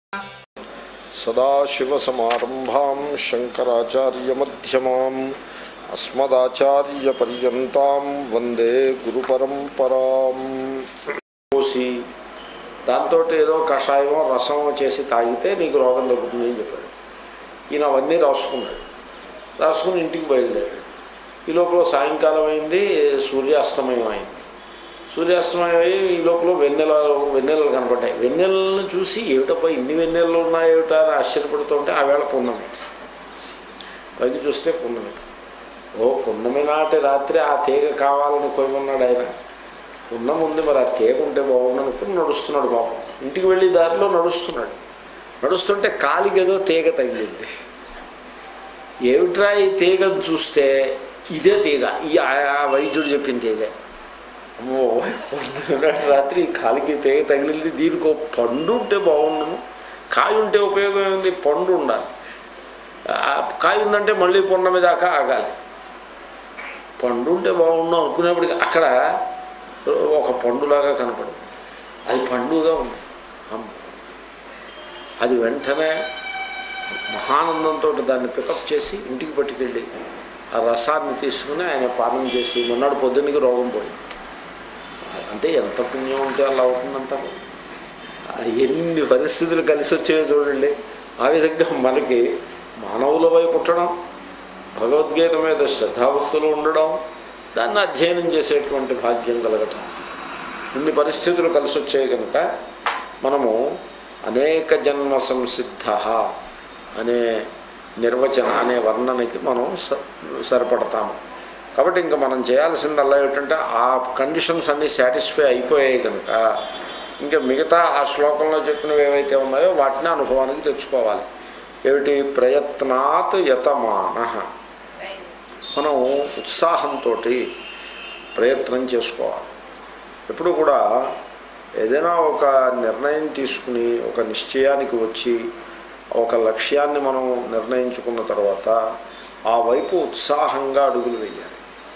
సదాశివసమారంభాం శంకరాచార్యమ్యమాం అస్మదాచార్యపర్యంతం వందే గురుపరంపరాం పోసి దాంతో ఏదో కషాయమో రసమో చేసి తాగితే నీకు రోగం తగ్గుతుంది అని చెప్పాడు ఈయన అవన్నీ రాసుకున్నాడు రాసుకుని ఇంటికి బయలుదేరాడు ఈ లోపల సాయంకాలం అయింది సూర్యాస్తమయం అయింది సూర్యాస్తమయం అయ్యి ఈ లోపల వెన్నెల వెన్నెలలు కనపడ్డాయి వెన్నెలను చూసి ఏమిటబ్బా ఇన్ని వెన్నెలలు ఉన్నాయేమిటా అని ఆశ్చర్యపడుతుంటే ఆ వేళ పున్నమి పైకి చూస్తే పున్నమి ఓ పున్నమి నాటి రాత్రి ఆ తీగ కావాలని కొయ్యమన్నాడు ఆయన పున్నమి ఉంది మరి ఆ తీగ ఉంటే బాగుండు అనుకుని నడుస్తున్నాడు బాబు ఇంటికి వెళ్ళి దారిలో నడుస్తున్నాడు నడుస్తుంటే కాలికి ఏదో తీగ తగిలింది ఏమిట్రా ఈ తీగను చూస్తే ఇదే తీగ ఈ ఆ వైద్యుడు చెప్పిన తీగే అమ్మో పున్నమి నాటి రాత్రి ఈ కాలికి తీగ తగిలింది దీనికి ఒక పండు ఉంటే బాగుండును కాయ ఉంటే ఉపయోగం ఏంది పండు ఉండాలి ఆ కాయ ఉందంటే మళ్ళీ పున్నమి దాకా ఆగాలి పండు ఉంటే బాగుండు అనుకునేప్పటికి అక్కడ ఒక పండులాగా కనపడింది అది పండుగా ఉంది అమ్మ అది వెంటనే మహానందంతో దాన్ని పికప్ చేసి ఇంటికి పట్టుకెళ్ళి ఆ రసాన్ని తీసుకుని ఆయన పానం చేసి మొన్నడు పొద్దున్నకి రోగం పోయింది అంటే ఎంత పుణ్యం ఉంటే అలా అవుతుందంటారు ఎన్ని పరిస్థితులు కలిసి వచ్చాయో చూడండి ఆ విధంగా మనకి మానవులపై పుట్టడం భగవద్గీత మీద శ్రద్ధాభక్తులు ఉండడం దాన్ని అధ్యయనం చేసేటువంటి భాగ్యం కలగటం ఇన్ని పరిస్థితులు కలిసి వచ్చాయి కనుక మనము అనేక జన్మ సంసిద్ధ అనే నిర్వచన అనే వర్ణనకి మనం స సరిపడతాము కాబట్టి ఇంకా మనం చేయాల్సిందల్లా ఏమిటంటే ఆ కండిషన్స్ అన్నీ సాటిస్ఫై అయిపోయాయి కనుక ఇంకా మిగతా ఆ శ్లోకంలో చెప్పినవి ఏవైతే ఉన్నాయో వాటిని అనుభవానికి తెచ్చుకోవాలి ఏమిటి ప్రయత్నాత్ యతమాన మనం ఉత్సాహంతో ప్రయత్నం చేసుకోవాలి ఎప్పుడు కూడా ఏదైనా ఒక నిర్ణయం తీసుకుని ఒక నిశ్చయానికి వచ్చి ఒక లక్ష్యాన్ని మనం నిర్ణయించుకున్న తర్వాత ఆ వైపు ఉత్సాహంగా అడుగులు వేయాలి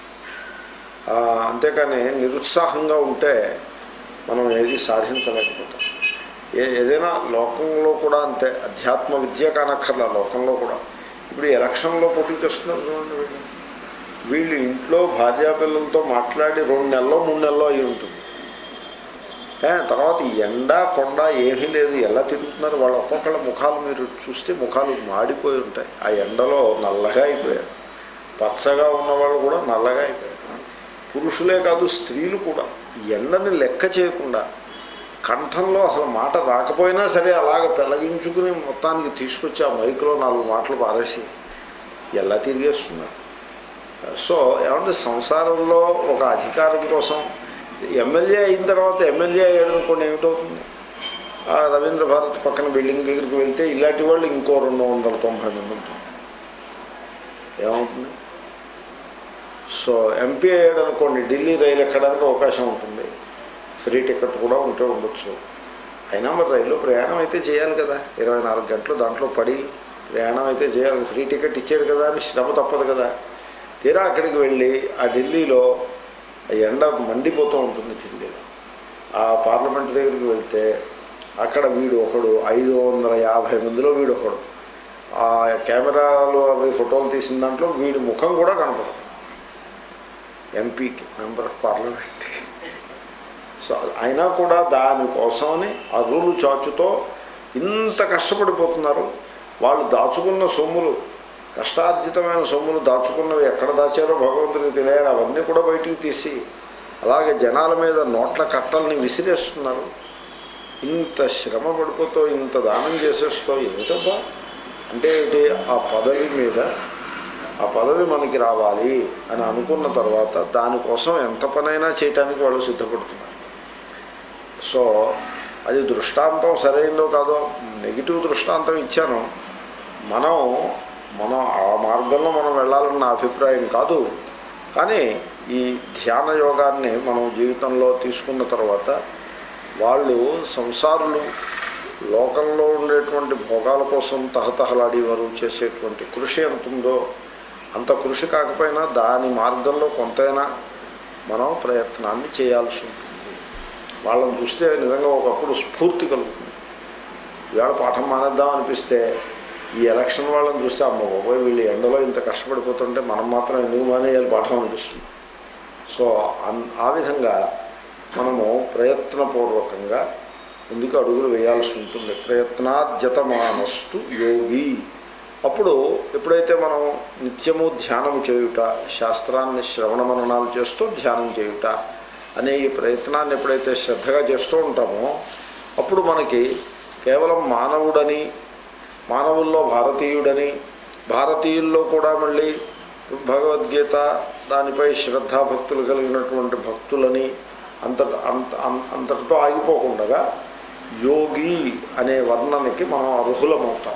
అంతేకాని నిరుత్సాహంగా ఉంటే మనం ఏది సాధించలేకపోతాం ఏ ఏదైనా లోకంలో కూడా అంతే అధ్యాత్మ విద్య కానక్కర్లా లోకంలో కూడా ఇప్పుడు ఎలక్షన్లో పోటీ చేస్తున్నారు చూడండి వీళ్ళు వీళ్ళు ఇంట్లో భార్యాపిల్లలతో మాట్లాడి రెండు నెలలో మూడు నెలలో అయి ఉంటుంది తర్వాత ఎండ కొండ ఏమీ లేదు ఎలా తిరుగుతున్నారు వాళ్ళ ఒక్కొక్కళ్ళ ముఖాలు మీరు చూస్తే ముఖాలు మాడిపోయి ఉంటాయి ఆ ఎండలో నల్లగా అయిపోయారు పచ్చగా ఉన్నవాళ్ళు కూడా నల్లగా అయిపోయారు పురుషులే కాదు స్త్రీలు కూడా ఎండని లెక్క చేయకుండా కంఠంలో అసలు మాట రాకపోయినా సరే అలాగ పెళ్ళగించుకుని మొత్తానికి తీసుకొచ్చి ఆ మైక్లో నాలుగు మాటలు పారేసి ఎలా తిరిగేస్తున్నారు సో ఏమంటే సంసారంలో ఒక అధికారం కోసం ఎమ్మెల్యే అయిన తర్వాత ఎమ్మెల్యే అయ్యాడు అనుకోండి ఏమిటవుతుంది ఆ రవీంద్ర భారత్ పక్కన బిల్డింగ్ దగ్గరికి వెళ్తే ఇలాంటి వాళ్ళు ఇంకో రెండు వందల తొంభై మంది ఉంటుంది ఏమవుతుంది సో ఎంపీ అయ్యాడు అనుకోండి ఢిల్లీ రైలు ఎక్కడానికి అవకాశం ఉంటుంది ఫ్రీ టికెట్ కూడా ఉంటే ఉండొచ్చు అయినా మరి రైల్లో ప్రయాణం అయితే చేయాలి కదా ఇరవై నాలుగు గంటలు దాంట్లో పడి ప్రయాణం అయితే చేయాలి ఫ్రీ టికెట్ ఇచ్చాడు కదా అని శ్రమ తప్పదు కదా తీరా అక్కడికి వెళ్ళి ఆ ఢిల్లీలో ఎండ మండిపోతూ ఉంటుంది ఢిల్లీలో ఆ పార్లమెంట్ దగ్గరికి వెళ్తే అక్కడ వీడు ఒకడు ఐదు వందల యాభై మందిలో వీడు ఒకడు ఆ కెమెరాలు అవి ఫోటోలు తీసిన దాంట్లో వీడి ముఖం కూడా కనపడదు ఎంపీకి మెంబర్ ఆఫ్ పార్లమెంట్కి సో అయినా కూడా దానికోసమని అరులు చాచుతో ఇంత కష్టపడిపోతున్నారు వాళ్ళు దాచుకున్న సొమ్ములు కష్టార్జితమైన సొమ్ములు దాచుకున్నవి ఎక్కడ దాచారో భగవంతుడికి తెలియాలి అవన్నీ కూడా బయటికి తీసి అలాగే జనాల మీద నోట్ల కట్టల్ని విసిరేస్తున్నారు ఇంత శ్రమ పడిపోతూ ఇంత దానం చేసేస్తూ ఏమిటబ్బా అంటే ఏంటి ఆ పదవి మీద ఆ పదవి మనకి రావాలి అని అనుకున్న తర్వాత దానికోసం ఎంత పనైనా చేయటానికి వాళ్ళు సిద్ధపడుతున్నారు సో అది దృష్టాంతం సరైందో కాదో నెగిటివ్ దృష్టాంతం ఇచ్చాను మనం మనం ఆ మార్గంలో మనం వెళ్ళాలని నా అభిప్రాయం కాదు కానీ ఈ ధ్యాన యోగాన్ని మనం జీవితంలో తీసుకున్న తర్వాత వాళ్ళు సంసారులు లోకంలో ఉండేటువంటి భోగాల కోసం తహతహలాడేవారు చేసేటువంటి కృషి ఎంత ఉందో అంత కృషి కాకపోయినా దాని మార్గంలో కొంతైనా మనం ప్రయత్నాన్ని చేయాల్సి ఉంటుంది వాళ్ళని చూస్తే నిజంగా ఒకప్పుడు స్ఫూర్తి కలుగుతుంది ఇవాళ పాఠం మానేద్దాం అనిపిస్తే ఈ ఎలక్షన్ వాళ్ళని చూస్తే అమ్మ బాబోయ్ వీళ్ళు ఎండలో ఇంత కష్టపడిపోతుంటే మనం మాత్రం ఎందుకు మానేయాలి పాఠం అనిపిస్తుంది సో అన్- ఆ విధంగా మనము ప్రయత్నపూర్వకంగా ముందుకు అడుగులు వేయాల్సి ఉంటుంది ప్రయత్నార్జతమానస్తు యోగి అప్పుడు ఎప్పుడైతే మనం నిత్యము ధ్యానము చేయుట శాస్త్రాన్ని శ్రవణ మననాలు చేస్తూ ధ్యానం చేయుట అనే ఈ ప్రయత్నాన్ని ఎప్పుడైతే శ్రద్ధగా చేస్తూ ఉంటామో అప్పుడు మనకి కేవలం మానవుడని మానవుల్లో భారతీయుడని భారతీయుల్లో కూడా మళ్ళీ భగవద్గీత దానిపై శ్రద్ధాభక్తులు కలిగినటువంటి భక్తులని అంత అంత అం- అంతటితో ఆగిపోకుండా యోగి అనే వర్ణనకి మనం అర్హులమవుతాం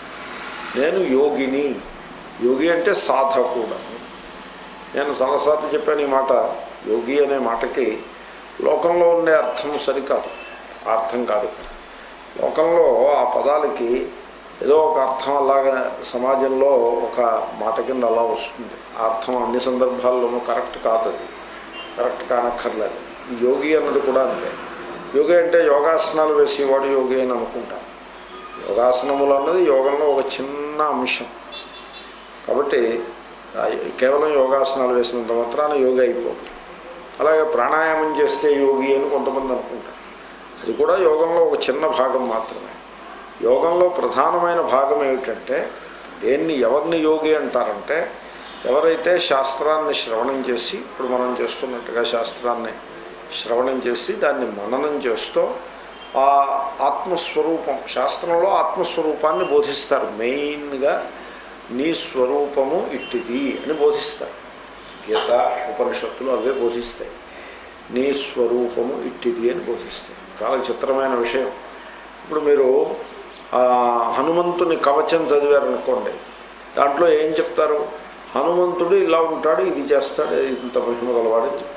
నేను యోగిని యోగి అంటే సాధకుడను నేను చాలాసార్లు చెప్పాను ఈ మాట యోగి అనే మాటకి లోకంలో ఉండే అర్థం సరికాదు ఆ అర్థం కాదు ఇక్కడ లోకంలో ఆ పదాలకి ఏదో ఒక అర్థం అలాగా సమాజంలో ఒక మాట కింద అలా వస్తుంది ఆ అర్థం అన్ని సందర్భాల్లోనూ కరెక్ట్ కాదు అది కరెక్ట్ కానక్కర్లేదు ఈ యోగి అన్నది కూడా అంతే యోగి అంటే యోగాసనాలు వేసేవాడు యోగి అని అనుకుంటారు యోగాసనములు అన్నది యోగంలో ఒక చిన్న అంశం కాబట్టి ఆ కేవలం యోగాసనాలు వేసినంత మాత్రాన యోగి అయిపోదు అలాగే ప్రాణాయామం చేస్తే యోగి అని కొంతమంది అనుకుంటారు అది కూడా యోగంలో ఒక చిన్న భాగం మాత్రమే యోగంలో ప్రధానమైన భాగం ఏమిటంటే దేన్ని ఎవరిని యోగి అంటారంటే ఎవరైతే శాస్త్రాన్ని శ్రవణం చేసి ఇప్పుడు మనం చేస్తున్నట్టుగా శాస్త్రాన్ని శ్రవణం చేసి దాన్ని మననం చేస్తూ ఆ ఆత్మస్వరూపం శాస్త్రంలో ఆత్మస్వరూపాన్ని బోధిస్తారు మెయిన్గా నీ స్వరూపము ఇట్టిది అని బోధిస్తారు గీత ఉపనిషత్తులు అవే బోధిస్తాయి నీ స్వరూపము ఇట్టిది అని బోధిస్తాయి చాలా చిత్రమైన విషయం ఇప్పుడు మీరు ఆ, హనుమంతుని కవచం చదివారనుకోండి దాంట్లో ఏం చెప్తారు హనుమంతుడు ఇలా ఉంటాడు ఇది చేస్తాడు ఇంత మహిమ గలవాడని చెప్తారు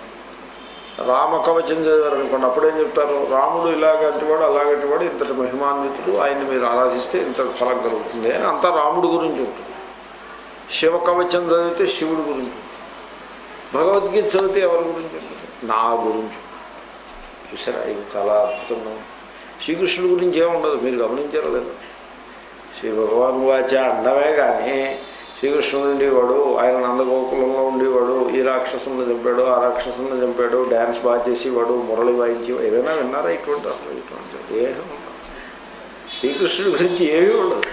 రామ కవచం చదివారనుకోండి అప్పుడేం చెప్తారు రాముడు ఇలాగంటివాడు అలాగంటివాడు ఇంతటి మహిమాన్వితుడు ఆయన్ని మీరు ఆరాధిస్తే ఇంత ఫలం కలుగుతుంది అని అంతా రాముడు గురించి ఉంటుంది శివ కవచం చదివితే శివుడి గురించి ఉంటుంది భగవద్గీత చదివితే ఎవరి గురించి ఉంటుంది నా గురించి చూసారా ఇది చాలా అద్భుతంగా ఉంది శ్రీకృష్ణుడి గురించి ఏముండదు మీరు గమనించారో లేదు శ్రీ భగవాన్ వాచ అండమే కానీ శ్రీకృష్ణుడు ఉండేవాడు ఆయన నందగోకులంలో ఉండేవాడు ఈ రాక్షసులను చంపాడు ఆ రాక్షసులను చంపాడు డ్యాన్స్ బాగా చేసేవాడు మురళి వాయించి ఏదైనా విన్నారా ఇటువంటి అసలు ఇటువంటి ఏమీ ఉండదు శ్రీకృష్ణుడి గురించి ఏమీ ఉండదు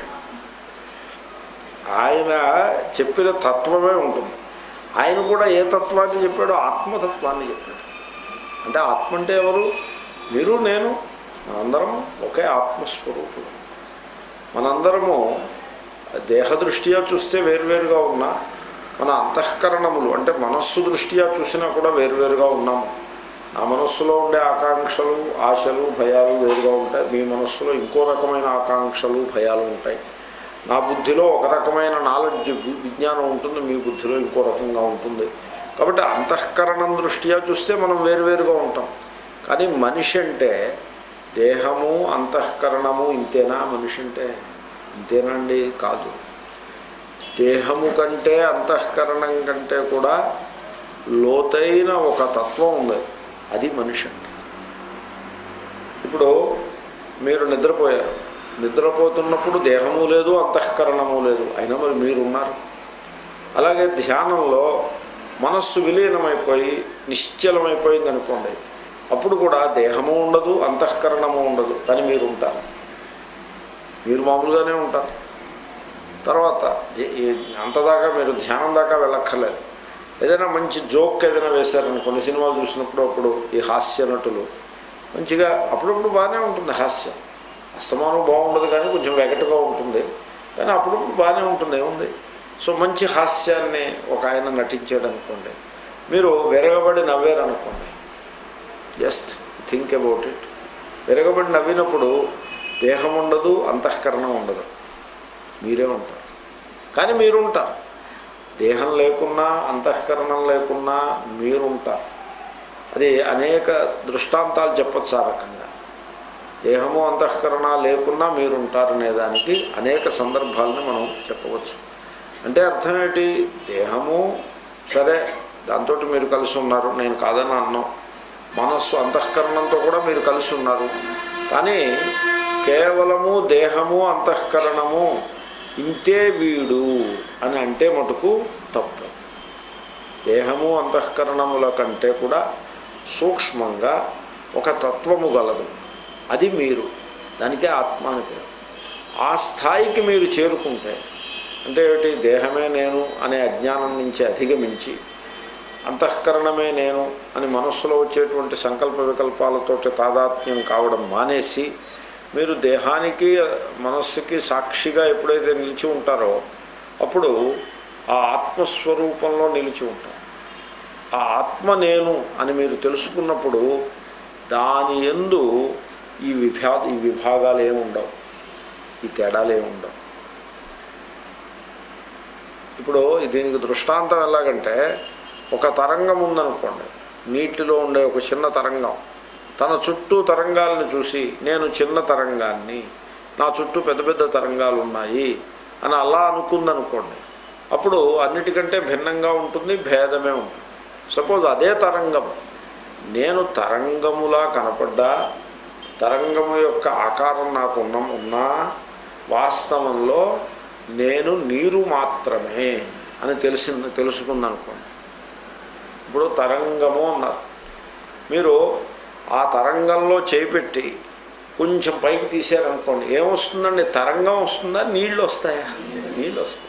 ఆయన చెప్పిన తత్వమే ఉంటుంది ఆయన కూడా ఏ తత్వాన్ని చెప్పాడో ఆత్మతత్వాన్ని చెప్పాడు అంటే ఆత్మ అంటే ఎవరు మీరు నేను మనందరం ఒకే ఆత్మస్వరూపులు మనందరము దేహదృష్ట్యా చూస్తే వేరువేరుగా ఉన్నా మన అంతఃకరణములు అంటే మనస్సు దృష్ట్యా చూసినా కూడా వేరువేరుగా ఉన్నాము నా మనస్సులో ఉండే ఆకాంక్షలు ఆశలు భయాలు వేరుగా ఉంటాయి మీ మనస్సులో ఇంకో రకమైన ఆకాంక్షలు భయాలు ఉంటాయి నా బుద్ధిలో ఒక రకమైన నాలెడ్జ్ వి- విజ్ఞానం ఉంటుంది మీ బుద్ధిలో ఇంకో రకంగా ఉంటుంది కాబట్టి అంతఃకరణం దృష్ట్యా చూస్తే మనం వేరువేరుగా ఉంటాం కానీ మనిషి అంటే దేహము అంతఃకరణము ఇంతేనా మనిషి అంటే ఇంతేనండి కాదు దేహము కంటే అంతఃకరణం కంటే కూడా లోతైన ఒక తత్వం ఉంది అది మనిషి అంటే ఇప్పుడు మీరు నిద్రపోయారు నిద్రపోతున్నప్పుడు దేహము లేదు అంతఃకరణము లేదు అయినా మరి మీరున్నారు అలాగే ధ్యానంలో మనస్సు విలీనమైపోయి నిశ్చలమైపోయింది అనుకోండి అప్పుడు కూడా దేహము ఉండదు అంతఃకరణము ఉండదు కానీ మీరు ఉంటారు మీరు మామూలుగానే ఉంటారు తర్వాత జ- ఈ అంతదాకా మీరు ధ్యానం దాకా వెళ్ళక్కర్లేదు ఏదైనా మంచి జోక్ ఏదైనా వేశారనుకోండి సినిమాలు చూసినప్పుడు అప్పుడు ఈ హాస్య నటులు మంచిగా అప్పుడప్పుడు బాగానే ఉంటుంది హాస్యం అస్తమానం బాగుండదు కానీ కొంచెం వెగటుగా ఉంటుంది కానీ అప్పుడప్పుడు బాగానే ఉంటుంది ఏముంది సో మంచి హాస్యాన్ని ఒక ఆయన నటించాడు అనుకోండి మీరు విరగబడి నవ్వారనుకోండి జస్ట్ థింక్ అబౌట్ ఇట్ విరగబడి నవ్వినప్పుడు దేహం ఉండదు అంతఃకరణం ఉండదు మీరే ఉంటారు కానీ మీరుంటారు దేహం లేకున్నా అంతఃకరణం లేకున్నా మీరుంటారు అది అనేక దృష్టాంతాలు చెప్పచ్చు ఆ రకంగా దేహము అంతఃకరణ లేకున్నా మీరుంటారనే దానికి అనేక సందర్భాలను మనం చెప్పవచ్చు అంటే అర్థం ఏంటి దేహము సరే దాంతో మీరు కలిసి ఉన్నారు నేను కాదని అన్నాం మనస్సు అంతఃకరణంతో కూడా మీరు కలిసి ఉన్నారు కానీ కేవలము దేహము అంతఃకరణము ఇంతే వీడు అని అంటే మటుకు తప్పు దేహము అంతఃకరణముల కంటే కూడా సూక్ష్మంగా ఒక తత్వము గలదు అది మీరు దానికే ఆత్మ అని పేరు ఆ స్థాయికి మీరు చేరుకుంటే అంటే ఏమిటి దేహమే నేను అనే అజ్ఞానం నుంచి అధిగమించి అంతఃకరణమే నేను అని మనస్సులో వచ్చేటువంటి సంకల్ప వికల్పాలతోటి తాదాత్మ్యం కావడం మానేసి మీరు దేహానికి మనస్సుకి సాక్షిగా ఎప్పుడైతే నిలిచి ఉంటారో అప్పుడు ఆ ఆత్మస్వరూపంలో నిలిచి ఉంటారు ఆ ఆత్మ నేను అని మీరు తెలుసుకున్నప్పుడు దాని ఎందు ఈ విభా ఈ విభాగాలు ఏమి ఉండవు ఈ తేడాలు ఏమి ఉండవు ఇప్పుడు దీనికి దృష్టాంతం ఎలాగంటే ఒక తరంగం ఉందనుకోండి నీటిలో ఉండే ఒక చిన్న తరంగం తన చుట్టూ తరంగాలను చూసి నేను చిన్న తరంగాన్ని నా చుట్టూ పెద్ద పెద్ద తరంగాలు ఉన్నాయి అని అలా అనుకుందనుకోండి అప్పుడు అన్నిటికంటే భిన్నంగా ఉంటుంది భేదమే ఉంటుంది సపోజ్ అదే తరంగం నేను తరంగములా కనపడ్డా తరంగము యొక్క ఆకారం నాకు ఉన్న ఉన్నా వాస్తవంలో నేను నీరు మాత్రమే అని తెలిసింది తెలుసుకుందనుకోండి ఇప్పుడు తరంగము అన్నారు మీరు ఆ తరంగంలో చేపెట్టి కొంచెం పైకి తీసారనుకోండి ఏమొస్తుందండి తరంగం వస్తుందా నీళ్ళు వస్తాయా నీళ్ళు వస్తాయి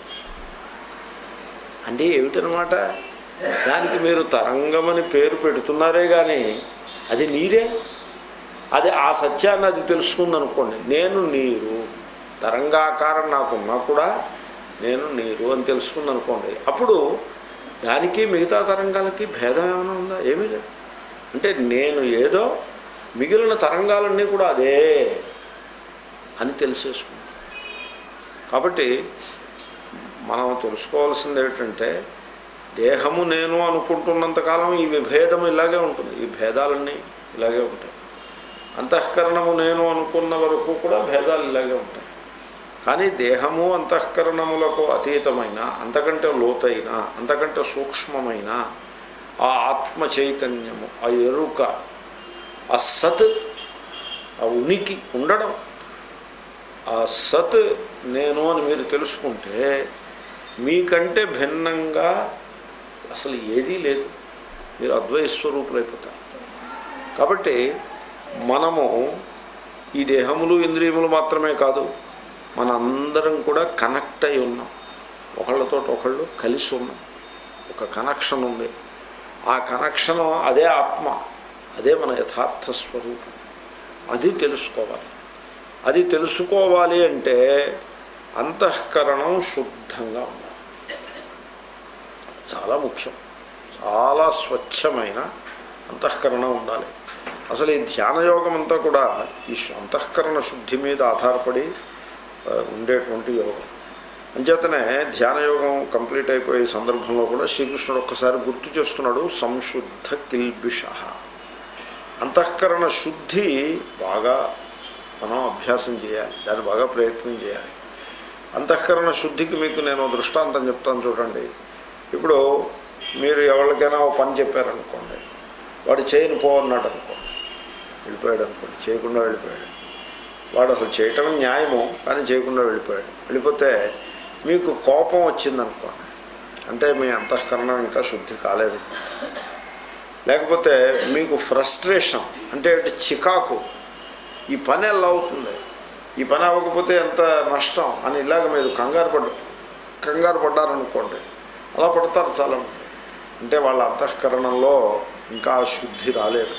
అంటే ఏమిటనమాట దానికి మీరు తరంగమని పేరు పెడుతున్నారే కానీ అది నీరే అది ఆ సత్యాన్ని అది తెలుసుకుందనుకోండి నేను నీరు తరంగాకారం నాకున్నా కూడా నేను నీరు అని తెలుసుకుందనుకోండి అప్పుడు దానికి మిగతా తరంగాలకి భేదం ఏమైనా ఉందా ఏమీ లేదు అంటే నేను ఏదో మిగిలిన తరంగాలన్నీ కూడా అదే అని తెలిసేసుకుంటాం కాబట్టి మనం తెలుసుకోవాల్సింది ఏమిటంటే దేహము నేను అనుకుంటున్నంతకాలం ఈ విభేదం ఇలాగే ఉంటుంది ఈ భేదాలన్నీ ఇలాగే ఉంటాయి అంతఃకరణము నేను అనుకున్న వరకు కూడా భేదాలు ఇలాగే ఉంటాయి కానీ దేహము అంతఃకరణములకు అతీతమైన అంతకంటే లోతైన అంతకంటే సూక్ష్మమైన ఆ ఆత్మ చైతన్యము ఆ ఎరుక ఆ సత్ ఆ ఉనికి ఉండడం ఆ సత్ నేను అని మీరు తెలుసుకుంటే మీకంటే భిన్నంగా అసలు ఏదీ లేదు మీరు అద్వైత స్వరూపులైపోతారు కాబట్టి మనము ఈ దేహములు ఇంద్రియములు మాత్రమే కాదు మనందరం కూడా కనెక్ట్ అయి ఉన్నాం ఒకళ్ళతో ఒకళ్ళు కలిసి ఉన్నాం ఒక కనెక్షన్ ఉంది ఆ కనెక్షన్ అదే ఆత్మ అదే మన యథార్థ స్వరూపం అది తెలుసుకోవాలి అది తెలుసుకోవాలి అంటే అంతఃకరణం శుద్ధంగా ఉండాలి చాలా ముఖ్యం చాలా స్వచ్ఛమైన అంతఃకరణ ఉండాలి అసలు ఈ ధ్యానయోగం అంతా కూడా ఈ అంతఃకరణ శుద్ధి మీద ఆధారపడి ఆ, ఉండేటువంటి యోగం అంచేతనే ధ్యానయోగం కంప్లీట్ అయిపోయే సందర్భంలో కూడా శ్రీకృష్ణుడు ఒక్కసారి గుర్తు చేస్తున్నాడు సంశుద్ధ కిల్బిష అంతఃకరణ శుద్ధి బాగా మనం అభ్యాసం చేయాలి దాన్ని బాగా ప్రయత్నం చేయాలి అంతఃకరణ శుద్ధికి మీకు నేను దృష్టాంతం చెప్తాను చూడండి ఇప్పుడు మీరు ఎవరికైనా ఓ పని చెప్పారనుకోండి వాడు చేయని పో అన్నాడు అనుకోండి వెళ్ళిపోయాడు అనుకోండి చేయకుండా వెళ్ళిపోయాడు వాడు అసలు చేయటం న్యాయము కానీ చేయకుండా వెళ్ళిపోయాడు వెళ్ళిపోతే మీకు కోపం వచ్చిందనుకోండి అంటే మీ అంతఃకరణం ఇంకా శుద్ధి కాలేదు లేకపోతే మీకు ఫ్రస్ట్రేషన్ అంటే చికాకు ఈ పని ఎలా అవుతుంది ఈ పని అవ్వకపోతే ఎంత నష్టం అని ఇలాగ మీరు కంగారు పడ్డ కంగారు పడ్డారనుకోండి అలా పడతారు చాలామంది అంటే వాళ్ళ అంతఃకరణంలో ఇంకా ఆ శుద్ధి రాలేదు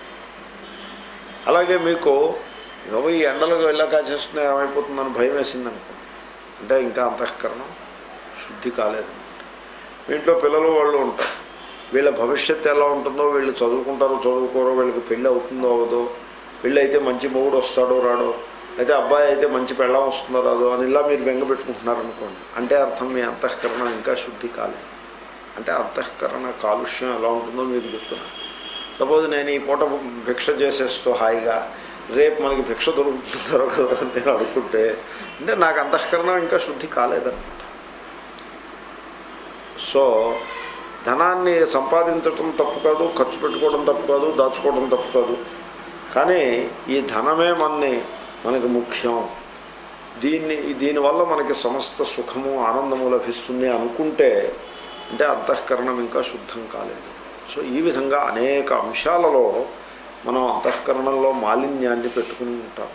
అలాగే మీకు ఏవో ఈ ఎండలకు వెళ్ళాక చేస్తున్నా ఏమైపోతుందని భయం వేసింది అనుకోండి అంటే ఇంకా అంతఃకరణం శుద్ధి కాలేదన్నమాట మీ ఇంట్లో పిల్లలు వాళ్ళు ఉంటారు వీళ్ళ భవిష్యత్తు ఎలా ఉంటుందో వీళ్ళు చదువుకుంటారో చదువుకోరో వీళ్ళకి పెళ్ళి అవుతుందో అవదో పెళ్ళి అయితే మంచి మొగుడు వస్తాడో రాడో అయితే అబ్బాయి అయితే మంచి పెళ్ళం వస్తుందో రాదో అని ఇలా మీరు బెంగ పెట్టుకుంటున్నారు అనుకోండి అంటే అర్థం మీ అంతఃకరణం ఇంకా శుద్ధి కాలేదు అంటే అంతఃకరణ కాలుష్యం ఎలా ఉంటుందో మీరు చెప్తున్నారు సపోజ్ నేను ఈ పూట భిక్ష చేసేస్తూ హాయిగా రేపు మనకి భిక్ష దొరుకుతుందో దొరకదో అని నేను అనుకుంటే అంటే నాకు అంతఃకరణం ఇంకా శుద్ధి కాలేదన్నమాట సో ధనాన్ని సంపాదించటం తప్పు కాదు ఖర్చు పెట్టుకోవడం తప్పు కాదు దాచుకోవడం తప్పు కాదు కానీ ఈ ధనమే మనని మనకి ముఖ్యం దీన్ని దీనివల్ల మనకి సమస్త సుఖము ఆనందము లభిస్తుంది అనుకుంటే అంటే అంతఃకరణం ఇంకా శుద్ధం కాలేదు సో ఈ విధంగా అనేక అంశాలలో మనం అంతఃకరణంలో మాలిన్యాన్ని పెట్టుకుని ఉంటాం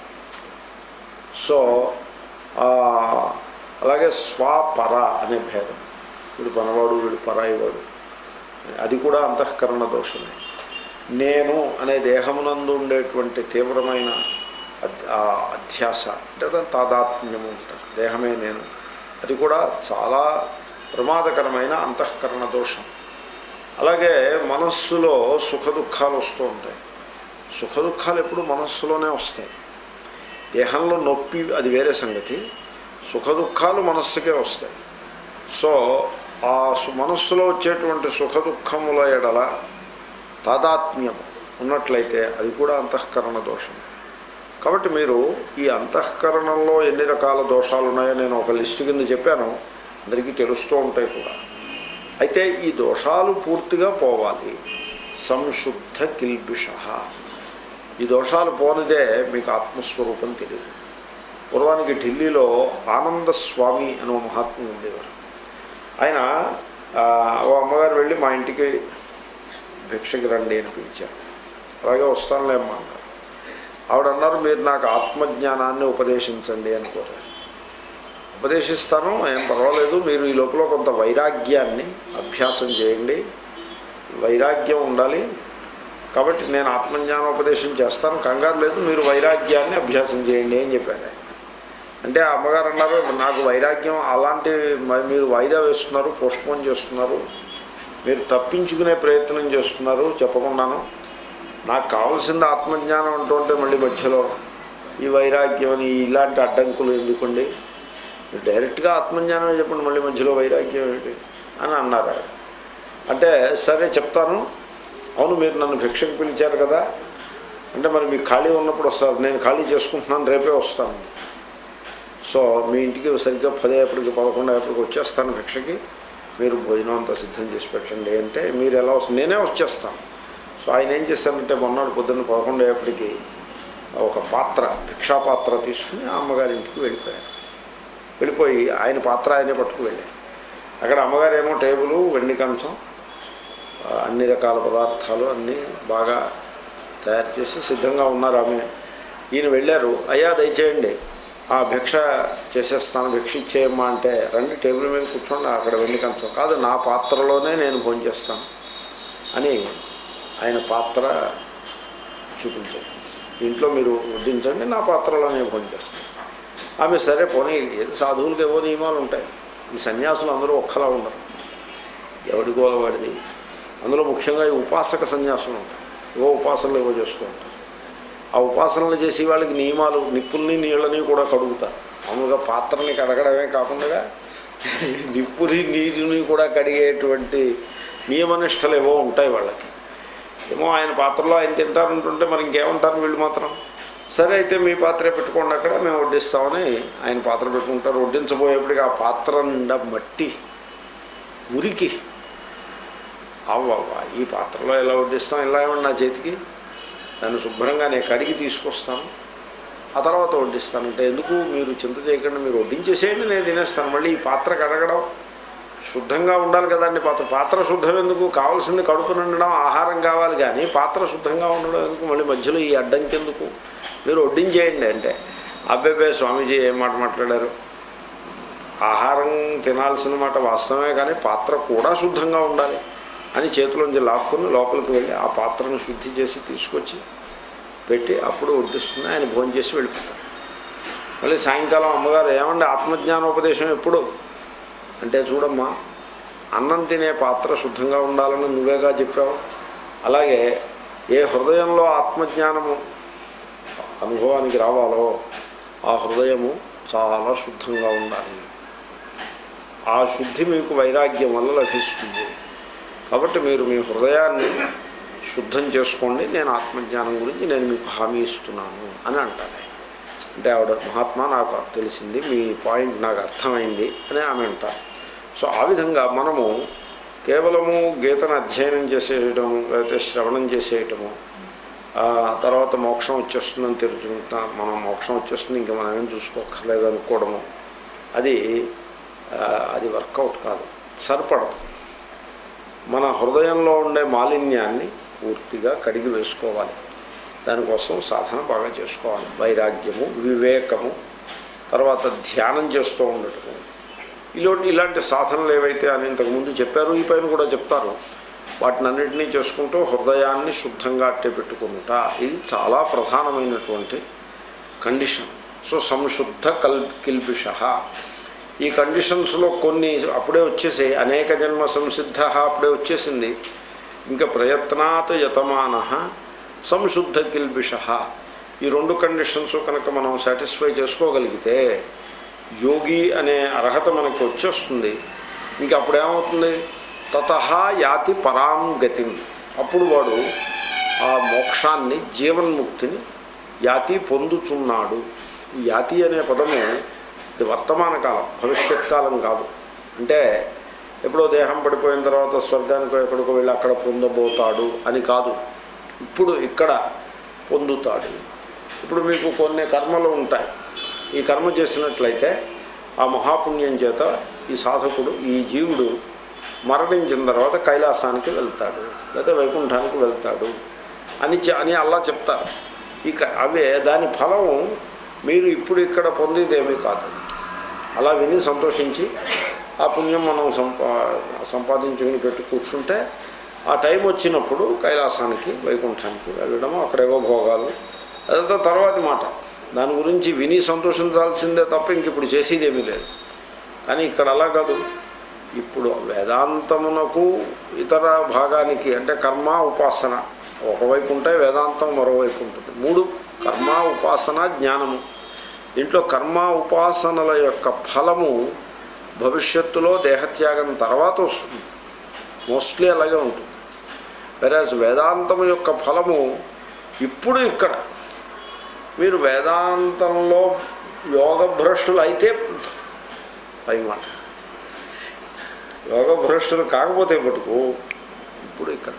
సో ఆ, అలాగే స్వపర అనే భేదం వీడు పనవాడు వీడు పరాయివాడు అది కూడా అంతఃకరణ దోషమే నేను అనే దేహమునందు ఉండేటువంటి తీవ్రమైన అద్- ఆ అధ్యాస అంటే దాని తాదాత్మ్యము అంటారు దేహమే నేను అది కూడా చాలా ప్రమాదకరమైన అంతఃకరణ దోషం అలాగే మనస్సులో సుఖ దుఃఖాలు వస్తూ ఉంటాయి సుఖ దుఃఖాలు ఎప్పుడు మనస్సులోనే వస్తాయి దేహంలో నొప్పి అది వేరే సంగతి సుఖ దుఃఖాలు మనస్సుకే వస్తాయి సో ఆ సు- మనస్సులో వచ్చేటువంటి సుఖ దుఃఖముల ఎడల తాదాత్మ్యం ఉన్నట్లయితే అది కూడా అంతఃకరణ దోషమే కాబట్టి మీరు ఈ అంతఃకరణంలో ఎన్ని రకాల దోషాలు ఉన్నాయో నేను ఒక లిస్టు కింద చెప్పాను అందరికీ తెలుస్తూ ఉంటాయి కూడా అయితే ఈ దోషాలు పూర్తిగా పోవాలి సంశుద్ధ కిల్బిష ఈ దోషాలు పోనిదే మీకు ఆత్మస్వరూపం తెలియదు పూర్వానికి ఢిల్లీలో ఆనంద స్వామి అని ఒక మహాత్ముడు ఉండేవారు ఆయన ఆ, ఓ అమ్మగారు వెళ్ళి మా ఇంటికి భిక్షకి రండి అని పిలిచారు అలాగే వస్తానులే అమ్మ అన్నారు ఆవిడ అన్నారు మీరు నాకు ఆత్మజ్ఞానాన్ని ఉపదేశించండి అని కోరారు ఉపదేశిస్తాను ఏం పర్వాలేదు మీరు ఈ లోపల కొంత వైరాగ్యాన్ని అభ్యాసం చేయండి వైరాగ్యం ఉండాలి కాబట్టి నేను ఆత్మజ్ఞానోపదేశం చేస్తాను కంగారు లేదు మీరు వైరాగ్యాన్ని అభ్యాసం చేయండి అని చెప్పారు ఆయన. అంటే ఆ అమ్మగారు అన్నారు నాకు వైరాగ్యం అలాంటి మ- మీరు వాయిదా వేస్తున్నారు పోస్ట్పోన్ చేస్తున్నారు మీరు తప్పించుకునే ప్రయత్నం చేస్తున్నారు చెప్పకుండాను నాకు కావాల్సింది ఆత్మజ్ఞానం అంటుంటే మళ్ళీ మధ్యలో ఈ వైరాగ్యం అని ఇలాంటి అడ్డంకులు ఎందుకండి మీరు డైరెక్ట్గా ఆత్మజ్ఞానం చెప్పండి మళ్ళీ మధ్యలో వైరాగ్యం ఏంటి అని అన్నారు ఆయన. అంటే సరే చెప్తాను అవును మీరు నన్ను భిక్షకు పిలిచారు కదా అంటే మరి మీకు ఖాళీ ఉన్నప్పుడు వస్తారు నేను ఖాళీ చేసుకుంటున్నాను రేపే వస్తాను సో మీ ఇంటికి సరిగ్గా పదేపటికి పదకొండు అయ్యేపటికి వచ్చేస్తాను భిక్షకి మీరు భోజనం అంతా సిద్ధం చేసి పెట్టండి అంటే మీరు ఎలా వస్తుంది నేనే వచ్చేస్తాను సో ఆయన ఏం చేశారంటే మొన్నటి పొద్దున్న పదకొండు అయ్యేపటికి ఒక పాత్ర భిక్షా పాత్ర తీసుకుని ఆ అమ్మగారి ఇంటికి వెళ్ళిపోయారు వెళ్ళిపోయి ఆయన పాత్ర ఆయనే పట్టుకు వెళ్ళారు అక్కడ అమ్మగారు ఏమో టేబుల్ వెండి కంచం ఆ, అన్ని రకాల పదార్థాలు అన్నీ బాగా తయారు చేసి సిద్ధంగా ఉన్నారు ఆమె ఈయన వెళ్ళారు అయ్యా దయచేయండి ఆ భిక్ష చేసేస్తాను భిక్ష ఇచ్చేయమ్మా అంటే రండి టేబుల్ మీద కూర్చోండి అక్కడ వెండి కంచం కాదు నా పాత్రలోనే నేను భోంచేస్తాను అని ఆయన పాత్ర చూపించారు దీంట్లో మీరు వడ్డించండి నా పాత్రలోనే భోంచేస్తాను ఆమె సరే పోనీ ఏది సాధువులకు ఏవో నియమాలు ఉంటాయి ఈ సన్యాసులు అందరూ ఒక్కలా ఉండరు ఎవడి గోల వాడిది అందులో ముఖ్యంగా ఈ ఉపాసక సన్యాసులు ఉంటాయి ఏవో ఉపాసనలు ఏవో చేస్తూ ఉంటారు ఆ ఉపాసనలు చేసే వాళ్ళకి నియమాలు నిప్పుల్ని నీళ్ళని కూడా కడుగుతారు మామూలుగా పాత్రని కడగడమే కాకుండా నిప్పుని నీటిని కూడా కడిగేటువంటి నియమనిష్టలు ఏవో ఉంటాయి వాళ్ళకి ఏమో ఆయన పాత్రలో ఆయన తింటారంటుంటే మరి ఇంకేమంటారు వీళ్ళు మాత్రం సరే అయితే మీ పాత్రే పెట్టుకోండి అక్కడ మేము వడ్డిస్తామని ఆయన పాత్ర పెట్టుకుంటారు వడ్డించబోయేప్పటికి ఆ పాత్ర నిండా మట్టి మురికి అవ్వవ్వ ఈ పాత్రలో ఎలా వడ్డిస్తాం ఇలా ఏమన్నా నా చేతికి దాన్ని శుభ్రంగా నేను కడిగి తీసుకొస్తాను ఆ తర్వాత వడ్డిస్తానంటే ఎందుకు మీరు చింత చేయకుండా మీరు వడ్డించేసేయండి నేను తినేస్తాను మళ్ళీ ఈ పాత్ర కడగడం శుద్ధంగా ఉండాలి కదండి పాత్ర పాత్ర శుద్ధం ఎందుకు కావాల్సింది కడుపు నిండడం ఆహారం కావాలి కానీ పాత్ర శుద్ధంగా ఉండడం ఎందుకు మళ్ళీ మధ్యలో ఈ అడ్డంకి ఎందుకు మీరు వడ్డించేయండి అంటే అబ్బాయి స్వామీజీ ఏం మాట మాట్లాడారు ఆహారం తినాల్సిన మాట వాస్తవమే కానీ పాత్ర కూడా శుద్ధంగా ఉండాలి అని చేతిలోంచి లాక్కుని లోపలికి వెళ్ళి ఆ పాత్రను శుద్ధి చేసి తీసుకొచ్చి పెట్టి అప్పుడు వడ్డిస్తుంది ఆయన భోజనం చేసి వెళ్ళిపోతారు మళ్ళీ సాయంకాలం అమ్మగారు ఏమండి ఆత్మజ్ఞానోపదేశం ఎప్పుడు అంటే చూడమ్మా అన్నం తినే పాత్ర శుద్ధంగా ఉండాలని నువ్వేగా చెప్పావు అలాగే ఏ హృదయంలో ఆత్మజ్ఞానము అనుభవానికి రావాలో ఆ హృదయము చాలా శుద్ధంగా ఉండాలి ఆ శుద్ధి మీకు వైరాగ్యం వల్ల లభిస్తుంది కాబట్టి మీరు మీ హృదయాన్ని శుద్ధం చేసుకోండి నేను ఆత్మజ్ఞానం గురించి నేను మీకు హామీ ఇస్తున్నాను అని అంటారు ఆయన. అంటే ఆవిడ మహాత్మా నాకు తెలిసింది మీ పాయింట్ నాకు అర్థమైంది అని ఆమె అంటారు సో ఆ విధంగా మనము కేవలము గీతను అధ్యయనం చేసేయటం లేకపోతే శ్రవణం చేసేయటము ఆ తర్వాత మోక్షం వచ్చేస్తుందని తెలుసుకుంటా మనం మోక్షం వచ్చేస్తుంది ఇంకా మనం ఏం చూసుకోక్కర్లేదు అనుకోవడము అది ఆ, అది వర్కౌట్ కాదు సరిపడదు మన హృదయంలో ఉండే మాలిన్యాన్ని పూర్తిగా కడిగి వేసుకోవాలి దానికోసం సాధన బాగా చేసుకోవాలి వైరాగ్యము వివేకము తర్వాత ధ్యానం చేస్తూ ఉండటము ఇలా ఇలాంటి సాధనలు ఏవైతే అని ఇంతకుముందు చెప్పారు ఈ పైన కూడా చెప్తారు వాటిని అన్నింటినీ చేసుకుంటూ హృదయాన్ని శుద్ధంగా అట్టే పెట్టుకుంటా ఇది చాలా ప్రధానమైనటువంటి కండిషన్ సో సంశుద్ధ కల్ కిల్బిష ఈ కండిషన్స్లో కొన్ని అప్పుడే వచ్చేసి అనేక జన్మ సంసిద్ధ అప్పుడే వచ్చేసింది ఇంకా ప్రయత్నాత్ యతమాన సంశుద్ధ కిల్బిష ఈ రెండు కండిషన్స్ కనుక మనం సాటిస్ఫై చేసుకోగలిగితే యోగి అనే అర్హత మనకు వచ్చేస్తుంది ఇంకా అప్పుడేమవుతుంది తత యాతి పరాం గతిం అప్పుడు వాడు ఆ మోక్షాన్ని జీవన్ముక్తిని యాతి పొందుచున్నాడు ఈ యాతి అనే పదము ఇది వర్తమాన కాలం భవిష్యత్ కాలం కాదు అంటే ఎప్పుడో దేహం పడిపోయిన తర్వాత స్వర్గానికో ఎక్కడికో వెళ్ళి అక్కడ పొందబోతాడు అని కాదు ఇప్పుడు ఇక్కడ పొందుతాడు ఇప్పుడు మీకు కొన్ని కర్మలు ఉంటాయి ఈ కర్మ చేసినట్లయితే ఆ మహాపుణ్యం చేత ఈ సాధకుడు ఈ జీవుడు మరణించిన తర్వాత కైలాసానికి వెళ్తాడు లేదా వైకుంఠానికి వెళ్తాడు అని చె- అని అల్లా చెప్తారు ఇక అవే దాని ఫలం మీరు ఇప్పుడు ఇక్కడ పొందేదేమీ కాదు అది అలా విని సంతోషించి ఆ పుణ్యం మనం సంపా సంపాదించుకుని పెట్టి కూర్చుంటే ఆ టైం వచ్చినప్పుడు కైలాసానికి వైకుంఠానికి వెళ్ళడము అక్కడేవో భోగాలు అదంతా తర్వాతి మాట దాని గురించి విని సంతోషించాల్సిందే తప్ప ఇంక ఇప్పుడు చేసేదేమీ లేదు కానీ ఇక్కడ అలా కాదు ఇప్పుడు వేదాంతమునకు ఇతర భాగానికి అంటే కర్మ ఉపాసన ఒకవైపు ఉంటాయి వేదాంతం మరోవైపు ఉంటుంది మూడు కర్మ ఉపాసన జ్ఞానము దీంట్లో కర్మ ఉపాసనల యొక్క ఫలము భవిష్యత్తులో దేహత్యాగం తర్వాత వస్తుంది మోస్ట్లీ అలాగే ఉంటుంది వెరాజ్ వేదాంతం యొక్క ఫలము ఇప్పుడు ఇక్కడ మీరు వేదాంతంలో యోగభ్రష్టులు అయితే పై మాట యోగభ్రష్టులు కాకపోతే పట్టుకు ఇప్పుడు ఇక్కడ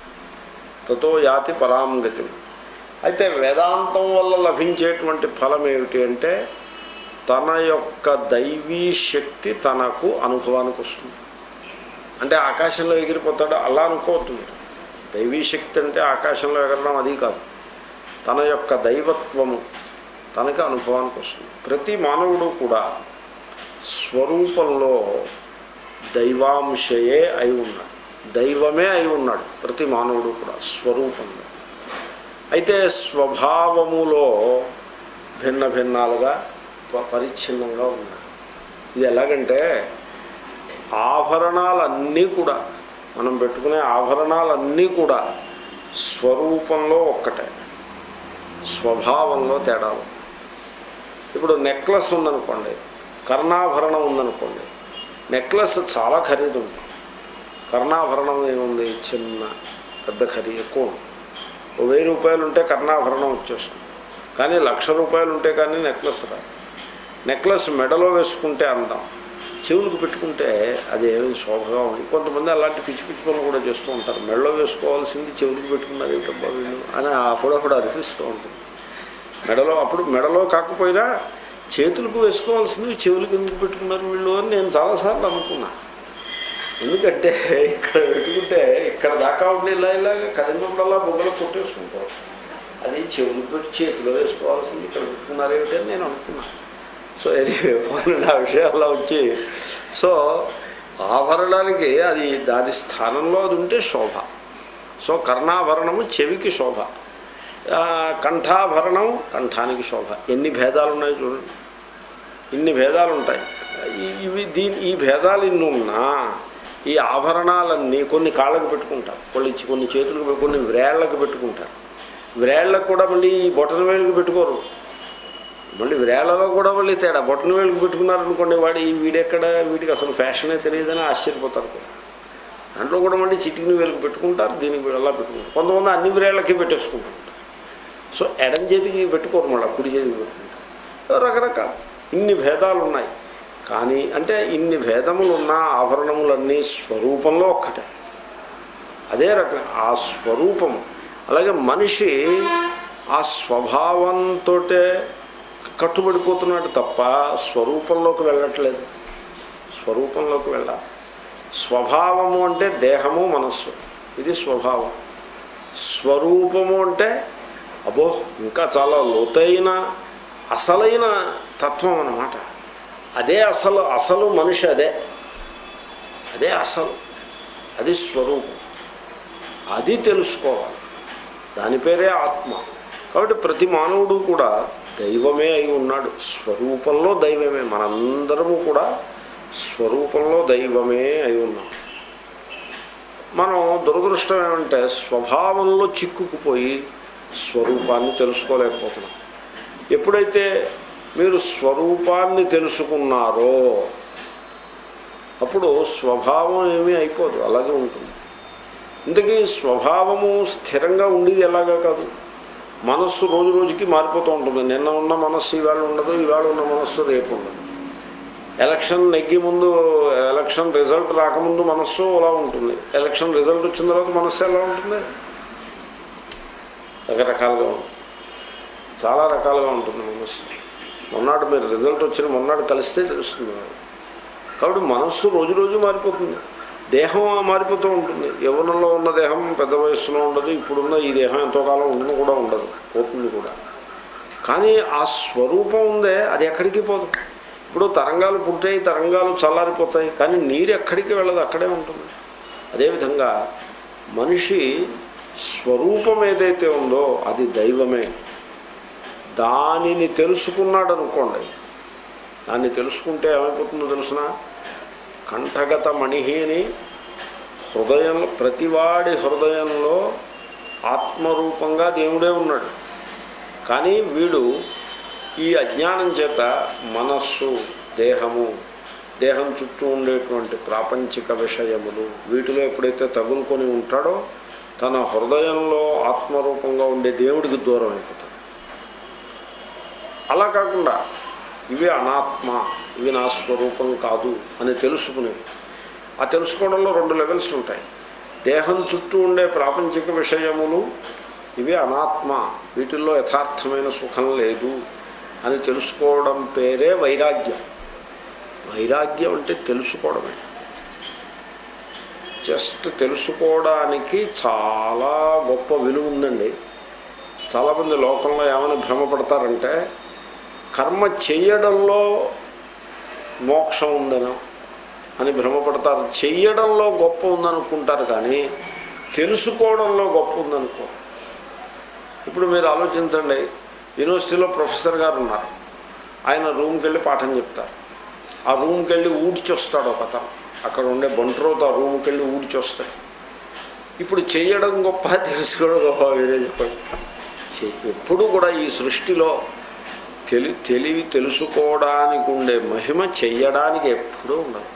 తతో యాతి పరాం గతి అయితే వేదాంతం వల్ల లభించేటువంటి ఫలం ఏమిటి అంటే తన యొక్క దైవీ శక్తి తనకు అనుభవానికి వస్తుంది అంటే ఆకాశంలో ఎగిరిపోతాడు అలా అనుకోవద్దు మీరు దైవీ శక్తి అంటే ఆకాశంలో ఎగరడం అది కాదు తన యొక్క దైవత్వము తనకి అనుభవానికి వస్తుంది ప్రతి మానవుడు కూడా స్వరూపంలో దైవాంశయే అయి ఉన్నాడు దైవమే అయి ఉన్నాడు ప్రతి మానవుడు కూడా స్వరూపంలో అయితే స్వభావములో భిన్న భిన్నాలుగా ప- పరిచ్ఛిన్నంగా ఉన్నాడు ఇది ఎలాగంటే ఆభరణాలన్నీ కూడా మనం పెట్టుకునే ఆభరణాలన్నీ కూడా స్వరూపంలో ఒక్కటే స్వభావంలో తేడాలు ఇప్పుడు నెక్లెస్ ఉందనుకోండి కర్ణాభరణం ఉందనుకోండి నెక్లెస్ చాలా ఖరీదు ఉంటుంది కర్ణాభరణం ఏముంది చిన్న పెద్ద ఖరీదు ఎక్కువ ఉంది ఓ వెయ్యి రూపాయలు ఉంటే కర్ణాభరణం వచ్చేస్తుంది కానీ లక్ష రూపాయలు ఉంటే కానీ నెక్లెస్ రాదు నెక్లెస్ మెడలో వేసుకుంటే అందం చెవులకు పెట్టుకుంటే అది ఏమి శోభగా ఉంది కొంతమంది అలాంటి పిచ్చి పిచ్చి పనులు కూడా చేస్తూ ఉంటారు మెడలో వేసుకోవాల్సింది చెవులకు పెట్టుకున్నారు ఏమిటబ్బా వీళ్ళు అని అప్పుడప్పుడు అనిపిస్తూ ఉంటుంది మెడలో అప్పుడు మెడలో కాకపోయినా చేతులకు వేసుకోవాల్సింది చెవులకు ఎందుకు పెట్టుకున్నారు వీళ్ళు అని నేను చాలాసార్లు అనుకున్నా ఎందుకంటే ఇక్కడ పెట్టుకుంటే ఇక్కడ దాకా ఉండి ఇలా ఇలాగ కదిలినప్పుడల్లా బొమ్మలు కొట్టేసుకుంటారు అది చెవులకు పెట్టి చేతిలో వేసుకోవాల్సింది ఇక్కడ పెట్టుకున్నారు ఏమిటి అని నేను అనుకున్నా సో ఇది ఆ విషయాల్లో వచ్చి సో ఆభరణానికి అది దాని స్థానంలో అది ఉంటే శోభ సో కర్ణాభరణము చెవికి శోభ ఆ, కంఠాభరణం కంఠానికి శోభ ఎన్ని భేదాలు ఉన్నాయి చూడండి ఇన్ని భేదాలు ఉంటాయి ఈ- ఇవి దీని ఈ భేదాలు ఇన్ని ఉన్నా ఈ ఆభరణాలన్నీ కొన్ని కాళ్ళకు పెట్టుకుంటారు కొన్ని కొన్ని చేతులకు పె- కొన్ని వ్రేళ్లకు పెట్టుకుంటారు వ్రేళ్లకు కూడా మళ్ళీ ఈ బొటన వేలుకు పెట్టుకోరు మళ్ళీ వ్రేళ్లలో కూడా మళ్ళీ తేడా బొటన వేలుకు పెట్టుకున్నారనుకోండి వాడి ఈ వీడెక్కడ వీడికి అసలు ఫ్యాషనే తెలియదని ఆశ్చర్యపోతారు కూడా దాంట్లో కూడా మళ్ళీ చిటికిని వేలుకు పెట్టుకుంటారు దీనికి అలా పెట్టుకుంటారు కొంతమంది అన్ని వ్రేళ్ళకి పెట్టేసుకుంటారు సో ఎడం చేతికి పెట్టుకోరు మళ్ళీ కుడి చేతికి పెట్టుకుంటారు రకరకాల ఇన్ని భేదాలు ఉన్నాయి కానీ అంటే ఇన్ని భేదములు ఉన్న ఆభరణములన్నీ స్వరూపంలో ఒక్కటే అదే రకం ఆ స్వరూపం అలాగే మనిషి ఆ స్వభావంతో కట్టుబడిపోతున్నాడు తప్ప స్వరూపంలోకి వెళ్ళట్లేదు స్వరూపంలోకి వెళ్ళాలి స్వభావము అంటే దేహము మనస్సు ఇది స్వభావం స్వరూపము అంటే అబో ఇంకా చాలా లోతైన అసలైన తత్వం అన్నమాట అదే అసలు అసలు మనిషి అదే అదే అసలు అది స్వరూపం అది తెలుసుకోవాలి దాని పేరే ఆత్మ కాబట్టి ప్రతి మానవుడు కూడా దైవమే అయి ఉన్నాడు స్వరూపంలో దైవమే మనందరము కూడా స్వరూపంలో దైవమే అయి ఉన్నాం మనం దురదృష్టం ఏమంటే స్వభావంలో చిక్కుకుపోయి స్వరూపాన్ని తెలుసుకోలేకపోతున్నాం ఎప్పుడైతే మీరు స్వరూపాన్ని తెలుసుకున్నారో అప్పుడు స్వభావం ఏమీ అయిపోదు అలాగే ఉంటుంది ఇంతకీ స్వభావము స్థిరంగా ఉండేది ఎలాగా కాదు మనస్సు రోజు రోజుకి మారిపోతూ ఉంటుంది నిన్న ఉన్న మనస్సు ఇవాళ ఉండదు ఇవాళ ఉన్న మనస్సు రేపు ఉండదు ఎలక్షన్ నెగ్గి ముందు ఎలక్షన్ రిజల్ట్ రాకముందు మనస్సు అలా ఉంటుంది ఎలక్షన్ రిజల్ట్ వచ్చిన తర్వాత మనస్సు ఎలా ఉంటుంది రకరకాలుగా ఉంటుంది చాలా రకాలుగా ఉంటుంది మనస్సు మొన్నాడు మీరు రిజల్ట్ వచ్చిన మొన్నాడు కలిస్తే తెలుస్తుంది మనకు. కాబట్టి మనస్సు రోజు రోజు మారిపోతుంది దేహం మారిపోతూ ఉంటుంది యవ్వనంలో ఉన్న దేహం పెద్ద వయస్సులో ఉండదు ఇప్పుడున్న ఈ దేహం ఎంతో కాలం ఉండను కూడా ఉండదు పోతుంది కూడా కానీ ఆ స్వరూపం ఉందే అది ఎక్కడికి పోదు ఇప్పుడు తరంగాలు పుట్టాయి తరంగాలు చల్లారిపోతాయి కానీ నీరు ఎక్కడికి వెళ్ళదు అక్కడే ఉంటుంది అదేవిధంగా మనిషి స్వరూపం ఏదైతే ఉందో అది దైవమే దానిని తెలుసుకున్నాడు అనుకోండి దాన్ని తెలుసుకుంటే ఏమైపోతుందో తెలుసిన కంఠగత మణిహిని హృదయం ప్రతివాడి హృదయంలో ఆత్మరూపంగా దేవుడే ఉన్నాడు కానీ వీడు ఈ అజ్ఞానం చేత మనస్సు దేహము దేహం చుట్టూ ఉండేటువంటి ప్రాపంచిక విషయములు వీటిలో ఎప్పుడైతే తగులుకొని ఉంటాడో తన హృదయంలో ఆత్మరూపంగా ఉండే దేవుడికి దూరం అయిపోతాడు అలా కాకుండా ఇవి అనాత్మ ఇవి నా స్వరూపం కాదు అని తెలుసుకుని ఆ తెలుసుకోవడంలో రెండు లెవెల్స్ ఉంటాయి దేహం చుట్టూ ఉండే ప్రాపంచిక విషయములు ఇవి అనాత్మ వీటిల్లో యథార్థమైన సుఖం లేదు అని తెలుసుకోవడం పేరే వైరాగ్యం వైరాగ్యం అంటే తెలుసుకోవడమే జస్ట్ తెలుసుకోవడానికి చాలా గొప్ప విలువ ఉందండి చాలామంది లోకంలో ఏమైనా భ్రమపడతారంటే కర్మ చేయడంలో మోక్షం ఉందనో అని భ్రమపడతారు చెయ్యడంలో గొప్ప ఉందనుకుంటారు కానీ తెలుసుకోవడంలో గొప్ప ఉందనుకో ఇప్పుడు మీరు ఆలోచించండి యూనివర్సిటీలో ప్రొఫెసర్ గారు ఉన్నారు ఆయన రూమ్కి వెళ్ళి పాఠం చెప్తారు ఆ రూమ్కి వెళ్ళి ఊడ్చి వస్తాడు ఒక అతను అక్కడ ఉండే బంట్రోతో ఆ రూమ్కి వెళ్ళి ఊడ్చి వస్తాడు ఇప్పుడు చేయడం గొప్ప తెలుసుకోవడం గొప్ప వేరే చెప్పండి చె- ఎప్పుడు కూడా ఈ సృష్టిలో తెలి తెలివి తెలుసుకోవడానికి ఉండే మహిమ చెయ్యడానికి ఎప్పుడూ ఉండదు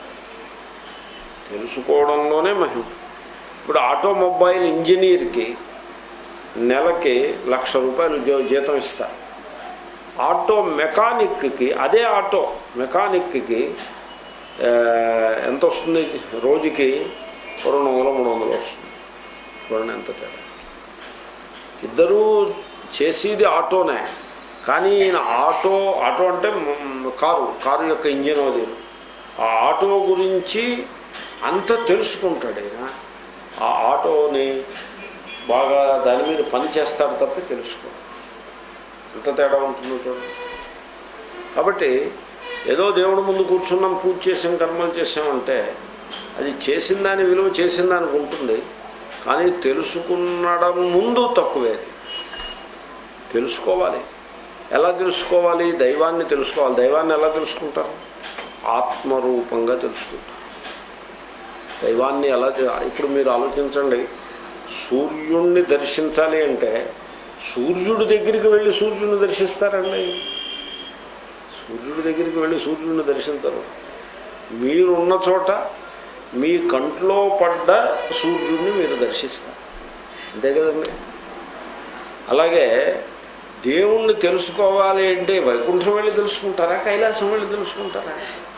తెలుసుకోవడంలోనే మహిమ ఇప్పుడు ఆటోమొబైల్ ఇంజనీర్కి నెలకి లక్ష రూపాయలు ఉద్యోగ జీతం ఇస్తారు ఆటో మెకానిక్కి అదే ఆటో మెకానిక్కి ఆ, ఎంత వస్తుంది రోజుకి రెండు వందలు మూడు వందలు వస్తుంది చూడండి ఎంత తేడా ఇద్దరూ చేసేది ఆటోనే కానీ ఈయన ఆటో ఆటో అంటే మ్, కారు కారు యొక్క ఇంజిన్ అది ఆ ఆటో గురించి అంత తెలుసుకుంటాడు ఆయన ఆ ఆటోని బాగా దాని మీద పని చేస్తాడు తప్పి తెలుసుకో ఎంత తేడా ఉంటుందో చూడండి కాబట్టి ఏదో దేవుడి ముందు కూర్చున్నాం పూజ చేసాం కర్మలు చేసామంటే అది చేసిన దాని విలువ చేసిన దానికి ఉంటుంది కానీ తెలుసుకున్నడం ముందు తక్కువేది తెలుసుకోవాలి ఎలా తెలుసుకోవాలి దైవాన్ని తెలుసుకోవాలి దైవాన్ని ఎలా తెలుసుకుంటారు ఆత్మరూపంగా తెలుసుకుంటారు దైవాన్ని ఎలా తె- ఇప్పుడు మీరు ఆలోచించండి సూర్యుణ్ణి దర్శించాలి అంటే సూర్యుడి దగ్గరికి వెళ్ళి సూర్యుడిని దర్శిస్తారండి సూర్యుడి దగ్గరికి వెళ్ళి సూర్యుడిని దర్శించరు మీరున్న చోట మీ కంట్లో పడ్డ సూర్యుడిని మీరు దర్శిస్తారు అంతే కదండి అలాగే దేవుణ్ణి తెలుసుకోవాలి అంటే వైకుంఠం వెళ్ళి తెలుసుకుంటారా కైలాసం వెళ్ళి తెలుసుకుంటారా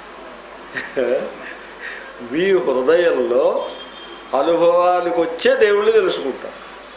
మీ హృదయంలో అనుభవానికి వచ్చే దేవుణ్ణి తెలుసుకుంటారు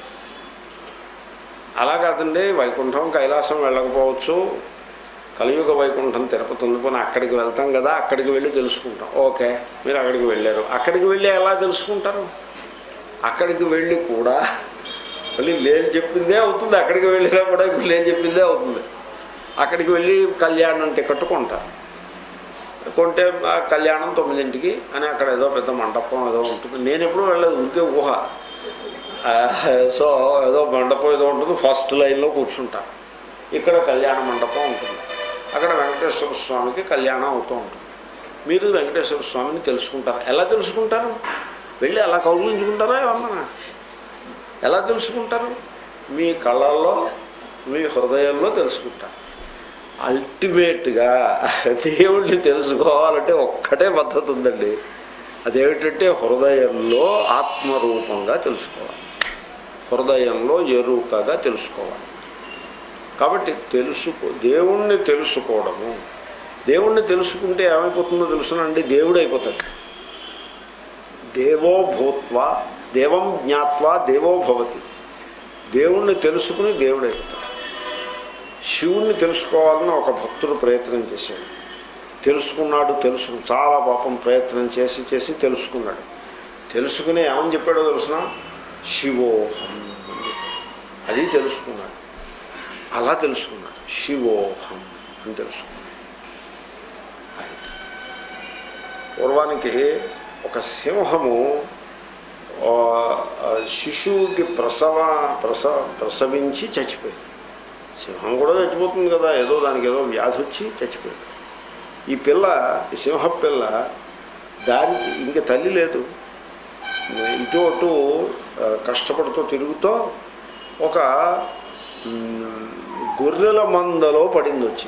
అలా కాదండి వైకుంఠం కైలాసం వెళ్ళకపోవచ్చు కలియుగ వైకుంఠం తిరుపతి ఉంది పోనీ అక్కడికి వెళ్తాం కదా అక్కడికి వెళ్ళి తెలుసుకుంటాం ఓకే మీరు అక్కడికి వెళ్ళారు అక్కడికి వెళ్ళి ఎలా తెలుసుకుంటారు అక్కడికి వెళ్ళి కూడా మళ్ళీ లేదు చెప్పిందే అవుతుంది అక్కడికి వెళ్ళినా కూడా ఇప్పుడు లేదు చెప్పిందే అవుతుంది అక్కడికి వెళ్ళి కళ్యాణం టికెట్ కొంటారు కొంటే ఆ కళ్యాణం తొమ్మిదింటికి అని అక్కడ ఏదో పెద్ద మండపం ఏదో ఉంటుంది నేను ఎప్పుడూ వెళ్ళలేదు ఊరికే ఊహ ఆ, సో ఏదో మండపం ఏదో ఉంటుంది ఫస్ట్ లైన్లో కూర్చుంటా ఇక్కడ కళ్యాణ మండపం ఉంటుంది అక్కడ వెంకటేశ్వర స్వామికి కళ్యాణం అవుతూ ఉంటుంది మీరు వెంకటేశ్వర స్వామిని తెలుసుకుంటారు ఎలా తెలుసుకుంటారు వెళ్ళి అలా కౌగులించుకుంటారా ఏమన్నా ఎలా తెలుసుకుంటారు మీ కళ్ళల్లో మీ హృదయంలో తెలుసుకుంటారు అల్టిమేట్గా దేవుణ్ణి తెలుసుకోవాలంటే ఒక్కటే పద్ధతి ఉందండి అదేమిటంటే హృదయంలో ఆత్మరూపంగా తెలుసుకోవాలి హృదయంలో ఎరుకగా తెలుసుకోవాలి కాబట్టి తెలుసుకో దేవుణ్ణి తెలుసుకోవడము దేవుణ్ణి తెలుసుకుంటే ఏమైపోతుందో తెలుసునండి దేవుడు అయిపోతాడు దేవో భూత్వా దేవం జ్ఞాత్వా దేవో భవతి దేవుణ్ణి తెలుసుకుని దేవుడు అయిపోతాడు శివుణ్ణి తెలుసుకోవాలని ఒక భక్తుడు ప్రయత్నం చేశాడు తెలుసుకున్నాడు తెలుసు చాలా పాపం ప్రయత్నం చేసి చేసి తెలుసుకున్నాడు తెలుసుకుని ఏమని చెప్పాడో తెలుసిన శివోహం అని చెప్పాడు. అది తెలుసుకున్నాడు అలా తెలుసుకున్నాడు శివోహం అని తెలుసుకున్నాడు అది పూర్వానికి ఒక సింహము ఆ, ఆ, శిశువుకి ప్రసవ ప్రస ప్రసవించి చచ్చిపోయింది సింహం కూడా చచ్చిపోతుంది కదా ఏదో దానికి ఏదో వ్యాధి వచ్చి చచ్చిపోయింది ఈ పిల్ల ఈ సింహ పిల్ల దానికి ఇంక తల్లి లేదు ఇటు అటు ఆ, కష్టపడుతూ తిరుగుతూ ఒక మ్, గొర్రెల మందలో పడింది వచ్చి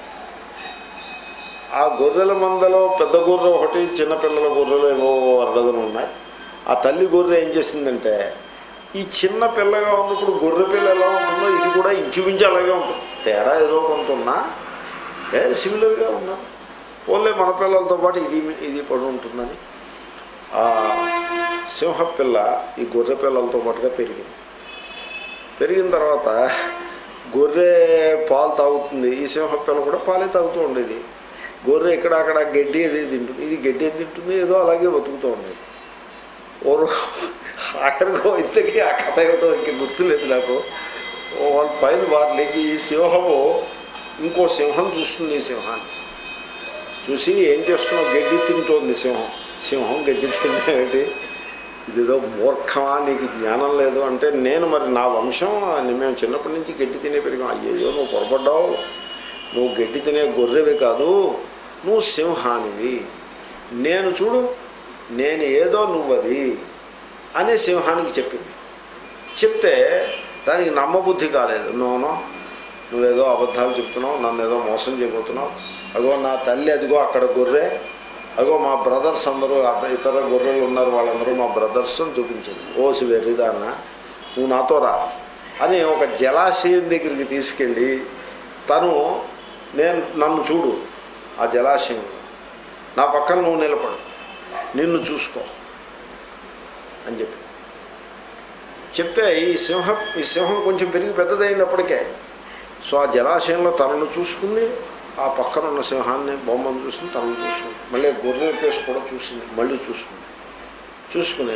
ఆ గొర్రెల మందలో పెద్ద గొర్రె ఒకటి చిన్నపిల్లల గొర్రెలు ఏవో అరడదలు ఉన్నాయి ఆ తల్లి గొర్రె ఏం చేసిందంటే ఈ చిన్న పిల్లగా ఉన్నప్పుడు గొర్రె పిల్ల ఎలా ఉంటుందో ఇది కూడా ఇంచుమించు అలాగే ఉంటుంది తేడా ఏదో కొంత ఉన్నా ఏ సిమిలర్గా ఉన్నది పోలే మన పిల్లలతో పాటు ఇది ఇది పడి ఉంటుందని ఆ సింహ పిల్ల ఈ గొర్రె పిల్లలతో పాటుగా పెరిగింది పెరిగిన తర్వాత గొర్రె పాలు తాగుతుంది ఈ సింహ పిల్ల కూడా పాలే తాగుతూ ఉండేది గొర్రె ఇక్కడ అక్కడ గడ్డి అది తింటుంది ఇది గడ్డి ఏది తింటుంది ఏదో అలాగే బతుకుతూ ఉండేది ఓ రో- ఆఖరికో ఇంతకీ ఆ కథ ఏమిటో ఇంక గుర్తులేదు నాకు ఓ వాళ్ళ పైన వాటికి ఈ సింహము ఇంకో సింహం చూస్తుంది ఈ సింహాన్ని చూసి ఏం చేస్తున్నావు గడ్డి తింటోంది సింహం సింహం గడ్డి తింటే ఇదేదో మూర్ఖమా నీకు జ్ఞానం లేదు అంటే నేను మరి నా వంశం మేము చిన్నప్పటి నుంచి గడ్డి తినే పెరిగాం అయ్యో నువ్వు పొరపడ్డావు నువ్వు గడ్డి తినే గొర్రెవి కాదు నువ్వు సింహానివి నేను చూడు నేను ఏదో నువ్వది అనే సింహానికి చెప్పింది చెప్తే దానికి నమ్మబుద్ధి కాలేదు నోనో నువ్వేదో అబద్ధాలు చెప్తున్నావు నన్ను ఏదో మోసం చేయబోతున్నావు అగో నా తల్లి అదిగో అక్కడ గొర్రె అగో మా బ్రదర్స్ అందరూ అత- ఇతర గొర్రెలు ఉన్నారు వాళ్ళందరూ మా బ్రదర్స్ అని చూపించింది ఓసి వెర్రిదానా నువ్వు నాతో రా అని ఒక జలాశయం దగ్గరికి తీసుకెళ్ళి తను నేను నన్ను చూడు ఆ జలాశయంలో నా పక్కన నువ్వు నిలబడు నిన్ను చూసుకో అని చెప్పి చెప్తే ఈ సింహం ఈ సింహం కొంచెం పెరిగి పెద్దదైనప్పటికే సో ఆ జలాశయంలో తనను చూసుకుంది ఆ పక్కన ఉన్న సింహాన్ని బొమ్మను చూసింది తనను చూసుకుంది మళ్ళీ గొర్రెల కేసు కూడా చూసింది మళ్ళీ చూసుకుంది చూసుకుని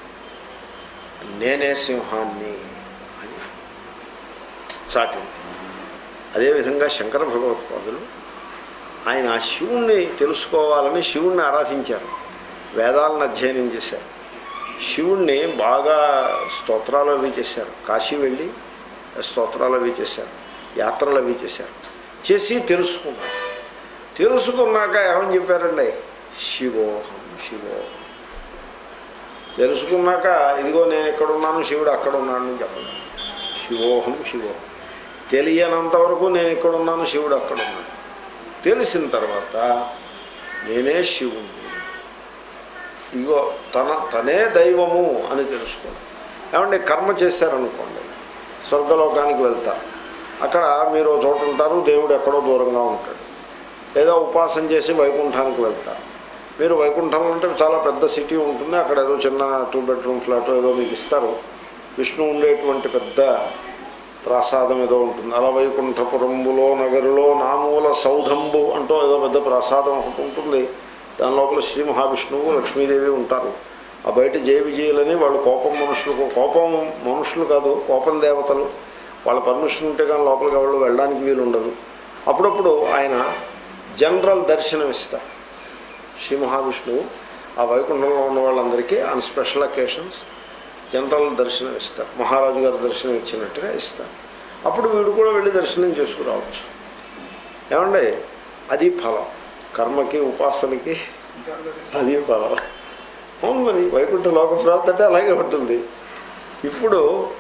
నేనే సింహాన్ని అని చాటింది అదేవిధంగా శంకర భగవత్పాదులు ఆయన ఆ శివుణ్ణి తెలుసుకోవాలని శివుణ్ణి ఆరాధించారు వేదాలను అధ్యయనం చేశారు శివుణ్ణి బాగా స్తోత్రాలు అవి చేశారు కాశీ వెళ్ళి స్తోత్రాలు అవి చేశారు యాత్రలు అవి చేశారు చేసి తెలుసుకున్నారు తెలుసుకున్నాక ఏమని చెప్పారండి శివోహం శివోహం తెలుసుకున్నాక ఇదిగో నేను ఇక్కడ ఉన్నాను శివుడు అక్కడ ఉన్నాడని చెప్పలేదు శివోహం శివోహం తెలియనంత వరకు నేను ఇక్కడ ఉన్నాను శివుడు అక్కడ ఉన్నాడు తెలిసిన తర్వాత నేనే శివుణ్ణి ఇగో తన తనే దైవము అని తెలుసుకోండి ఏమంటే కర్మ చేశారనుకోండి స్వర్గలోకానికి వెళ్తారు అక్కడ మీరు ఓ చోట ఉంటారు దేవుడు ఎక్కడో దూరంగా ఉంటాడు లేదా ఉపాసన చేసి వైకుంఠానికి వెళ్తారు మీరు వైకుంఠం అంటే చాలా పెద్ద సిటీ ఉంటుంది అక్కడ ఏదో చిన్న టూ బెడ్రూమ్ ఫ్లాట్ ఏదో మీకు ఇస్తారు విష్ణు ఉండేటువంటి పెద్ద ప్రాసాదం ఏదో ఉంటుంది అలా వైకుంఠపురంబులో నగరులో నామూల సౌధంబు అంటూ ఏదో పెద్ద ప్రాసాదం ఒకటి ఉంటుంది దాని లోపల శ్రీ మహావిష్ణువు లక్ష్మీదేవి ఉంటారు ఆ బయట జయ విజయులని వాళ్ళు కోపం మనుషులు కోపం మనుషులు కాదు కోపం దేవతలు వాళ్ళ పర్మిషన్ ఉంటే కానీ లోపలికి వాళ్ళు వెళ్ళడానికి వీలు ఉండదు అప్పుడప్పుడు ఆయన జనరల్ దర్శనం ఇస్తారు శ్రీ మహావిష్ణువు ఆ వైకుంఠంలో ఉన్న వాళ్ళందరికీ ఆన్ స్పెషల్ అకేషన్స్ జనరల్ దర్శనం ఇస్తారు మహారాజు గారు దర్శనం ఇచ్చినట్టుగా ఇస్తారు అప్పుడు వీడు కూడా వెళ్ళి దర్శనం చేసుకురావచ్చు ఏమండి అది ఫలం కర్మకి ఉపాసనకి అది ఫలం అవును మరి వైకుంఠ లోక ప్రాప్తి అంటే అలాగే ఉంటుంది ఇప్పుడు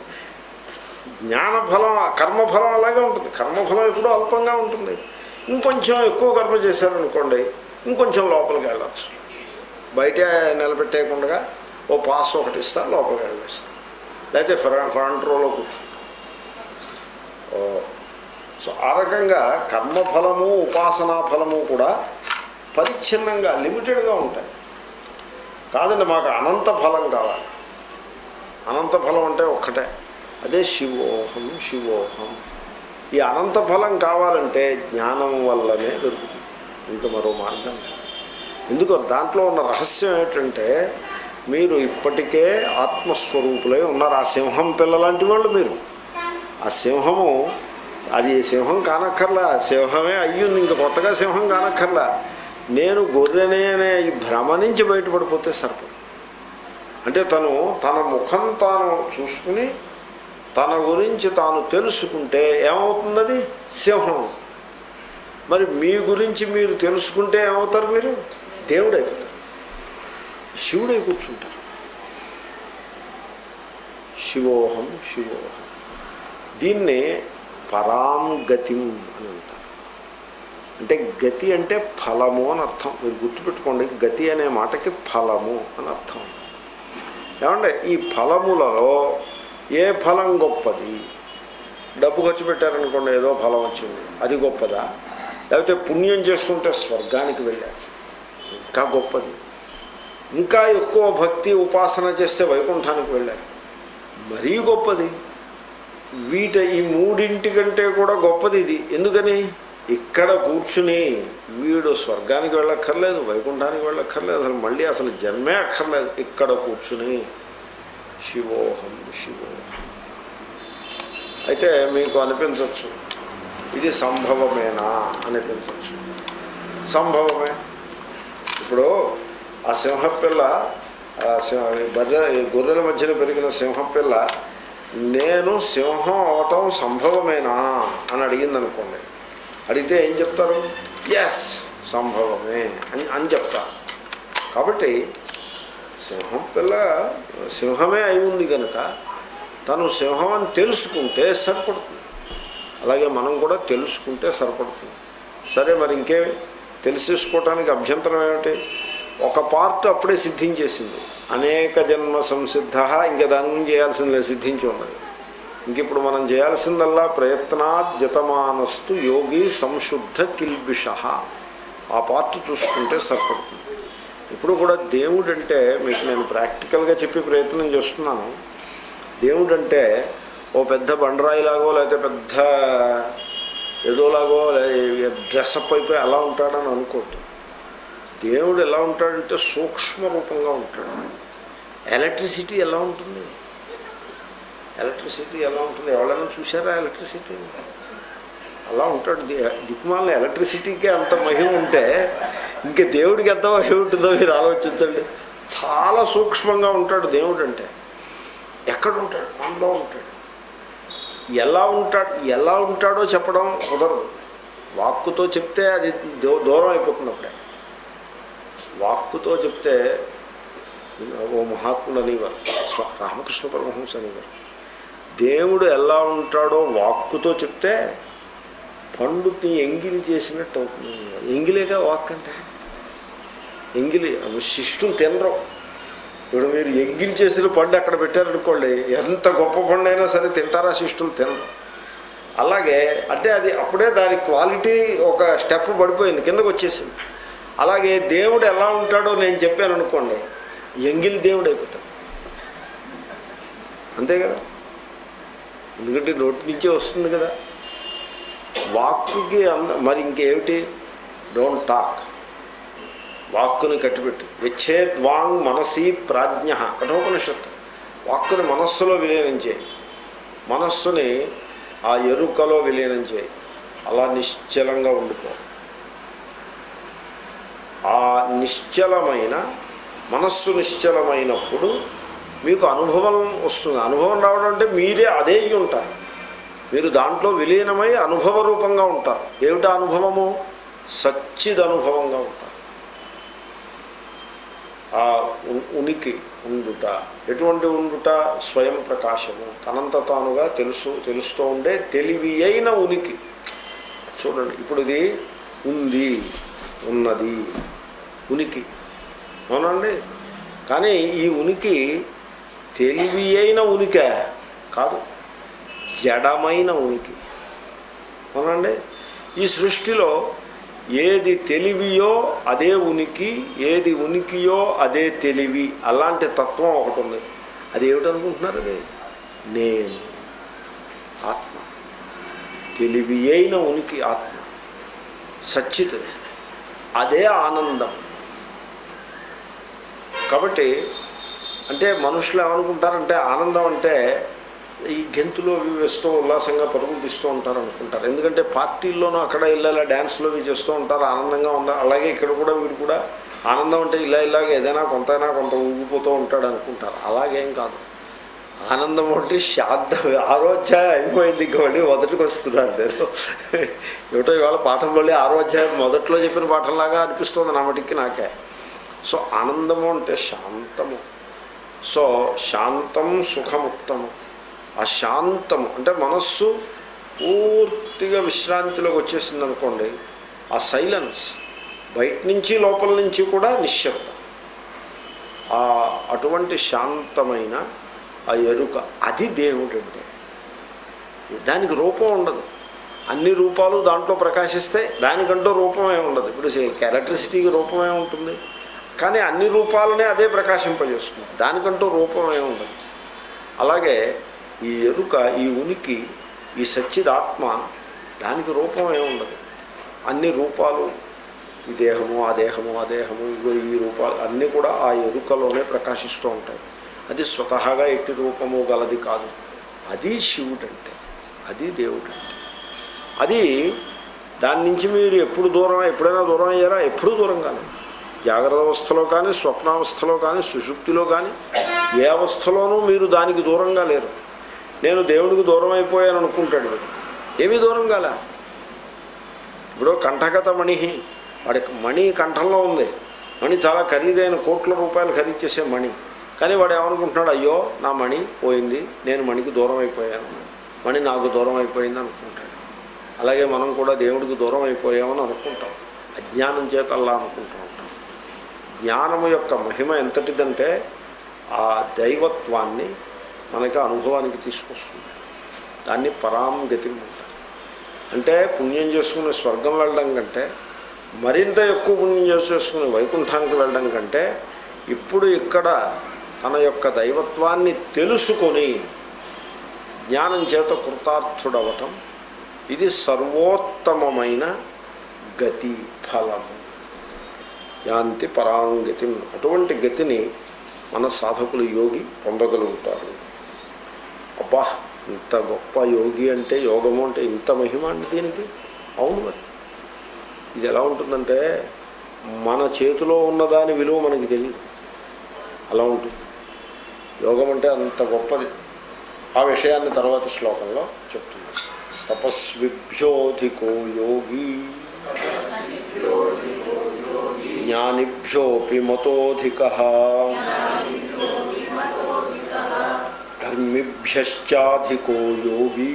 జ్ఞానఫలం కర్మఫలం అలాగే ఉంటుంది కర్మఫలం ఎప్పుడూ అల్పంగా ఉంటుంది ఇంకొంచెం ఎక్కువ కర్మ చేశారనుకోండి ఇంకొంచెం లోపలికి వెళ్ళచ్చు బయట నిలబెట్టేయకుండా ఓ పాస్ ఒకటి ఇస్తారు లోపలికి వెళ్ళేస్తారు లేకపోతే ఫ్రంట్ ఫ్రంట్ రోలో కూర్చుంటారు ఓ సో ఆ రకంగా కర్మఫలము ఉపాసనా ఫలము కూడా పరిచ్ఛిన్నంగా లిమిటెడ్గా ఉంటాయి కాదండి మాకు అనంత ఫలం కావాలి అనంత ఫలం అంటే ఒక్కటే అదే శివోహం శివోహం ఈ అనంత ఫలం కావాలంటే జ్ఞానం వల్లనే దొరుకుతుంది ఇంకా మరో మార్గం లేదు ఎందుకు దాంట్లో ఉన్న రహస్యం ఏంటంటే మీరు ఇప్పటికే ఆత్మస్వరూపులై ఉన్నారు ఆ సింహం పిల్లలాంటి వాళ్ళు మీరు ఆ సింహము అది సింహం కానక్కర్లా సింహమే అయ్యింది ఇంక కొత్తగా సింహం కానక్కర్లా నేను గొర్రెనే అనే ఈ భ్రమ నుంచి బయటపడిపోతే సరిపడు అంటే తను తన ముఖం తాను చూసుకుని తన గురించి తాను తెలుసుకుంటే ఏమవుతున్నది సింహం మరి మీ గురించి మీరు తెలుసుకుంటే ఏమవుతారు మీరు దేవుడైపోతారు శివుడై కూర్చుంటారు శివోహం శివోహం దీన్ని పరాం గతిం అని అంటారు అంటే గతి అంటే ఫలము అని అర్థం మీరు గుర్తుపెట్టుకోండి గతి అనే మాటకి ఫలము అని అర్థం ఏమంటే ఈ ఫలములలో ఏ ఫలం గొప్పది డబ్బు ఖర్చు పెట్టారనుకోండి ఏదో ఫలం వచ్చింది అది గొప్పదా లేకపోతే పుణ్యం చేసుకుంటే స్వర్గానికి వెళ్ళారు ఇంకా గొప్పది ఇంకా ఎక్కువ భక్తి ఉపాసన చేస్తే వైకుంఠానికి వెళ్ళారు మరీ గొప్పది వీట ఈ మూడింటి కంటే కూడా గొప్పది ఇది ఎందుకని ఇక్కడ కూర్చుని వీడు స్వర్గానికి వెళ్ళక్కర్లేదు వైకుంఠానికి వెళ్ళక్కర్లేదు అసలు మళ్ళీ అసలు జన్మే అక్కర్లేదు ఇక్కడ కూర్చుని శివోహం శివోహం అయితే మీకు అనిపించవచ్చు ఇది సంభవమేనా అనిపించవచ్చు సంభవమే ఇప్పుడు ఆ సింహపిల్ల ఆ సింహ ఈ బర్రె ఈ గొర్రెల మధ్యన పెరిగిన సింహపిల్ల నేను సింహం అవటం సంభవమేనా అని అడిగింది అనుకోండి అడిగితే ఏం చెప్తారు ఎస్ సంభవమే అని అని చెప్తారు కాబట్టి సింహం పిల్ల సింహమే అయి ఉంది కనుక తను సింహం అని తెలుసుకుంటే సరిపడుతుంది అలాగే మనం కూడా తెలుసుకుంటే సరిపడుతుంది సరే మరి ఇంకేమి తెలిసేసుకోవటానికి అభ్యంతరం ఏమిటి ఒక పార్ట్ అప్పుడే సిద్ధించేసింది అనేక జన్మ సంసిద్ధ ఇంకా దాని గురించి చేయాల్సింది లేదు సిద్ధించి ఉన్నది ఇంక ఇప్పుడు మనం చేయాల్సిందల్లా ప్రయత్నాత్ జతమానస్తు యోగి సంశుద్ధ కిల్బిష ఆ పార్ట్ చూసుకుంటే సరిపడుతుంది ఇప్పుడు కూడా దేవుడు అంటే మీకు నేను ప్రాక్టికల్గా చెప్పి ప్రయత్నం చేస్తున్నాను దేవుడు అంటే ఓ పెద్ద బండరాయిలాగో లేకపోతే పెద్ద ఏదోలాగో డ్రెస్అప్ అయిపోయి అలా ఉంటాడని అనుకోవద్దు దేవుడు ఎలా ఉంటాడంటే సూక్ష్మ రూపంగా ఉంటాడు ఎలక్ట్రిసిటీ ఎలా ఉంటుంది ఎలక్ట్రిసిటీ ఎలా ఉంటుంది ఎవరైనా చూసారా ఎలక్ట్రిసిటీ అలా ఉంటాడు ది- దిక్కుమాల ఎలక్ట్రిసిటీకి అంత మహిమ ఉంటే ఇంకా దేవుడికి ఎంత మహిమ ఉంటుందో మీరు ఆలోచించండి చాలా సూక్ష్మంగా ఉంటాడు దేవుడు అంటే ఎక్కడ ఉంటాడు మనలో ఉంటాడు ఎలా ఉంటాడు ఎలా ఉంటాడో చెప్పడం కుదరదు వాక్కుతో చెప్తే అది దూ- దూరం అయిపోతుంది అప్పుడే వాక్కుతో చెప్తే ఓ మహాత్ముడు అనేవారు స్వ రామకృష్ణ పరమహంస అనేవారు దేవుడు ఎలా ఉంటాడో వాక్కుతో చెప్తే పండుని ఎంగిలి చేసినట్టు అవుతుంది అనేవారు. ఎంగిలేగా వాక్ అంటే ఎంగిలి శిష్టులు తినరు ఇప్పుడు మీరు ఎంగిలి చేసిన పండు అక్కడ పెట్టారనుకోండి ఎంత గొప్ప పండు అయినా సరే తింటారా శిష్టులు తినరు అలాగే అంటే అది అప్పుడే దాని క్వాలిటీ ఒక స్టెప్ పడిపోయింది కిందకు వచ్చేసింది అలాగే దేవుడు ఎలా ఉంటాడో నేను చెప్పాను అనుకోండి ఎంగిలి దేవుడు అయిపోతాడు అంతే కదా ఎందుకంటే నోటి నుంచే వస్తుంది కదా వాక్కుకి అంద మరి ఇంకేమిటి డోంట్ టాక్ వాక్కుని కట్టిపెట్టు విచ్ఛేద్ వాంగ్ మనసి ప్రాజ్ఞ కఠోపనిషత్తు వాక్కుని మనస్సులో విలీనం చేయి మనస్సుని ఆ ఎరుకలో విలీనం చేయి అలా నిశ్చలంగా ఉండిపో ఆ నిశ్చలమైన మనస్సు నిశ్చలమైనప్పుడు మీకు అనుభవం వస్తుంది అనుభవం రావడం అంటే మీరే అదే అయి ఉంటారు మీరు దాంట్లో విలీనమై అనుభవ రూపంగా ఉంటారు ఏమిటా అనుభవము సచ్చిదనుభవంగా ఉంటారు ఆ ఉ- ఉనికి ఉండుట ఎటువంటి ఉండుట స్వయం ప్రకాశము తనంత తానుగా తెలుసు తెలుస్తూ ఉండే తెలివి అయిన ఉనికి చూడండి ఇప్పుడు ఇది ఉంది ఉన్నది ఉనికి అవునండి కానీ ఈ ఉనికి తెలివి అయిన ఉనికే కాదు జడమైన ఉనికి అవునండి ఈ సృష్టిలో ఏది తెలివియో అదే ఉనికి ఏది ఉనికియో అదే తెలివి అలాంటి తత్వం ఒకటి ఉంది అది ఏమిటనుకుంటున్నారు అది నేను ఆత్మ తెలివి అయిన ఉనికి ఆత్మ సచ్చిత్ అదే ఆనందం కాబట్టి అంటే మనుషులు ఏమనుకుంటారంటే ఆనందం అంటే ఈ గెంతులు అవి వేస్తూ ఉల్లాసంగా పరుగులు తీస్తూ ఉంటారు అనుకుంటారు ఎందుకంటే పార్టీల్లోనూ అక్కడ ఇలా డ్యాన్స్లో అవి చేస్తూ ఉంటారు ఆనందంగా ఉందా అలాగే ఇక్కడ కూడా వీడు కూడా ఆనందం అంటే ఇలా ఇలాగ ఏదైనా కొంతైనా కొంత ఊగిపోతూ ఉంటాడు అనుకుంటారు అలాగేం కాదు ఆనందం అంటే శాంత ఆరోధ్యాయం అయిపోయింది ఇంక మళ్ళీ మొదటికి వస్తున్నాను నేను ఏమిటో ఇవాళ పాఠం మళ్ళీ ఆరోధ్యాయం మొదట్లో చెప్పిన పాఠంలాగా అనిపిస్తుంది నా మటుకి నాకే సో ఆనందము అంటే శాంతము సో శాంతం సుఖముత్తము ఆ శాంతము అంటే మనస్సు పూర్తిగా విశ్రాంతిలోకి వచ్చేసింది అనుకోండి ఆ సైలెన్స్ బయట నుంచి లోపల నుంచి కూడా నిశ్శబ్దం ఆ అటువంటి శాంతమైన ఆ ఎరుక అది దేవుడు అంటే దానికి రూపం ఉండదు అన్ని రూపాలు దాంట్లో ప్రకాశిస్తే దానికంటూ రూపమే ఉండదు ఇప్పుడు ఎలక్ట్రిసిటీకి రూపమే ఉంటుంది కానీ అన్ని రూపాలనే అదే ప్రకాశింపజేస్తుంది దానికంటూ రూపమే ఉండదు అలాగే ఈ ఎరుక ఈ ఉనికి ఈ సచ్చిదాత్మ దానికి రూపమే ఉండదు అన్ని రూపాలు ఈ దేహము ఆ దేహము ఆ దేహము ఇగో ఈ రూపాలు అన్నీ కూడా ఆ ఎరుకలోనే ప్రకాశిస్తూ ఉంటాయి అది స్వతహాగా ఎట్టి రూపము గలది కాదు అది శివుడంటే అది దేవుడు అంటే అది దాని నుంచి మీరు ఎప్పుడు దూరం ఎప్పుడైనా దూరం అయ్యారా ఎప్పుడూ దూరం కాలేదు జాగ్రత్త అవస్థలో కానీ స్వప్నావస్థలో కానీ సుషుప్తిలో కానీ ఏ అవస్థలోనూ మీరు దానికి దూరంగా లేరు నేను దేవుడికి దూరం అయిపోయాను అనుకుంటాడు వీడు. ఏమీ దూరం కాలే ఇప్పుడు కంఠగత మణి వాడికి మణి కంఠంలో ఉంది మణి చాలా ఖరీదైన కోట్ల రూపాయలు ఖరీదు చేసే మణి కానీ వాడు ఏమనుకుంటున్నాడు అయ్యో నా మణి పోయింది నేను మణికి దూరం అయిపోయాను మణి నాకు దూరం అయిపోయింది అనుకుంటాడు అలాగే మనం కూడా దేవుడికి దూరం అయిపోయామని అనుకుంటాం అజ్ఞానం చేత అలా అనుకుంటూ ఉంటాం జ్ఞానము యొక్క మహిమ ఎంతటిదంటే ఆ దైవత్వాన్ని మనకి అనుభవానికి తీసుకొస్తుంది దాన్ని పరాం గతి అంటారు అంటే పుణ్యం చేసుకుని స్వర్గం వెళ్ళడం కంటే మరింత ఎక్కువ పుణ్యం చేసి చేసుకుని వైకుంఠానికి వెళ్ళడం కంటే ఇప్పుడు ఇక్కడ తన యొక్క దైవత్వాన్ని తెలుసుకొని జ్ఞానం చేత కృతార్థుడవటం ఇది సర్వోత్తమమైన గతి ఫలము యాంతి పరాంగతి అటువంటి గతిని మన సాధకులు యోగి పొందగలుగుతారు అబ్బా ఇంత గొప్ప యోగి అంటే యోగము అంటే ఇంత మహిమ అండి దీనికి అవును మరి ఇది ఎలా ఉంటుందంటే మన చేతిలో ఉన్నదాని విలువ మనకి తెలియదు అలా ఉంటుంది యోగం అంటే అంత గొప్పది ఆ విషయాన్ని తర్వాత శ్లోకంలో చెప్తున్నారు తపస్విభ్యోధికో యోగి జ్ఞానిభ్యోపి మతోధిక కర్మిభ్యశ్చాధికో యోగి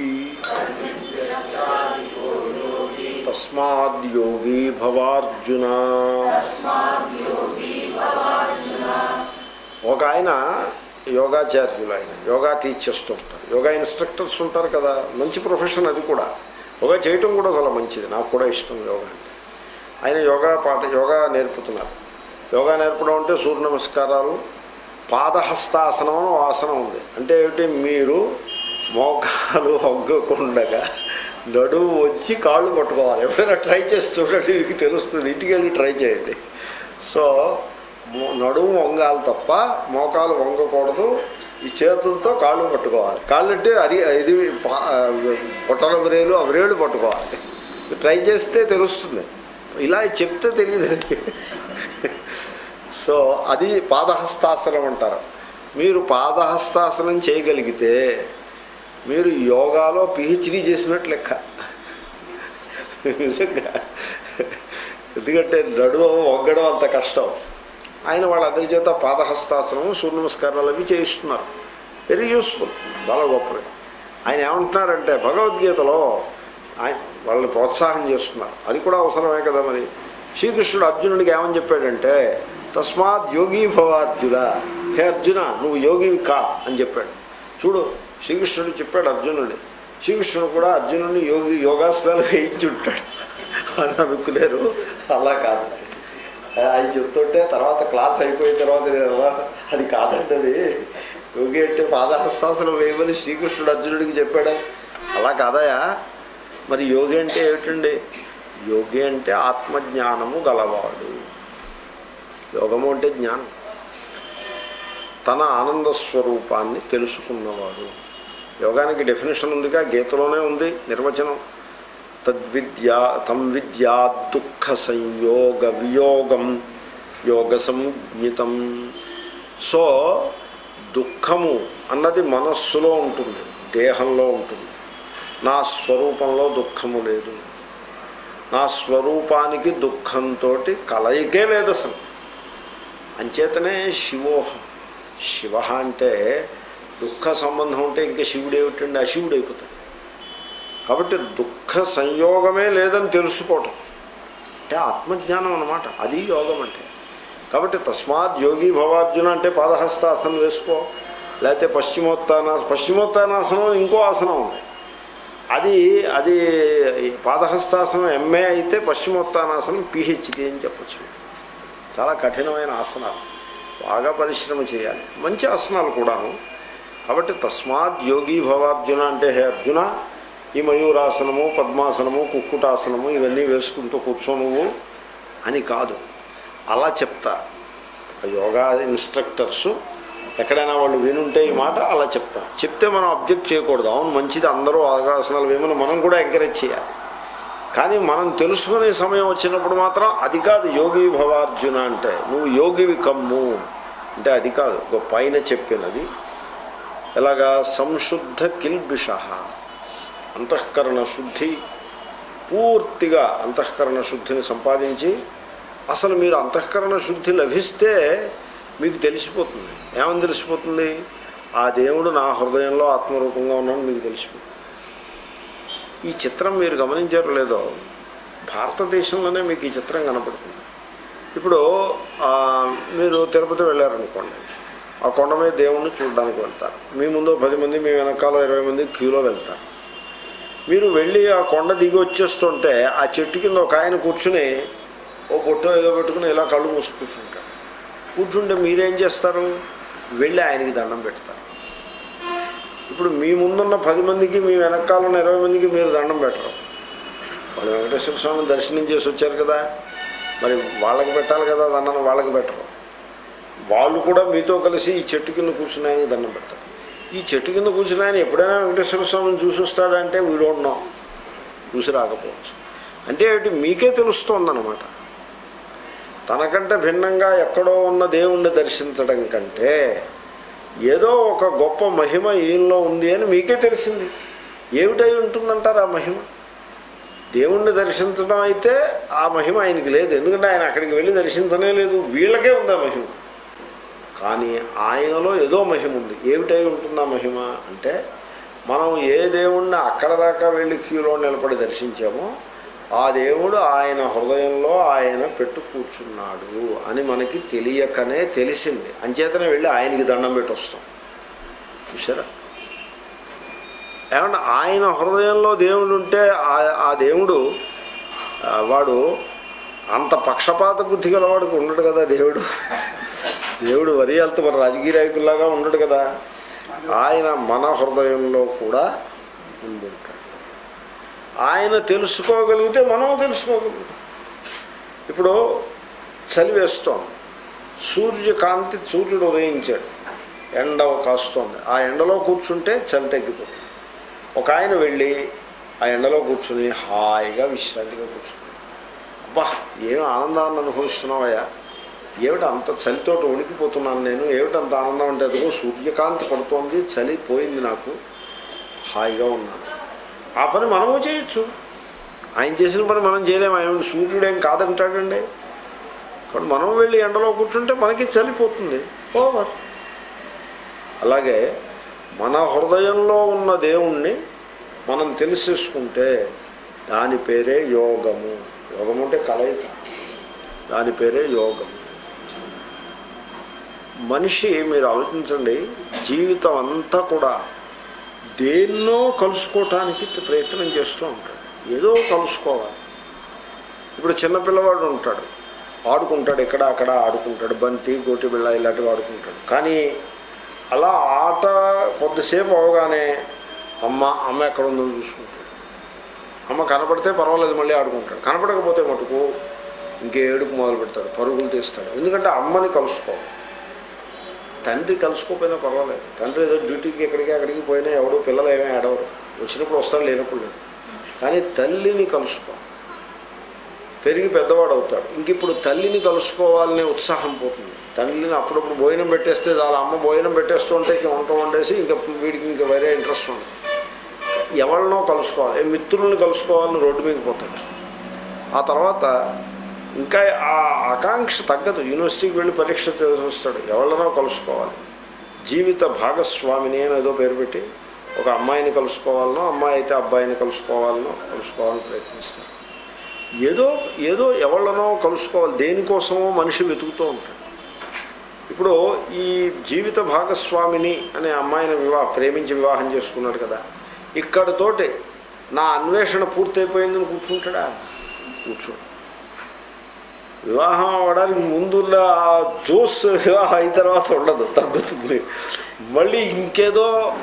తస్మాద్యోగి భవార్జున ఒక ఆయన యోగాచార్యులు ఆయన యోగా టీచ్ చేస్తూ ఉంటారు యోగా ఇన్స్ట్రక్టర్స్ ఉంటారు కదా మంచి ప్రొఫెషన్ అది కూడా యోగా చేయటం కూడా చాలా మంచిది నాకు కూడా ఇష్టం యోగా అంటే ఆయన యోగా పాట యోగా నేర్పుతున్నారు యోగా నేర్పడం అంటే సూర్య నమస్కారాలు పాదహస్తాసనం అని ఓ ఆసనం ఉంది అంటే ఏమిటి మీరు మోకాలు ఒగ్గకుండగా నడువు వచ్చి కాళ్ళు పట్టుకోవాలి ఎప్పుడైనా ట్రై చేసి చూడండి మీకు తెలుస్తుంది ఇంటికి వెళ్ళి ట్రై చేయండి సో మో- నడుము వంగాలి తప్ప మోకాలు వంగకూడదు ఈ చేతులతో కాళ్ళు పట్టుకోవాలి కాళ్ళు అంటే అది ఇది పా- పొట్టల వ్రేలు ఆ వ్రేలు పట్టుకోవాలి ట్రై చేస్తే తెలుస్తుంది ఇలా చెప్తే తెలియదు సో అది పాదహస్తాసనం అంటారు మీరు పాదహస్తాసనం చేయగలిగితే మీరు యోగాలో పిహెచ్డీ చేసినట్లు లెక్క నిజంగా ఎందుకంటే నడువ ఒగ్గడం అంత కష్టం ఆయన వాళ్ళందరి చేత పాదహస్తాసనం సూర్య నమస్కారాలు అవి చేయిస్తున్నారు వెరీ యూస్ఫుల్ చాలా గొప్పది ఆయన ఏమంటున్నారంటే భగవద్గీతలో ఆయన వాళ్ళని ప్రోత్సాహం చేస్తున్నారు అది కూడా అవసరమే కదా మరి శ్రీకృష్ణుడు అర్జునుడికి ఏమని చెప్పాడంటే తస్మాత్ యోగి భవ అర్జున హే అర్జున నువ్వు యోగివి కా అని చెప్పాడు చూడు శ్రీకృష్ణుడు చెప్పాడు అర్జునుడిని శ్రీకృష్ణుడు కూడా అర్జునుడిని యోగి యోగాసనాలు వేయించి ఉంటాడు అని అనుకున్నారు అలా కాదు ఆయన చెప్తుంటే తర్వాత క్లాస్ అయిపోయిన తర్వాత నేను అలా, అది కాదండి అది యోగి అంటే పాదహస్తాసనం వేయమని శ్రీకృష్ణుడు అర్జునుడికి చెప్పాడు అలా కాదయా మరి యోగి అంటే ఏమిటండి యోగి అంటే ఆత్మజ్ఞానము గలవాడు యోగము అంటే జ్ఞానం తన ఆనంద స్వరూపాన్ని తెలుసుకున్నవాడు యోగానికి డెఫినేషన్ ఉందిగా గీతలోనే ఉంది నిర్వచనం తద్విద్యా తం విద్యా దుఃఖ సంయోగ వియోగం యోగ సంజ్ఞితం సో దుఃఖము అన్నది మనస్సులో ఉంటుంది దేహంలో ఉంటుంది నా స్వరూపంలో దుఃఖము లేదు నా స్వరూపానికి దుఃఖంతో కలయికే లేదు అసలు అంచేతనే శివోహం శివ అంటే దుఃఖ సంబంధం ఉంటే ఇంకా శివుడు ఏమిటండి అశివుడు అయిపోతాడు కాబట్టి దుఃఖ సంయోగమే లేదని తెలుసుకోవటం అంటే ఆత్మజ్ఞానం అన్నమాట అది యోగం అంటే కాబట్టి తస్మాత్ యోగి భవార్జున అంటే పాదహస్తాసనం వేసుకో లేకపోతే పశ్చిమోత్తాన పశ్చిమోత్తానాసనం ఇంకో ఆసనం ఉంది అది అది పాదహస్తాసనం ఎంఏ అయితే పశ్చిమోత్తానాసనం పిహెచ్డి అని చెప్పచ్చు చాలా కఠినమైన ఆసనాలు బాగా పరిశ్రమ చేయాలి మంచి ఆసనాలు కూడాను కాబట్టి తస్మాత్ యోగి భవార్జున అంటే హే అర్జున ఈ మయూరాసనము పద్మాసనము కుక్కుటాసనము ఇవన్నీ వేసుకుంటూ కూర్చో నువ్వు అని కాదు అలా చెప్తా ఆ యోగా ఇన్స్ట్రక్టర్స్ ఎక్కడైనా వాళ్ళు వినుంటే ఈ మాట అలా చెప్తా చెప్తే మనం అబ్జెక్ట్ చేయకూడదు అవును మంచిది అందరూ ఆసనాలు వేయమని మనం కూడా ఎంకరేజ్ చేయాలి కానీ మనం తెలుసుకునే సమయం వచ్చినప్పుడు మాత్రం అది కాదు యోగి భవార్జున అంటే నువ్వు యోగివి కమ్ము అంటే అది కాదు ఒక పైన చెప్పినది ఎలాగా సంశుద్ధ కిల్బిష అంతఃకరణ శుద్ధి పూర్తిగా అంతఃకరణ శుద్ధిని సంపాదించి అసలు మీరు అంతఃకరణ శుద్ధి లభిస్తే మీకు తెలిసిపోతుంది ఏమని తెలిసిపోతుంది ఆ దేవుడు నా హృదయంలో ఆత్మరూపంగా ఉన్నాడు మీకు తెలిసిపోతుంది ఈ చిత్రం మీరు గమనించారో లేదో భారతదేశంలోనే మీకు ఈ చిత్రం కనపడుతుంది ఇప్పుడు ఆ, మీరు తిరుపతి వెళ్ళారనుకోండి ఆ కొండ మీద దేవుణ్ణి చూడడానికి వెళ్తారు మీ ముందు పది మంది మీ వెనకాల ఇరవై మంది క్యూలో వెళ్తారు మీరు వెళ్ళి ఆ కొండ దిగి వచ్చేస్తుంటే ఆ చెట్టు కింద ఒక ఆయన కూర్చుని ఓ బొట్టో ఏదో పెట్టుకుని ఇలా కళ్ళు మూసి కూర్చుంటాడు కూర్చుంటే మీరేం చేస్తారు వెళ్ళి ఆయనకి దండం పెడతారు ఇప్పుడు మీ ముందున్న పది మందికి మీ వెనకాల ఉన్న ఇరవై మందికి మీరు దండం పెట్టరు వాళ్ళు వెంకటేశ్వర స్వామిని దర్శనం చేసి వచ్చారు కదా మరి వాళ్ళకి పెట్టాలి కదా దండం వాళ్ళకి పెట్టరు వాళ్ళు కూడా మీతో కలిసి ఈ చెట్టు కింద కూర్చుని ఆయనకి దండం పెడతారు ఈ చెట్టు కింద కూర్చుని ఆయన ఎప్పుడైనా వెంకటేశ్వర స్వామిని చూసి వస్తాడంటే వీ డోంట్ నో చూసి రాకపోవచ్చు అంటే ఏమిటి మీకే తెలుస్తోందన్నమాట తనకంటే భిన్నంగా ఎక్కడో ఉన్న దేవుణ్ణి దర్శించడం కంటే ఏదో ఒక గొప్ప మహిమ ఈయనలో ఉంది అని మీకే తెలిసింది ఏమిటై ఉంటుందంటారు ఆ మహిమ దేవుణ్ణి దర్శించడం అయితే ఆ మహిమ ఆయనకి లేదు ఎందుకంటే ఆయన అక్కడికి వెళ్ళి దర్శించనే లేదు వీళ్ళకే ఉంది ఆ మహిమ కానీ ఆయనలో ఏదో మహిమ ఉంది ఏమిటై ఉంటుంది ఆ మహిమ అంటే మనం ఏ దేవుణ్ణి అక్కడ దాకా వెళ్ళి క్యూలో నిలబడి దర్శించామో ఆ దేవుడు ఆయన హృదయంలో ఆయన పెట్టు కూర్చున్నాడు అని మనకి తెలియకనే తెలిసింది అంచేతనే వెళ్ళి ఆయనకి దండం పెట్టి వస్తాం చూసారా ఏమన్నా ఆయన హృదయంలో దేవుడు ఉంటే ఆ- ఆ దేవుడు ఆ, వాడు అంత పక్షపాత బుద్ధి గలవాడికి ఉండడు కదా దేవుడు దేవుడు వరి వెళ్తే మన రాజకీయ నాయకుల్లాగా ఉండడు కదా ఆయన మన హృదయంలో కూడా ఉండుంటాడు ఆయన తెలుసుకోగలిగితే మనం తెలుసుకోగలుగుతాం ఇప్పుడు చలి వేస్తోంది సూర్యకాంతి సూర్యుడు ఉదయించాడు ఎండ కాస్తోంది ఆ ఎండలో కూర్చుంటే చలి తగ్గిపోతుంది ఒక ఆయన వెళ్ళి ఆ ఎండలో కూర్చుని హాయిగా విశ్రాంతిగా కూర్చున్నాడు అబ్బా ఏం ఆనందాన్ని అనుభవిస్తున్నావయ్యా ఏమిటి అంత చలితోటి వణికిపోతున్నాను నేను ఏమిటి అంత ఆనందం అంటే అదిగో సూర్యకాంతి పడుతోంది చలి పోయింది నాకు హాయిగా ఉన్నాను ఆ పని మనము చేయొచ్చు ఆయన చేసిన పని మనం చేయలేము ఆయన సూర్యుడు ఏం కాదంటాడండి కాబట్టి మనం వెళ్ళి ఎండలో కూర్చుంటే మనకి చలిపోతుంది ఓవర్ అలాగే మన హృదయంలో ఉన్న దేవుణ్ణి మనం తెలిసేసుకుంటే దాని పేరే యోగము యోగము అంటే కలయిక దాని పేరే యోగం మనిషి మీరు ఆలోచించండి జీవితం అంతా కూడా దేన్నో కలుసుకోవటానికి ప్రయత్నం చేస్తూ ఉంటాడు ఏదో కలుసుకోవాలి ఇప్పుడు చిన్నపిల్లవాడు ఉంటాడు ఆడుకుంటాడు ఇక్కడ అక్కడ ఆడుకుంటాడు బంతి గోటి బిళ్ళ ఇలాంటివి ఆడుకుంటాడు కానీ అలా ఆట కొద్దిసేపు అవగానే అమ్మ అమ్మ ఎక్కడ ఉందో చూసుకుంటాడు అమ్మ కనపడితే పర్వాలేదు మళ్ళీ ఆడుకుంటాడు కనపడకపోతే మటుకు ఇంకే ఏడుపు మొదలు పెడతాడు పరుగులు తీస్తాడు ఎందుకంటే అమ్మని కలుసుకోవాలి తండ్రి కలుసుకోకపోయినా పర్వాలేదు తండ్రి ఏదో డ్యూటీకి ఎక్కడికి అక్కడికి పోయినా ఎవడో పిల్లలు ఏమీ ఆడవరు వచ్చినప్పుడు వస్తాడు లేనప్పుడు లేదు కానీ తల్లిని కలుసుకోవాలి పెరిగి పెద్దవాడు అవుతాడు ఇంక ఇప్పుడు తల్లిని కలుసుకోవాలనే ఉత్సాహం పోతుంది తల్లిని అప్పుడప్పుడు భోజనం పెట్టేస్తే చాలా అమ్మ భోజనం పెట్టేస్తుంటే ఇంక వంట వండేసి ఇంకా వీడికి ఇంకా వేరే ఇంట్రెస్ట్ ఉండదు ఎవరినో కలుసుకోవాలి ఏ మిత్రుల్ని కలుసుకోవాలని రోడ్డు మీదకి పోతాడు ఆ తర్వాత ఇంకా ఆ ఆకాంక్ష తగ్గదు యూనివర్సిటీకి వెళ్ళి పరీక్ష చేసి వస్తాడు ఎవరినో కలుసుకోవాలి జీవిత భాగస్వామిని అని ఏదో పేరు పెట్టి ఒక అమ్మాయిని కలుసుకోవాలనో అమ్మాయి అయితే అబ్బాయిని కలుసుకోవాలనో కలుసుకోవాలని ప్రయత్నిస్తాడు ఏదో ఏదో ఎవళ్ళనో కలుసుకోవాలి దేనికోసమో మనిషి వెతుకుతూ ఉంటాడు ఇప్పుడు ఈ జీవిత భాగస్వామిని అనే అమ్మాయిని వివాహ ప్రేమించి వివాహం చేసుకున్నాడు కదా ఇక్కడతోటి నా అన్వేషణ పూర్తయిపోయిందని కూర్చుంటాడా కూర్చోడు వివాహం అవ్వడానికి ముందున్న ఆ జోస్ వివాహం అయిన తర్వాత ఉండదు తగ్గుతుంది మళ్ళీ ఇంకేదో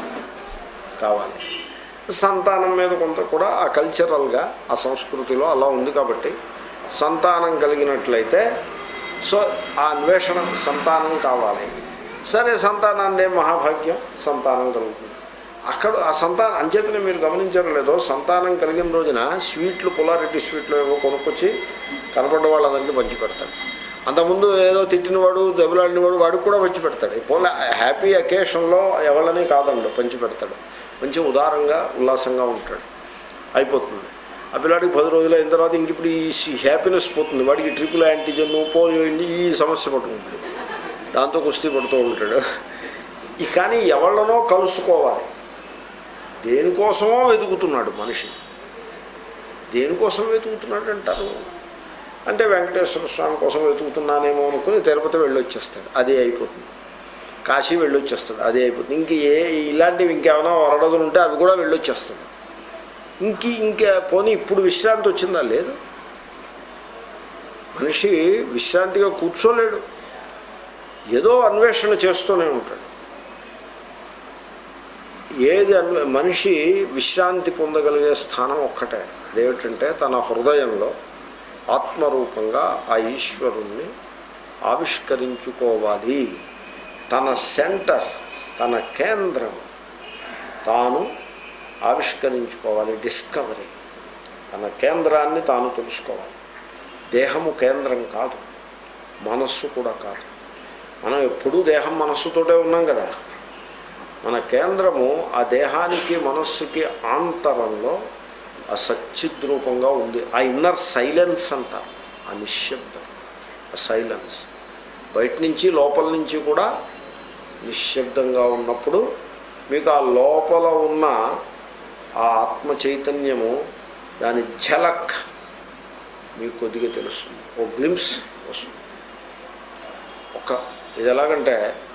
కావాలి సంతానం మీద కొంత కూడా ఆ కల్చరల్గా ఆ సంస్కృతిలో అలా ఉంది కాబట్టి సంతానం కలిగినట్లయితే సో ఆ అన్వేషణ సంతానం కావాలి సరే సంతానాన్ని మహాభాగ్యం సంతానం కలుగుతుంది అక్కడ ఆ సంతానం అంచేతనే మీరు గమనించారో లేదో సంతానం కలిగిన రోజున స్వీట్లు పులారెడ్డి స్వీట్లు ఏవో కొనుక్కొచ్చి కనపడ్డ వాళ్ళందరికీ పంచి పెడతాడు అంతకుముందు ఏదో తిట్టినవాడు దెబ్బలాడినవాడు వాడికి కూడా పంచి పెడతాడు పోలే హ్యాపీ అకేషన్లో ఎవళ్ళని కాదండు పంచి పెడతాడు మంచి ఉదారంగా ఉల్లాసంగా ఉంటాడు అయిపోతుంది ఆ పిల్లాడికి పది రోజులు అయిన తర్వాత ఇంక ఇప్పుడు ఈ హ్యాపీనెస్ పోతుంది వాడికి ట్రిపుల్ యాంటీజన్ పోలియో ఈ సమస్య పట్టుకుంటుంది దాంతో కుస్తీ పడుతూ ఉంటాడు ఈ కానీ ఎవళ్ళనో కలుసుకోవాలి దేనికోసమో వెతుకుతున్నాడు మనిషి దేనికోసం వెతుకుతున్నాడు అంటారు అంటే వెంకటేశ్వర స్వామి కోసం వెతుకుతున్నానేమో అనుకుని తిరుపతి వెళ్ళొచ్చేస్తాడు అదే అయిపోతుంది కాశీ వెళ్ళొచ్చేస్తాడు అదే అయిపోతుంది ఇంక ఏ ఇలాంటివి ఇంకేమైనా వరడదులు ఉంటే అవి కూడా వెళ్ళొచ్చేస్తాడు ఇంక ఇంకా పోనీ ఇప్పుడు విశ్రాంతి వచ్చిందా లేదు మనిషి విశ్రాంతిగా కూర్చోలేడు ఏదో అన్వేషణ చేస్తూనే ఉంటాడు ఏది అన్వే మనిషి విశ్రాంతి పొందగలిగే స్థానం ఒక్కటే అదేమిటంటే తన హృదయంలో ఆత్మరూపంగా ఆ ఈశ్వరుణ్ణి ఆవిష్కరించుకోవాలి తన సెంటర్ తన కేంద్రం తాను ఆవిష్కరించుకోవాలి డిస్కవరీ తన కేంద్రాన్ని తాను తెలుసుకోవాలి దేహము కేంద్రం కాదు మనస్సు కూడా కాదు మనం ఎప్పుడూ దేహం మనస్సుతోటే ఉన్నాం కదా మన కేంద్రము ఆ దేహానికి మనస్సుకి ఆంతరంలో ఆ సచ్చిద్రూపంగా ఉంది ఆ ఇన్నర్ సైలెన్స్ అంట ఆ నిశ్శబ్దం ఆ సైలెన్స్ బయట నుంచి లోపల నుంచి కూడా నిశ్శబ్దంగా ఉన్నప్పుడు మీకు ఆ లోపల ఉన్న ఆ ఆత్మ చైతన్యము దాని ఝలక్ మీకు కొద్దిగా తెలుస్తుంది ఓ గ్లిమ్స్ వస్తుంది ఒక ఇది ఎలాగంటే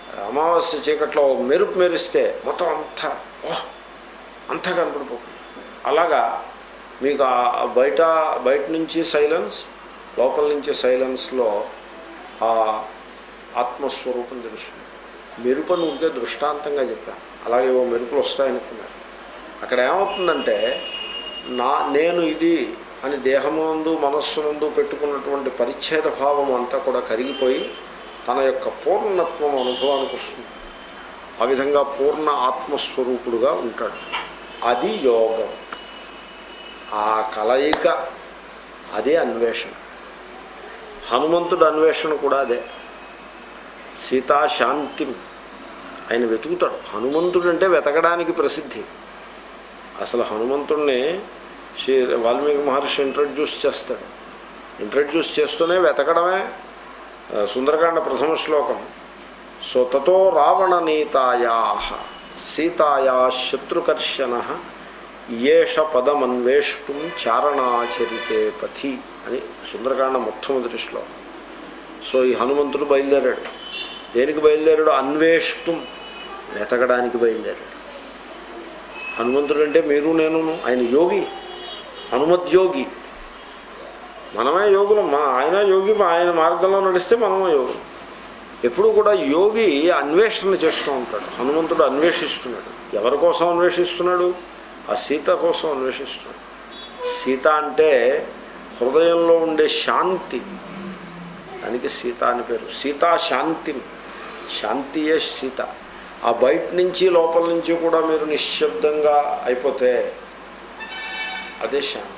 అమావాస్య చీకట్లో మెరుపు మెరిస్తే మొత్తం అంతా ఓహ్ అంతా కనపడిపోతుంది అలాగా మీకు ఆ బయట బయట నుంచి సైలెన్స్ లోపల నుంచి సైలెన్స్లో ఆ ఆత్మస్వరూపం తెలుస్తుంది మెరుపను ఉంటే దృష్టాంతంగా చెప్పాను అలాగే ఓ మెరుపులు వస్తాయనుకున్నారు అక్కడ ఏమవుతుందంటే నా నేను ఇది అని దేహమునందు మనస్సునందు పెట్టుకున్నటువంటి పరిచ్ఛేద భావం అంతా కూడా కరిగిపోయి తన యొక్క పూర్ణత్వం అనుభవానికి వస్తుంది ఆ విధంగా పూర్ణ ఆత్మస్వరూపుడుగా ఉంటాడు అది యోగం ఆ కలయిక అదే అన్వేషణ హనుమంతుడు అన్వేషణ కూడా అదే సీతా శాంతి ఆయన వెతుకుతాడు హనుమంతుడు అంటే వెతకడానికి ప్రసిద్ధి అసలు హనుమంతుడిని శ్రీ వాల్మీకి మహర్షి ఇంట్రడ్యూస్ చేస్తాడు ఇంట్రడ్యూస్ చేస్తూనే వెతకడమే ఆ, సుందరకాండ ప్రథమ శ్లోకం సో తతో రావణ నీతాయా సీతాయా శత్రుకర్షణ ఏష పదమన్వేష్టం చారణాచరితే పథి అని సుందరకాండ మొట్టమొదటి శ్లోకం సో ఈ హనుమంతుడు బయలుదేరాడు దేనికి బయలుదేరాడు అన్వేష్టం వెతకడానికి బయలుదేరాడు హనుమంతుడు అంటే మీరు నేను ఆయన యోగి హనుమద్యోగి మనమే యోగులం మా ఆయన యోగి మా ఆయన మార్గంలో నడిస్తే మనమే యోగులు ఎప్పుడు కూడా యోగి అన్వేషణ చేస్తూ ఉంటాడు హనుమంతుడు అన్వేషిస్తున్నాడు ఎవరి కోసం అన్వేషిస్తున్నాడు ఆ సీత కోసం అన్వేషిస్తున్నాడు సీత అంటే హృదయంలో ఉండే శాంతి దానికి సీత అని పేరు సీతా శాంతి శాంతియే సీత ఆ బయట నుంచి లోపల నుంచి కూడా మీరు నిశ్శబ్దంగా అయిపోతే అదే శాంతి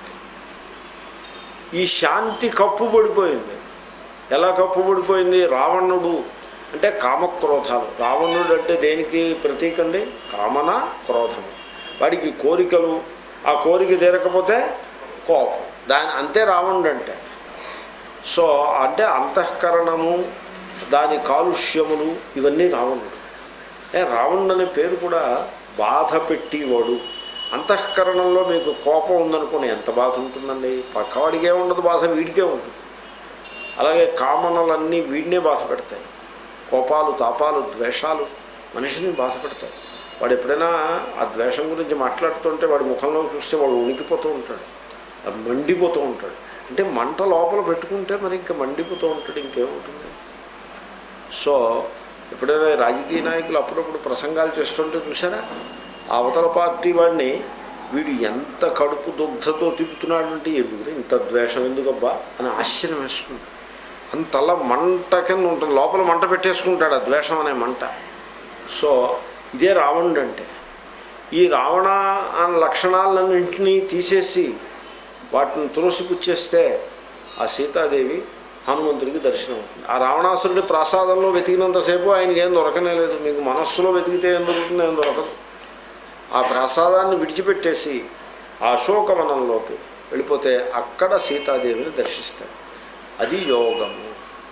ఈ శాంతి కప్పు పడిపోయింది ఎలా కప్పు పడిపోయింది రావణుడు అంటే కామక్రోధాలు రావణుడు అంటే దేనికి ప్రతీక అండి కామన క్రోధము వాడికి కోరికలు ఆ కోరిక తీరకపోతే కోపం దాని అంతే రావణుడు అంటే సో అంటే అంతఃకరణము దాని కాలుష్యములు ఇవన్నీ రావణుడు ఏ రావణుడు అనే పేరు కూడా బాధ పెట్టేవాడు అంతఃకరణంలో మీకు కోపం ఉందనుకోండి ఎంత బాధ ఉంటుందండి పక్కవాడికే ఉండదు బాధ వీడికే ఉంటుంది అలాగే కామనలన్నీ వీడినే బాధ పెడతాయి కోపాలు తాపాలు ద్వేషాలు మనిషిని బాధ పెడతాయి వాడు ఎప్పుడైనా ఆ ద్వేషం గురించి మాట్లాడుతుంటే వాడి ముఖంలో చూస్తే వాడు ఉనికిపోతూ ఉంటాడు ఆ మండిపోతూ ఉంటాడు అంటే మంట లోపల పెట్టుకుంటే మరి ఇంకా మండిపోతూ ఉంటాడు ఇంకేముంటుంది సో ఎప్పుడైనా రాజకీయ నాయకులు అప్పుడప్పుడు ప్రసంగాలు చేస్తుంటే చూసారా ఆ అవతల పార్టీ వాడిని వీడు ఎంత కడుపు దుగ్ధతో తిప్పుతున్నాడంటే ఎందుకు ఇంత ద్వేషం ఎందుకబ్బా అని ఆశ్చర్యం వేస్తుంది అంతలా మంట కింద ఉంటుంది లోపల మంట పెట్టేసుకుంటాడు ఆ ద్వేషం అనే మంట సో ఇదే రావణుడు అంటే ఈ రావణ అనే లక్షణాలన్నింటినీ తీసేసి వాటిని తులసిపుచ్చేస్తే ఆ సీతాదేవి హనుమంతుడికి దర్శనం అవుతుంది ఆ రావణాసురుడి ప్రసాదంలో వెతికినంతసేపు ఆయనకి ఏం దొరకనే లేదు మీకు మనస్సులో వెతికితే ఏం దొరుకుతుంది ఏం దొరకదు ఆ ప్రసాదాన్ని విడిచిపెట్టేసి ఆ అశోకవనంలోకి వెళ్ళిపోతే అక్కడ సీతాదేవిని దర్శిస్తాడు అది యోగము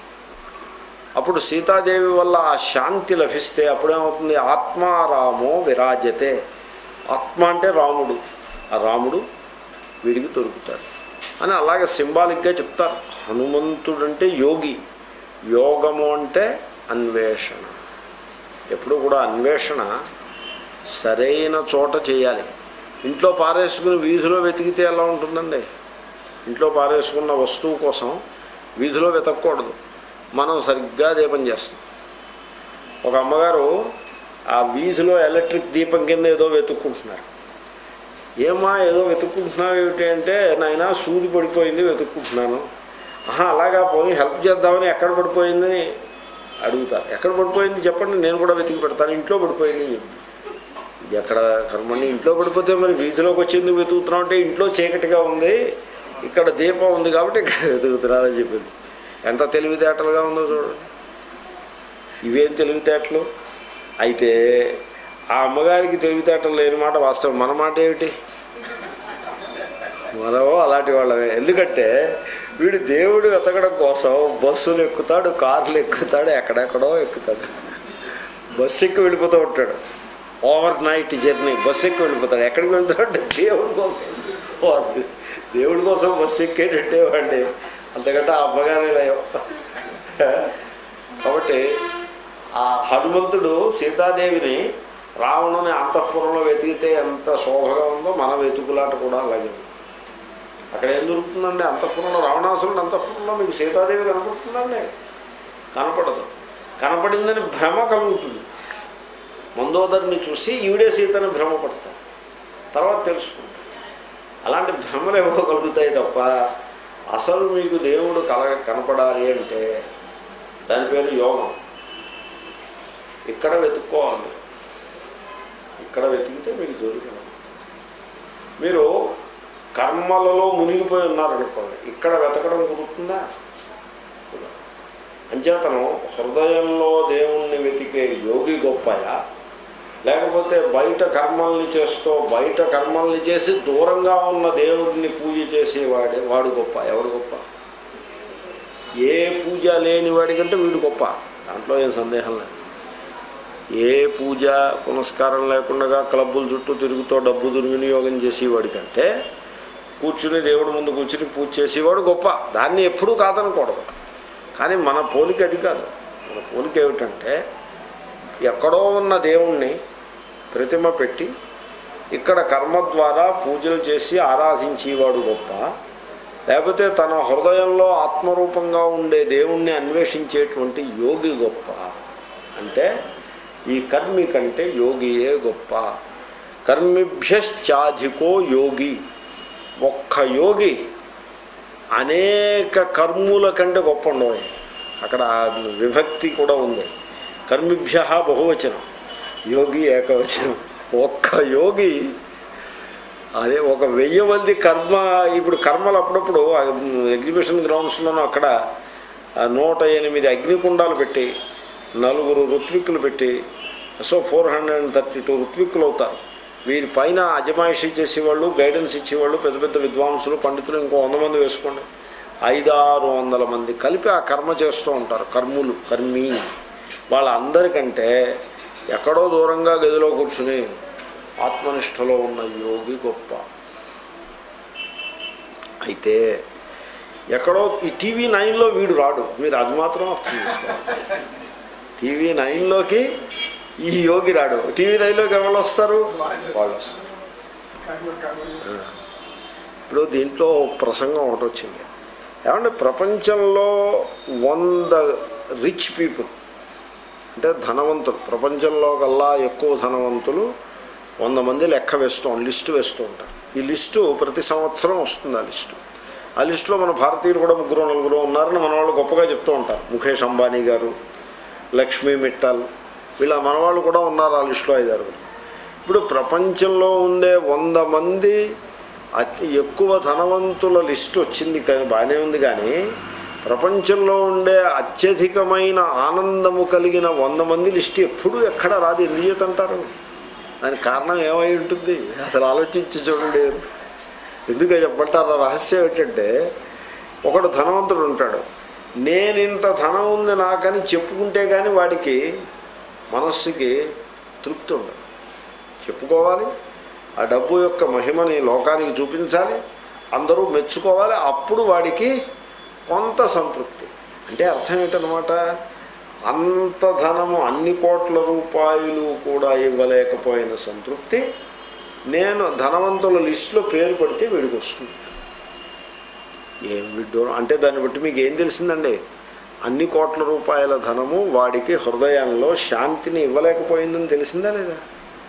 అప్పుడు సీతాదేవి వల్ల ఆ శాంతి లభిస్తే అప్పుడేమవుతుంది ఆత్మారామో విరాజతే ఆత్మ అంటే రాముడు ఆ రాముడు వీడికి దొరుకుతాడు అని అలాగే సింబాలిక్గా చెప్తారు హనుమంతుడు అంటే యోగి యోగము అంటే అన్వేషణ ఎప్పుడు కూడా అన్వేషణ సరైన చోట చేయాలి ఇంట్లో పారేసుకుని వీధిలో వెతికితే ఎలా ఉంటుందండి ఇంట్లో పారేసుకున్న వస్తువు కోసం వీధిలో వెతకూడదు మనం సరిగ్గా దీపం చేస్తాం ఒక అమ్మగారు ఆ వీధిలో ఎలక్ట్రిక్ దీపం కింద ఏదో వెతుక్కుంటున్నారు ఏమా ఏదో వెతుక్కుంటున్నావు ఏమిటి అంటే నాయన సూది పడిపోయింది వెతుక్కుంటున్నాను ఆహా అలాగా పోనీ హెల్ప్ చేద్దామని ఎక్కడ పడిపోయిందని అడుగుతారు ఎక్కడ పడిపోయింది చెప్పండి నేను కూడా వెతికి పెడతాను ఇంట్లో పడిపోయింది అని చెప్పి. ఇది ఎక్కడ కర్మని ఇంట్లో పడిపోతే మరి వీధిలోకి వచ్చింది వెతుకుతున్నాం అంటే ఇంట్లో చీకటిగా ఉంది ఇక్కడ దీపం ఉంది కాబట్టి ఇక్కడ వెతుకుతున్నారని చెప్పింది ఎంత తెలివితేటలుగా ఉందో చూడండి ఇవేం తెలివితేటలు అయితే ఆ అమ్మగారికి తెలివితేటలు లేని మాట వాస్తవం మన మాట ఏమిటి మనమో అలాంటి వాళ్ళమే ఎందుకంటే వీడు దేవుడు వెతకడం కోసం బస్సులు ఎక్కుతాడు కార్లు ఎక్కుతాడు ఎక్కడెక్కడో ఎక్కుతాడు బస్సు ఎక్కి వెళ్ళిపోతూ ఉంటాడు ఓవర్ నైట్ జర్నీ బస్సు ఎక్కి వెళ్ళిపోతాడు ఎక్కడికి వెళ్తాడు దేవుడి కోసం వాడు దేవుడి కోసం బస్సు ఎక్కేటట్టే వాడిని అంతకంటే ఆ అమ్మగానే లేవు కాబట్టి ఆ హనుమంతుడు సీతాదేవిని రావణుని అంతఃపురంలో వెతికితే ఎంత శోభగా ఉందో మన వెతుకులాట కూడా అలాగే ఉంది. అక్కడ ఏం దొరుకుతుందండి అంతఃపురంలో రావణాసురుడు అంతఃపురంలో మీకు సీతాదేవి కనపడుతుందండి కనపడదు కనపడిందని భ్రమ కలుగుతుంది మందోదరిని చూసి ఈవిడే సీతని భ్రమపడతాం తర్వాత తెలుసుకుంటాం అలాంటి భ్రమలు ఏవో కలుగుతాయి తప్ప అసలు మీకు దేవుడు కల కనపడాలి అంటే దాని పేరు యోగం ఇక్కడ వెతుక్కోవాలి ఇక్కడ వెతికితే మీకు దొరికిన మీరు కర్మలలో మునిగిపోయి ఉన్నారనుకోండి ఇక్కడ వెతకడం కుదురుతుందా కుదరదు. అంచేతను హృదయంలో దేవుణ్ణి వెతికే యోగి గొప్పయా లేకపోతే బయట కర్మల్ని చేస్తూ బయట కర్మల్ని చేసి దూరంగా ఉన్న దేవుడిని పూజ చేసేవాడే వాడు గొప్ప ఎవడు గొప్ప ఏ పూజ లేని వాడికంటే వీడు గొప్ప దాంట్లో ఏం సందేహం లేదు ఏ పూజ పునస్కారం లేకుండా క్లబ్బుల చుట్టూ తిరుగుతూ డబ్బు దుర్వినియోగం చేసేవాడి కంటే కూర్చుని దేవుడి ముందు కూర్చుని పూజ చేసేవాడు గొప్ప దాన్ని ఎప్పుడూ కాదనకూడదు కానీ మన పోలిక అది కాదు మన పోలిక ఏమిటంటే ఎక్కడో ఉన్న దేవుణ్ణి ప్రతిమ పెట్టి ఇక్కడ కర్మ ద్వారా పూజలు చేసి ఆరాధించేవాడు గొప్ప లేకపోతే తన హృదయంలో ఆత్మరూపంగా ఉండే దేవుణ్ణి అన్వేషించేటువంటి యోగి గొప్ప అంటే ఈ కర్మి కంటే యోగియే గొప్ప కర్మిభ్యశ్చాధికో యోగి ఒక్క యోగి అనేక కర్ముల కంటే గొప్ప ఉండవు అక్కడ విభక్తి కూడా ఉంది కర్మిభ్య బహువచనం యోగి ఏకవచనం ఒక్క యోగి అదే ఒక వెయ్యి మంది కర్మ ఇప్పుడు కర్మలు అప్పుడప్పుడు ఆ ఎగ్జిబిషన్ గ్రౌండ్స్లోనూ అక్కడ ఆ నూట ఎనిమిది అగ్నికుండాలు పెట్టి నలుగురు ఋత్విక్కులు పెట్టి so four hundred and thirty two ఋత్విక్కులు అవుతారు వీరి పైన అజమాయిషీ చేసేవాళ్ళు గైడెన్స్ ఇచ్చేవాళ్ళు పెద్ద పెద్ద విద్వాంసులు పండితులు ఇంకో వంద మంది వేసుకోండి ఐదారు వందల మంది కలిపి ఆ కర్మ చేస్తూ ఉంటారు కర్ములు కర్మి వాళ్ళందరికంటే ఎక్కడో దూరంగా గదిలో కూర్చుని ఆత్మనిష్టలో ఉన్న యోగి గొప్ప అయితే ఎక్కడో ఈ టీవీ నైన్లో వీడు రాడు మీరు అది మాత్రం అర్థం చేసుకోవాలి టీవీ నైన్లోకి ఈ యోగి రాడు టీవీ నైన్లోకి ఎవరు వస్తారు వాళ్ళు వస్తారు ఇప్పుడు దీంట్లో ప్రసంగం ఒకటి వచ్చింది ఏమంటే ప్రపంచంలో వంద రిచ్ పీపుల్ అంటే ధనవంతులు ప్రపంచంలో కల్లా ఎక్కువ ధనవంతులు వంద మంది లెక్క వేస్తూ లిస్టు వేస్తూ ఉంటారు ఈ లిస్టు ప్రతి సంవత్సరం వస్తుంది ఆ లిస్టు ఆ లిస్టులో మన భారతీయులు కూడా ముగ్గురు నలుగురు ఉన్నారని మన వాళ్ళు గొప్పగా చెప్తూ ఉంటారు ముఖేష్ అంబానీ గారు లక్ష్మీ మిట్టల్ వీళ్ళ మనవాళ్ళు కూడా ఉన్నారు ఆ లిస్టులో ఐదారు ఇప్పుడు ప్రపంచంలో ఉండే వంద మంది అతి ఎక్కువ ధనవంతుల లిస్టు వచ్చింది కానీ బాగానే ఉంది కానీ ప్రపంచంలో ఉండే అత్యధికమైన ఆనందము కలిగిన వంద మంది లిస్టు ఎప్పుడూ ఎక్కడ రాదు ఎందుచేత అంటారు దానికి కారణం ఏమై ఉంటుంది అసలు ఆలోచించి చూడండి ఎందుకు చెప్పంటారు ఆ రహస్యం ఏంటంటే ఒకడు ధనవంతుడు ఉంటాడు నేను ఇంత ధనం ఉంది నాకని చెప్పుకుంటే కానీ వాడికి మనస్సుకి తృప్తి ఉండదు చెప్పుకోవాలి ఆ డబ్బు యొక్క మహిమని లోకానికి చూపించాలి అందరూ మెచ్చుకోవాలి అప్పుడు వాడికి కొంత సంతృప్తి అంటే అర్థం ఏంటనమాట అంత ధనము అన్ని కోట్ల రూపాయలు కూడా ఇవ్వలేకపోయిన సంతృప్తి నేను ధనవంతుల లిస్టులో పేరు పడితే వీడికి వస్తుంది ఏం విడ్డూరం అంటే దాన్ని బట్టి మీకు ఏం తెలిసిందండి అన్ని కోట్ల రూపాయల ధనము వాడికి హృదయంలో శాంతిని ఇవ్వలేకపోయిందని తెలిసిందా లేదా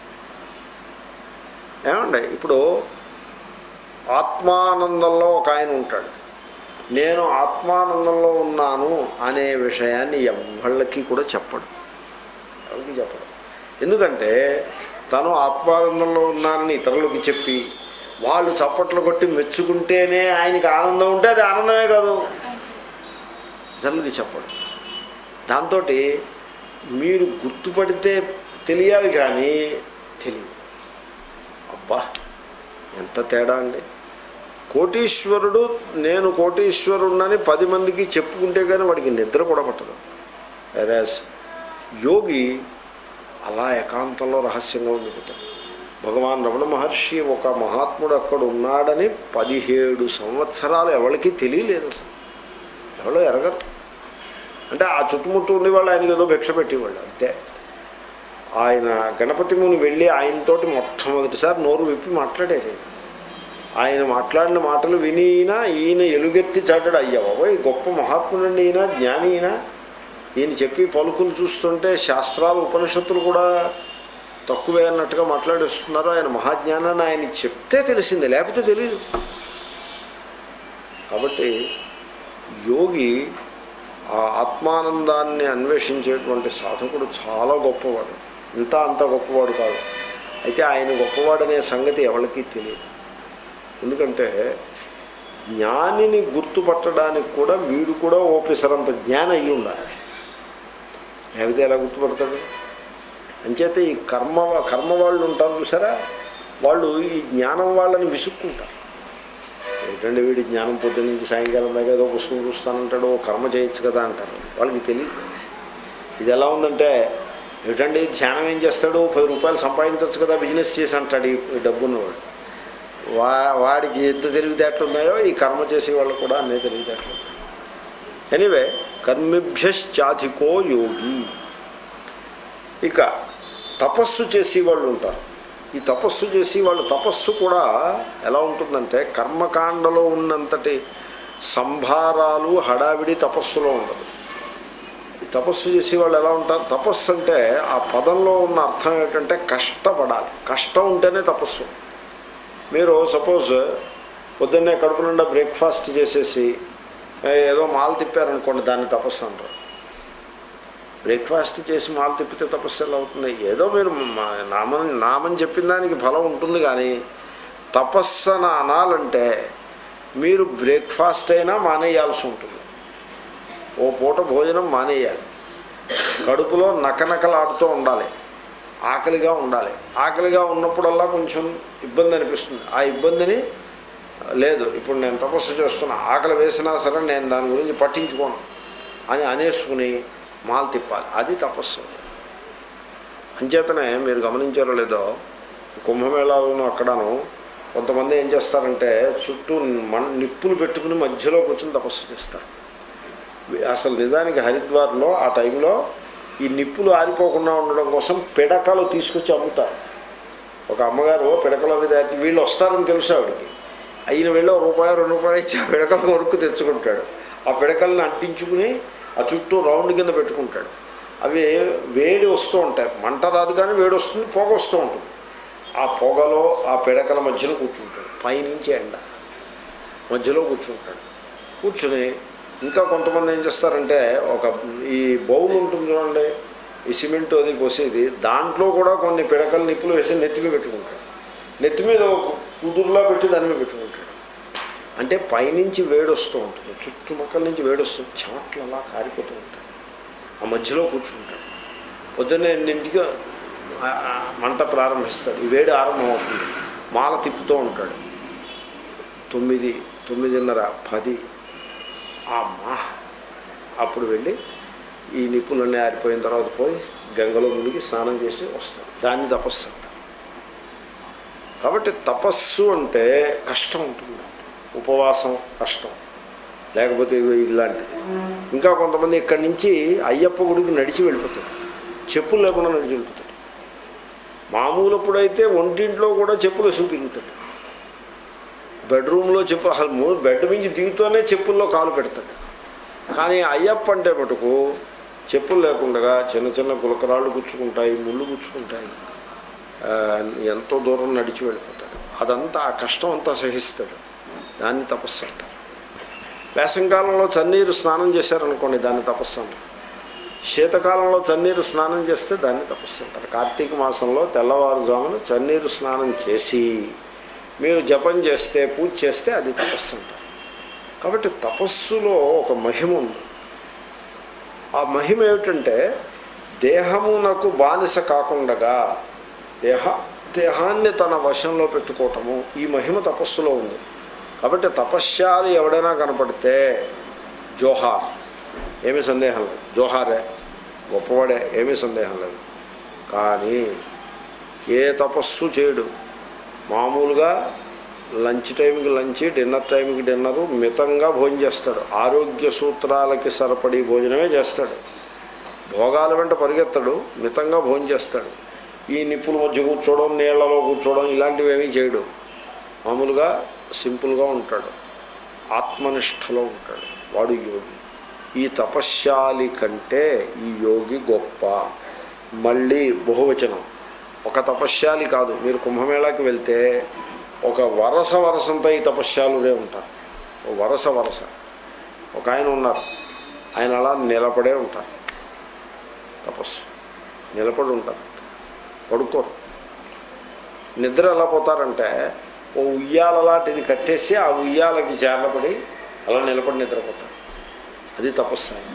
ఏమండి ఇప్పుడు ఆత్మానందంలో ఒక ఆయన ఉంటాడు నేను ఆత్మానందంలో ఉన్నాను అనే విషయాన్ని ఎవళ్ళకి కూడా చెప్పడు ఎవరికి చెప్పడు ఎందుకంటే తను ఆత్మానందంలో ఉన్నానని ఇతరులకి చెప్పి వాళ్ళు చప్పట్లు కొట్టి మెచ్చుకుంటేనే ఆయనకి ఆనందం ఉంటే అది ఆనందమే కాదు ఇతరులకి చెప్పడు దాంతో మీరు గుర్తుపడితే తెలియాలి కానీ తెలియదు అబ్బా ఎంత తేడా అండి కోటీశ్వరుడు నేను కోటీశ్వరుడినని పది మందికి చెప్పుకుంటే కానీ వాడికి నిద్ర కూడా పట్టదు వెరాజ్ యోగి అలా ఏకాంతంలో రహస్యంగా ఉండిపోతాడు భగవాన్ రమణ మహర్షి ఒక మహాత్ముడు అక్కడ ఉన్నాడని పదిహేడు సంవత్సరాలు ఎవరికి తెలియలేదు అసలు ఎవరో ఎరగరు అంటే ఆ చుట్టుముట్టు ఉండేవాళ్ళు ఆయనకి ఏదో భిక్ష పెట్టేవాళ్ళు అంతే ఆయన గణపతి ముని వెళ్ళి ఆయనతోటి మొట్టమొదటిసారి నోరు విప్పి మాట్లాడారు ఆయన ఆయన మాట్లాడిన మాటలు విని ఈయన ఈయన ఎలుగెత్తి చాటాడు అయ్యావో ఈ గొప్ప మహాత్ముడండి ఈయన జ్ఞాని ఈయన ఈయన చెప్పి పలుకులు చూస్తుంటే శాస్త్రాలు ఉపనిషత్తులు కూడా తక్కువే అన్నట్టుగా మాట్లాడిస్తున్నారు ఆయన మహాజ్ఞానాన్ని ఆయన చెప్తే తెలిసిందే లేకపోతే తెలియదు కాబట్టి యోగి ఆ ఆత్మానందాన్ని అన్వేషించేటువంటి సాధకుడు చాలా గొప్పవాడు ఇంత అంత గొప్పవాడు కాదు అయితే ఆయన గొప్పవాడనే సంగతి ఎవరికీ తెలియదు ఎందుకంటే జ్ఞానిని గుర్తుపట్టడానికి కూడా వీడు కూడా ఓపెసరంత జ్ఞానం అయ్యి ఉండాలి లేకపోతే ఎలా గుర్తుపడతాడు అంచేత ఈ కర్మ కర్మ వాళ్ళు ఉంటారు చూసారా వాళ్ళు ఈ జ్ఞానం వాళ్ళని విసుక్కుంటారు ఏంటంటే వీడి జ్ఞానం పొద్దు నుంచి సాయంకాలం దాకా ఏదో పుస్తకం చూస్తానంటాడు ఓ కర్మ చేయొచ్చు కదా అంటారు వాళ్ళకి తెలియదు ఇది ఎలా ఉందంటే ఏమిటండి ధ్యానం ఏం చేస్తాడు పది రూపాయలు సంపాదించవచ్చు కదా బిజినెస్ చేసి అంటాడు ఈ డబ్బున్నవాడు వా వాడికి ఎంత తెలివితేటలు ఉన్నాయో ఈ కర్మ చేసే వాళ్ళు కూడా అన్నీ తెలివితేటలు ఉన్నాయి ఎనివే కర్మిభ్యశ్చాధికో యోగి ఇక తపస్సు చేసి వాళ్ళు ఉంటారు ఈ తపస్సు చేసి వాళ్ళు తపస్సు కూడా ఎలా ఉంటుందంటే కర్మకాండలో ఉన్నంతటి సంభారాలు హడావిడి తపస్సులో ఉండదు ఈ తపస్సు చేసి వాళ్ళు ఎలా ఉంటారు తపస్సు అంటే ఆ పదంలో ఉన్న అర్థం ఏంటంటే కష్టపడాలి కష్టం ఉంటేనే తపస్సు మీరు సపోజ్ పొద్దున్నే కడుపు నిండా బ్రేక్ఫాస్ట్ చేసేసి ఏదో మాల తిప్పారనుకోండి దాన్ని తపస్సు అంటారు బ్రేక్ఫాస్ట్ చేసి మాల తిప్పితే తపస్సు ఎలా అవుతుంది ఏదో మీరు మా- నామం నామం చెప్పిన దానికి ఫలం ఉంటుంది కానీ తపస్సన అనాలంటే మీరు బ్రేక్ఫాస్ట్ అయినా మానేయాల్సి ఉంటుంది ఓ పూట భోజనం మానేయాలి కడుపులో నకనకలాడుతూ ఉండాలి ఆకలిగా ఉండాలి ఆకలిగా ఉన్నప్పుడల్లా కొంచెం ఇబ్బంది అనిపిస్తుంది ఆ ఇబ్బందిని లేదు ఇప్పుడు నేను తపస్సు చేస్తున్నా ఆకలి వేసినా సరే నేను దాని గురించి పట్టించుకోను అని అనేసుకుని మాలు తిప్పాలి అది తపస్సు అంచేతనే మీరు గమనించారో లేదో కుంభమేళాలను అక్కడను కొంతమంది ఏం చేస్తారంటే చుట్టూ మన్ నిప్పులు పెట్టుకుని మధ్యలో కూర్చొని తపస్సు చేస్తారు అసలు నిజానికి హరిద్వార్లో ఆ టైంలో ఈ నిప్పులు ఆరిపోకుండా ఉండడం కోసం పిడకలు తీసుకొచ్చి అమ్ముతారు ఒక అమ్మగారు పిడకలు అవి దాచి వీళ్ళు వస్తారని తెలుసు ఆవిడకి అయిన వెళ్ళి ఒక రూపాయి రెండు రూపాయలు ఇచ్చి ఆ పిడకల వరకు తెచ్చుకుంటాడు ఆ పిడకల్ని అంటించుకుని ఆ చుట్టూ రౌండ్ కింద పెట్టుకుంటాడు అవి వేడి వస్తూ ఉంటాయి మంట రాదు కానీ వేడి వస్తుంది పొగ వస్తూ ఉంటుంది ఆ పొగలో ఆ పిడకల మధ్యలో కూర్చుంటాడు పైనుంచి ఎండ మధ్యలో కూర్చుంటాడు కూర్చుని ఇంకా కొంతమంది ఏం చేస్తారంటే ఒక ఈ బౌల్ ఉంటుంది చూడండి ఈ సిమెంట్ అది పోసేది దాంట్లో కూడా కొన్ని పిడకలు నిప్పులు వేసి నెత్తిమి పెట్టుకుంటాడు నెత్తి మీద ఒక కుదురులా పెట్టి దాని మీద పెట్టుకుంటాడు అంటే పైనుంచి వేడి వస్తూ ఉంటుంది చుట్టుపక్కల నుంచి వేడి వస్తుంది చెమట్లు అలా కారిపోతూ ఉంటాయి ఆ మధ్యలో కూర్చుంటాడు పొద్దున్నే ఎన్నింటికి ఆ- ఆ మంట ప్రారంభిస్తాడు ఈ వేడి ఆరంభం అవుతుంది మాల తిప్పుతూ ఉంటాడు తొమ్మిది తొమ్మిదిన్నర పది అమ్మా అప్పుడు వెళ్ళి ఈ నిప్పులన్నీ ఆరిపోయిన తర్వాత పోయి గంగలో మునిగి స్నానం చేసి వస్తాడు దాన్ని తపస్సు అంటారు కాబట్టి తపస్సు అంటే కష్టం ఉంటుంది ఉపవాసం కష్టం లేకపోతే ఇగో ఇలాంటిది ఇంకా కొంతమంది ఇక్కడి నుంచి అయ్యప్ప గుడికి నడిచి వెళ్ళిపోతాడు చెప్పులు లేకుండా నడిచి వెళ్ళిపోతాడు మామూలప్పుడైతే ఒంటింట్లో కూడా చెప్పులు వేసుకు తిరుగుతాడు బెడ్రూమ్లో చెప్పు అసలు మూ- బెడ్ నుంచి దిగుతూనే చెప్పుల్లో కాలు పెడతాడు కానీ అయ్యప్ప అంటే మటుకు చెప్పులు లేకుండా చిన్న చిన్న గులకరాళ్ళు గుచ్చుకుంటాయి ముళ్ళు గుచ్చుకుంటాయి ఆ, ఎంతో దూరం నడిచి వెళ్ళిపోతాడు అదంతా ఆ కష్టం అంతా సహిస్తాడు దాన్ని తపస్సు అంటారు వేసంకాలంలో చన్నీరు స్నానం చేశారనుకోండి దాన్ని తపస్సు అంటారు శీతకాలంలో చన్నీరు స్నానం చేస్తే దాన్ని తపస్సు అంటారు కార్తీక మాసంలో తెల్లవారుజామున చన్నీరు స్నానం చేసి మీరు జపం చేస్తే పూజ చేస్తే అది తపస్సు అంటారు కాబట్టి తపస్సులో ఒక మహిమ ఉంది ఆ మహిమ ఏమిటంటే దేహమునకు బానిస కాకుండగా దేహ దేహాన్ని తన వశంలో పెట్టుకోవటము ఈ మహిమ తపస్సులో ఉంది కాబట్టి తపశ్శాలి ఎవడైనా కనపడితే జోహార్ ఏమీ సందేహం లేదు జోహారే గొప్పవాడే ఏమీ సందేహం లేదు కానీ ఏ తపస్సు చేయడు మామూలుగా లంచ్ టైంకి లంచ్ డిన్నర్ టైంకి డిన్నరు మితంగా భోజనం చేస్తాడు ఆరోగ్య సూత్రాలకి సరిపడి భోజనమే చేస్తాడు భోగాల వెంట పరిగెత్తడు మితంగా భోజనం చేస్తాడు ఈ నిప్పుల మధ్య కూర్చోవడం నీళ్లలో కూర్చోవడం ఇలాంటివి ఏమీ చేయడు మామూలుగా సింపుల్గా ఉంటాడు ఆత్మనిష్టలో ఉంటాడు వాడు యోగి ఈ తపశ్శాలి కంటే ఈ యోగి గొప్ప మళ్ళీ బహువచనం ఒక తపశ్శాలి కాదు మీరు కుంభమేళాకి వెళ్తే ఒక వరస వరసంతా ఈ తపశ్శాలుడే ఉంటారు ఓ వరస వరస ఒక ఆయన ఉన్నారు ఆయన అలా నిలబడే ఉంటారు తపస్సు నిలబడి ఉంటారు పడుకోరు నిద్ర ఎలా పోతారంటే ఓ ఉయ్యాల లాంటిది కట్టేసి ఆ ఉయ్యాలకి చేరబడి అలా నిలబడి నిద్రపోతారు అది తపస్సు ఆయన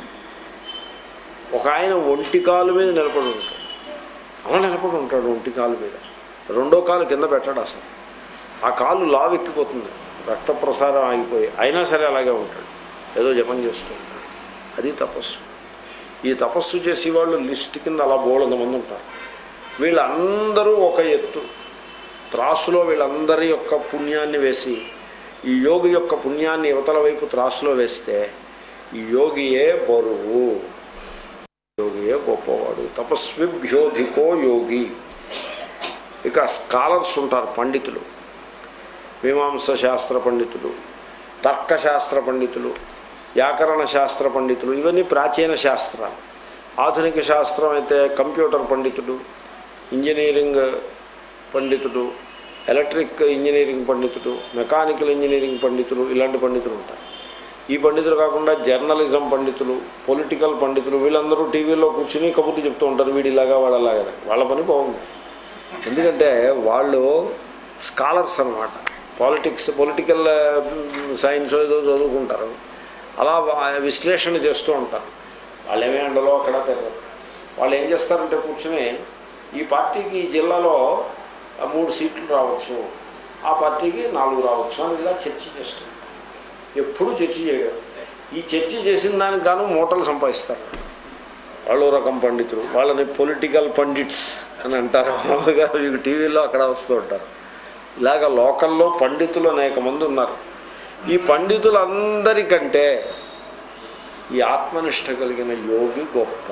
ఒక ఆయన ఒంటి కాలు మీద నిలబడి ఉంటాడు అలా నిలబడి ఉంటాడు ఒంటి కాలు మీద రెండో కాలు కింద పెట్టాడు అసలు ఆ కాలు లావెక్కిపోతుంది రక్త ప్రసారం ఆగిపోయి అయినా సరే అలాగే ఉంటాడు ఏదో జపం చేస్తూ ఉంటాడు అది తపస్సు ఈ తపస్సు చేసేవాళ్ళు లిస్ట్ కింద అలా బోళంత మంది ఉంటారు వీళ్ళందరూ ఒక ఎత్తు త్రాసులో వీళ్ళందరి యొక్క పుణ్యాన్ని వేసి ఈ యోగి యొక్క పుణ్యాన్ని యువతల వైపు త్రాసులో వేస్తే ఈ యోగియే బరువు యోగియే గొప్పవాడు తపస్విభ్యోధికో యోగి ఇక స్కాలర్స్ ఉంటారు పండితులు మీమాంస శాస్త్ర పండితులు తర్కశాస్త్ర పండితులు వ్యాకరణ శాస్త్ర పండితులు ఇవన్నీ ప్రాచీన శాస్త్రాలు ఆధునిక శాస్త్రం అయితే కంప్యూటర్ పండితుడు ఇంజనీరింగ్ పండితుడు ఎలక్ట్రిక్ ఇంజనీరింగ్ పండితుడు మెకానికల్ ఇంజనీరింగ్ పండితులు ఇలాంటి పండితులు ఉంటారు ఈ పండితులు కాకుండా జర్నలిజం పండితులు పొలిటికల్ పండితులు వీళ్ళందరూ టీవీలో కూర్చుని కబుర్లు చెప్తూ ఉంటారు వీడిలాగా వాళ్ళలాగా వాళ్ళ పని బాగుంది ఎందుకంటే వాళ్ళు స్కాలర్స్ అనమాట పాలిటిక్స్ పొలిటికల్ సైన్స్ ఏదో చదువుకుంటారు అలా వా- విశ్లేషణ చేస్తూ ఉంటారు వాళ్ళు ఏమే ఎండలో అక్కడ తిరగరు వాళ్ళు ఏం చేస్తారంటే కూర్చుని ఈ పార్టీకి ఈ జిల్లాలో ఆ మూడు సీట్లు రావచ్చు ఆ పార్టీకి నాలుగు రావచ్చు అని ఇలా చర్చ చేస్తుంటారు ఎప్పుడూ చర్చ చేయడం ఈ చర్చ చేసిన దానికి గాను మూటలు సంపాదిస్తారు వాళ్ళు రకం పండితులు వాళ్ళని పొలిటికల్ పండిట్స్ అని అంటారు మామూలుగా మీకు టీవీలో అక్కడ వస్తూ ఉంటారు ఇలాగ లోకల్లో పండితులు అనేక మంది ఉన్నారు ఈ పండితులందరికంటే ఈ ఆత్మనిష్ట కలిగిన యోగి గొప్ప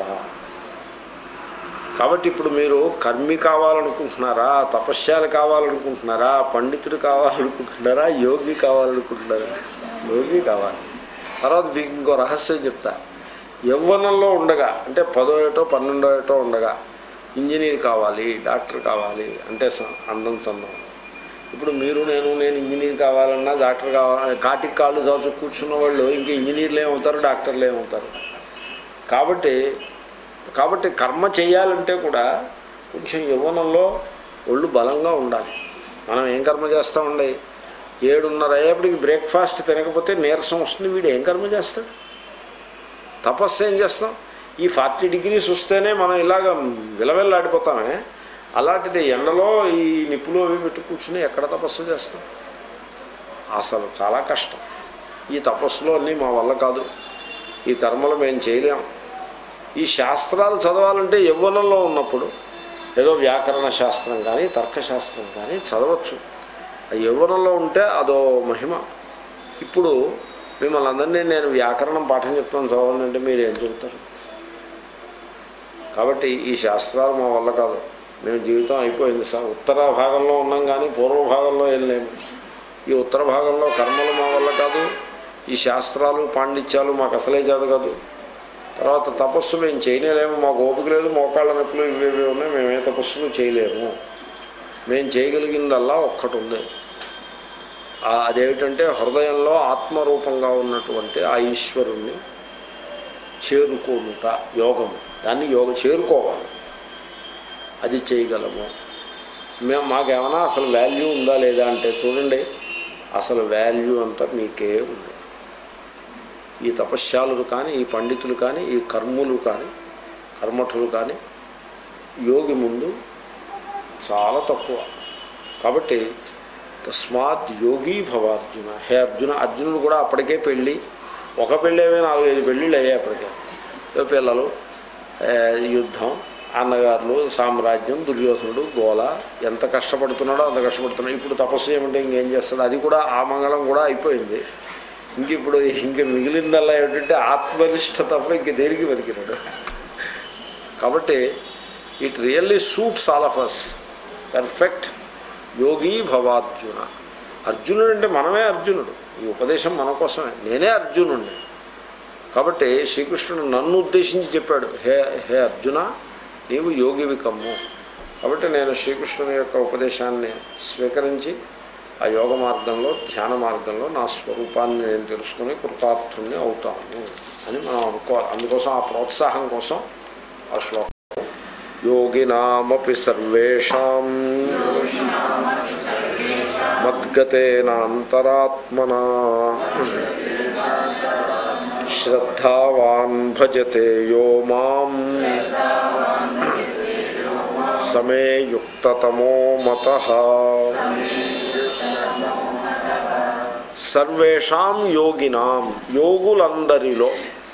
కాబట్టి ఇప్పుడు మీరు కర్మి కావాలనుకుంటున్నారా తపస్యాలు కావాలనుకుంటున్నారా పండితుడు కావాలనుకుంటున్నారా యోగి కావాలనుకుంటున్నారా యోగి కావాలి తర్వాత మీకు ఇంకో రహస్యం చెప్తా యవ్వనంలో ఉండగా అంటే పదో ఏటో పన్నెండో ఏటో ఉండగా ఇంజనీర్ కావాలి డాక్టర్ కావాలి అంటే స- అందం సందం ఇప్పుడు మీరు నేను నేను ఇంజనీర్ కావాలన్నా డాక్టర్ కావాలి కాటికి కాళ్ళు చదువు కూర్చున్న వాళ్ళు ఇంకా ఇంజనీర్లు ఏమవుతారు డాక్టర్లు ఏమవుతారు కాబట్టి కాబట్టి కర్మ చేయాలంటే కూడా కొంచెం యవ్వనంలో ఒళ్ళు బలంగా ఉండాలి మనం ఏం కర్మ చేస్తామండి ఏడున్నర అయ్యేప్పటికి బ్రేక్ఫాస్ట్ తినకపోతే నీరసం వస్తుంది వీడు ఏం కర్మ చేస్తాడు తపస్సు ఏం చేస్తాం ఈ ఫార్టీ డిగ్రీస్ వస్తేనే మనం ఇలాగ విలవెల్లాడిపోతామే అలాంటిది ఎండలో ఈ నిప్పులు అవి పెట్టి కూర్చుని ఎక్కడ తపస్సు చేస్తాం అసలు చాలా కష్టం ఈ తపస్సులో అన్నీ మా వల్ల కాదు ఈ కర్మలు మేము చేయలేం ఈ శాస్త్రాలు చదవాలంటే యవ్వనంలో ఉన్నప్పుడు ఏదో వ్యాకరణ శాస్త్రం కానీ తర్కశాస్త్రం కానీ చదవచ్చు ఆ యవ్వనంలో ఉంటే అదో మహిమ ఇప్పుడు మిమ్మల్ని అందరినీ నేను వ్యాకరణం పాఠం చెప్తాను చదవండి అంటే మీరు ఏం చెబుతారు కాబట్టి ఈ శాస్త్రాలు మా వల్ల కాదు మేము జీవితం అయిపోయింది సార్ ఉత్తర భాగంలో ఉన్నాం కానీ పూర్వ భాగంలో ఏం లేము ఈ ఉత్తర భాగంలో కర్మలు మా వల్ల కాదు ఈ శాస్త్రాలు పాండిత్యాలు మాకు అసలే చేత కాదు తర్వాత తపస్సు మేము చేయలేము మాకు ఓపిక లేదు మోకాళ్ళ నొప్పులు ఇవి ఇవి ఉన్నాయి మేము ఏ తపస్సులు చేయలేము మేము చేయగలిగిందల్లా ఒక్కటి ఉంది ఆ అదేమిటంటే హృదయంలో ఆత్మరూపంగా ఉన్నటువంటి ఆ ఈశ్వరుణ్ణి చేరుకోనుట యోగము దాన్ని యోగ చేరుకోవాలి అది చేయగలము మేము మాకేమైనా అసలు వాల్యూ ఉందా లేదా అంటే చూడండి అసలు వాల్యూ అంతా మీకే ఉంది ఈ తపశ్శాలులు కానీ ఈ పండితులు కానీ ఈ కర్ములు కానీ కర్మఠులు కానీ యోగి ముందు చాలా తక్కువ కాబట్టి తస్మాత్ యోగీ భవ అర్జున హే అర్జున అర్జునుడు కూడా అప్పటికే పెళ్ళి ఒక పెళ్ళేమే నాలుగైదు పెళ్ళిళ్ళు అయ్యాయి అప్పటికే ఏ పిల్లలు ఏ, యుద్ధం అన్నగారులు సామ్రాజ్యం దుర్యోధనుడు గోల ఎంత కష్టపడుతున్నాడో అంత కష్టపడుతున్నాడు ఇప్పుడు తపస్సు చేయమంటే ఇంకేం చేస్తాడు అది కూడా ఆ మంగళం కూడా అయిపోయింది ఇంక ఇప్పుడు ఇంక మిగిలిందల్లా ఏమిటంటే ఆత్మనిష్ట తప్ప ఇంక దేనికి పలికినాడు కాబట్టి it really suits all of us perfect yogi భవార్జున అర్జునుడు అంటే మనమే అర్జునుడు ఈ ఉపదేశం మన కోసమే నేనే అర్జునుడిని కాబట్టి శ్రీకృష్ణుడు నన్ను ఉద్దేశించి చెప్పాడు హే హే అర్జున నీవు యోగివి కమ్ము కాబట్టి నేను శ్రీకృష్ణుని యొక్క ఉపదేశాన్ని స్వీకరించి ఆ యోగ మార్గంలో ధ్యాన మార్గంలో నా స్వరూపాన్ని నేను తెలుసుకుని కృతార్థుని అవుతాను అని మనం అనుకోవాలి అందుకోసం ఆ ప్రోత్సాహం కోసం ఆ శ్లోకం యోగినామపి సర్వేషాం మద్గతేనాంతరాత్మనా శ్రద్ధావాన్ భజతే యో మాం సమే యుక్తతమో మత సర్వేషాం యోగినాం యోగులందరిలో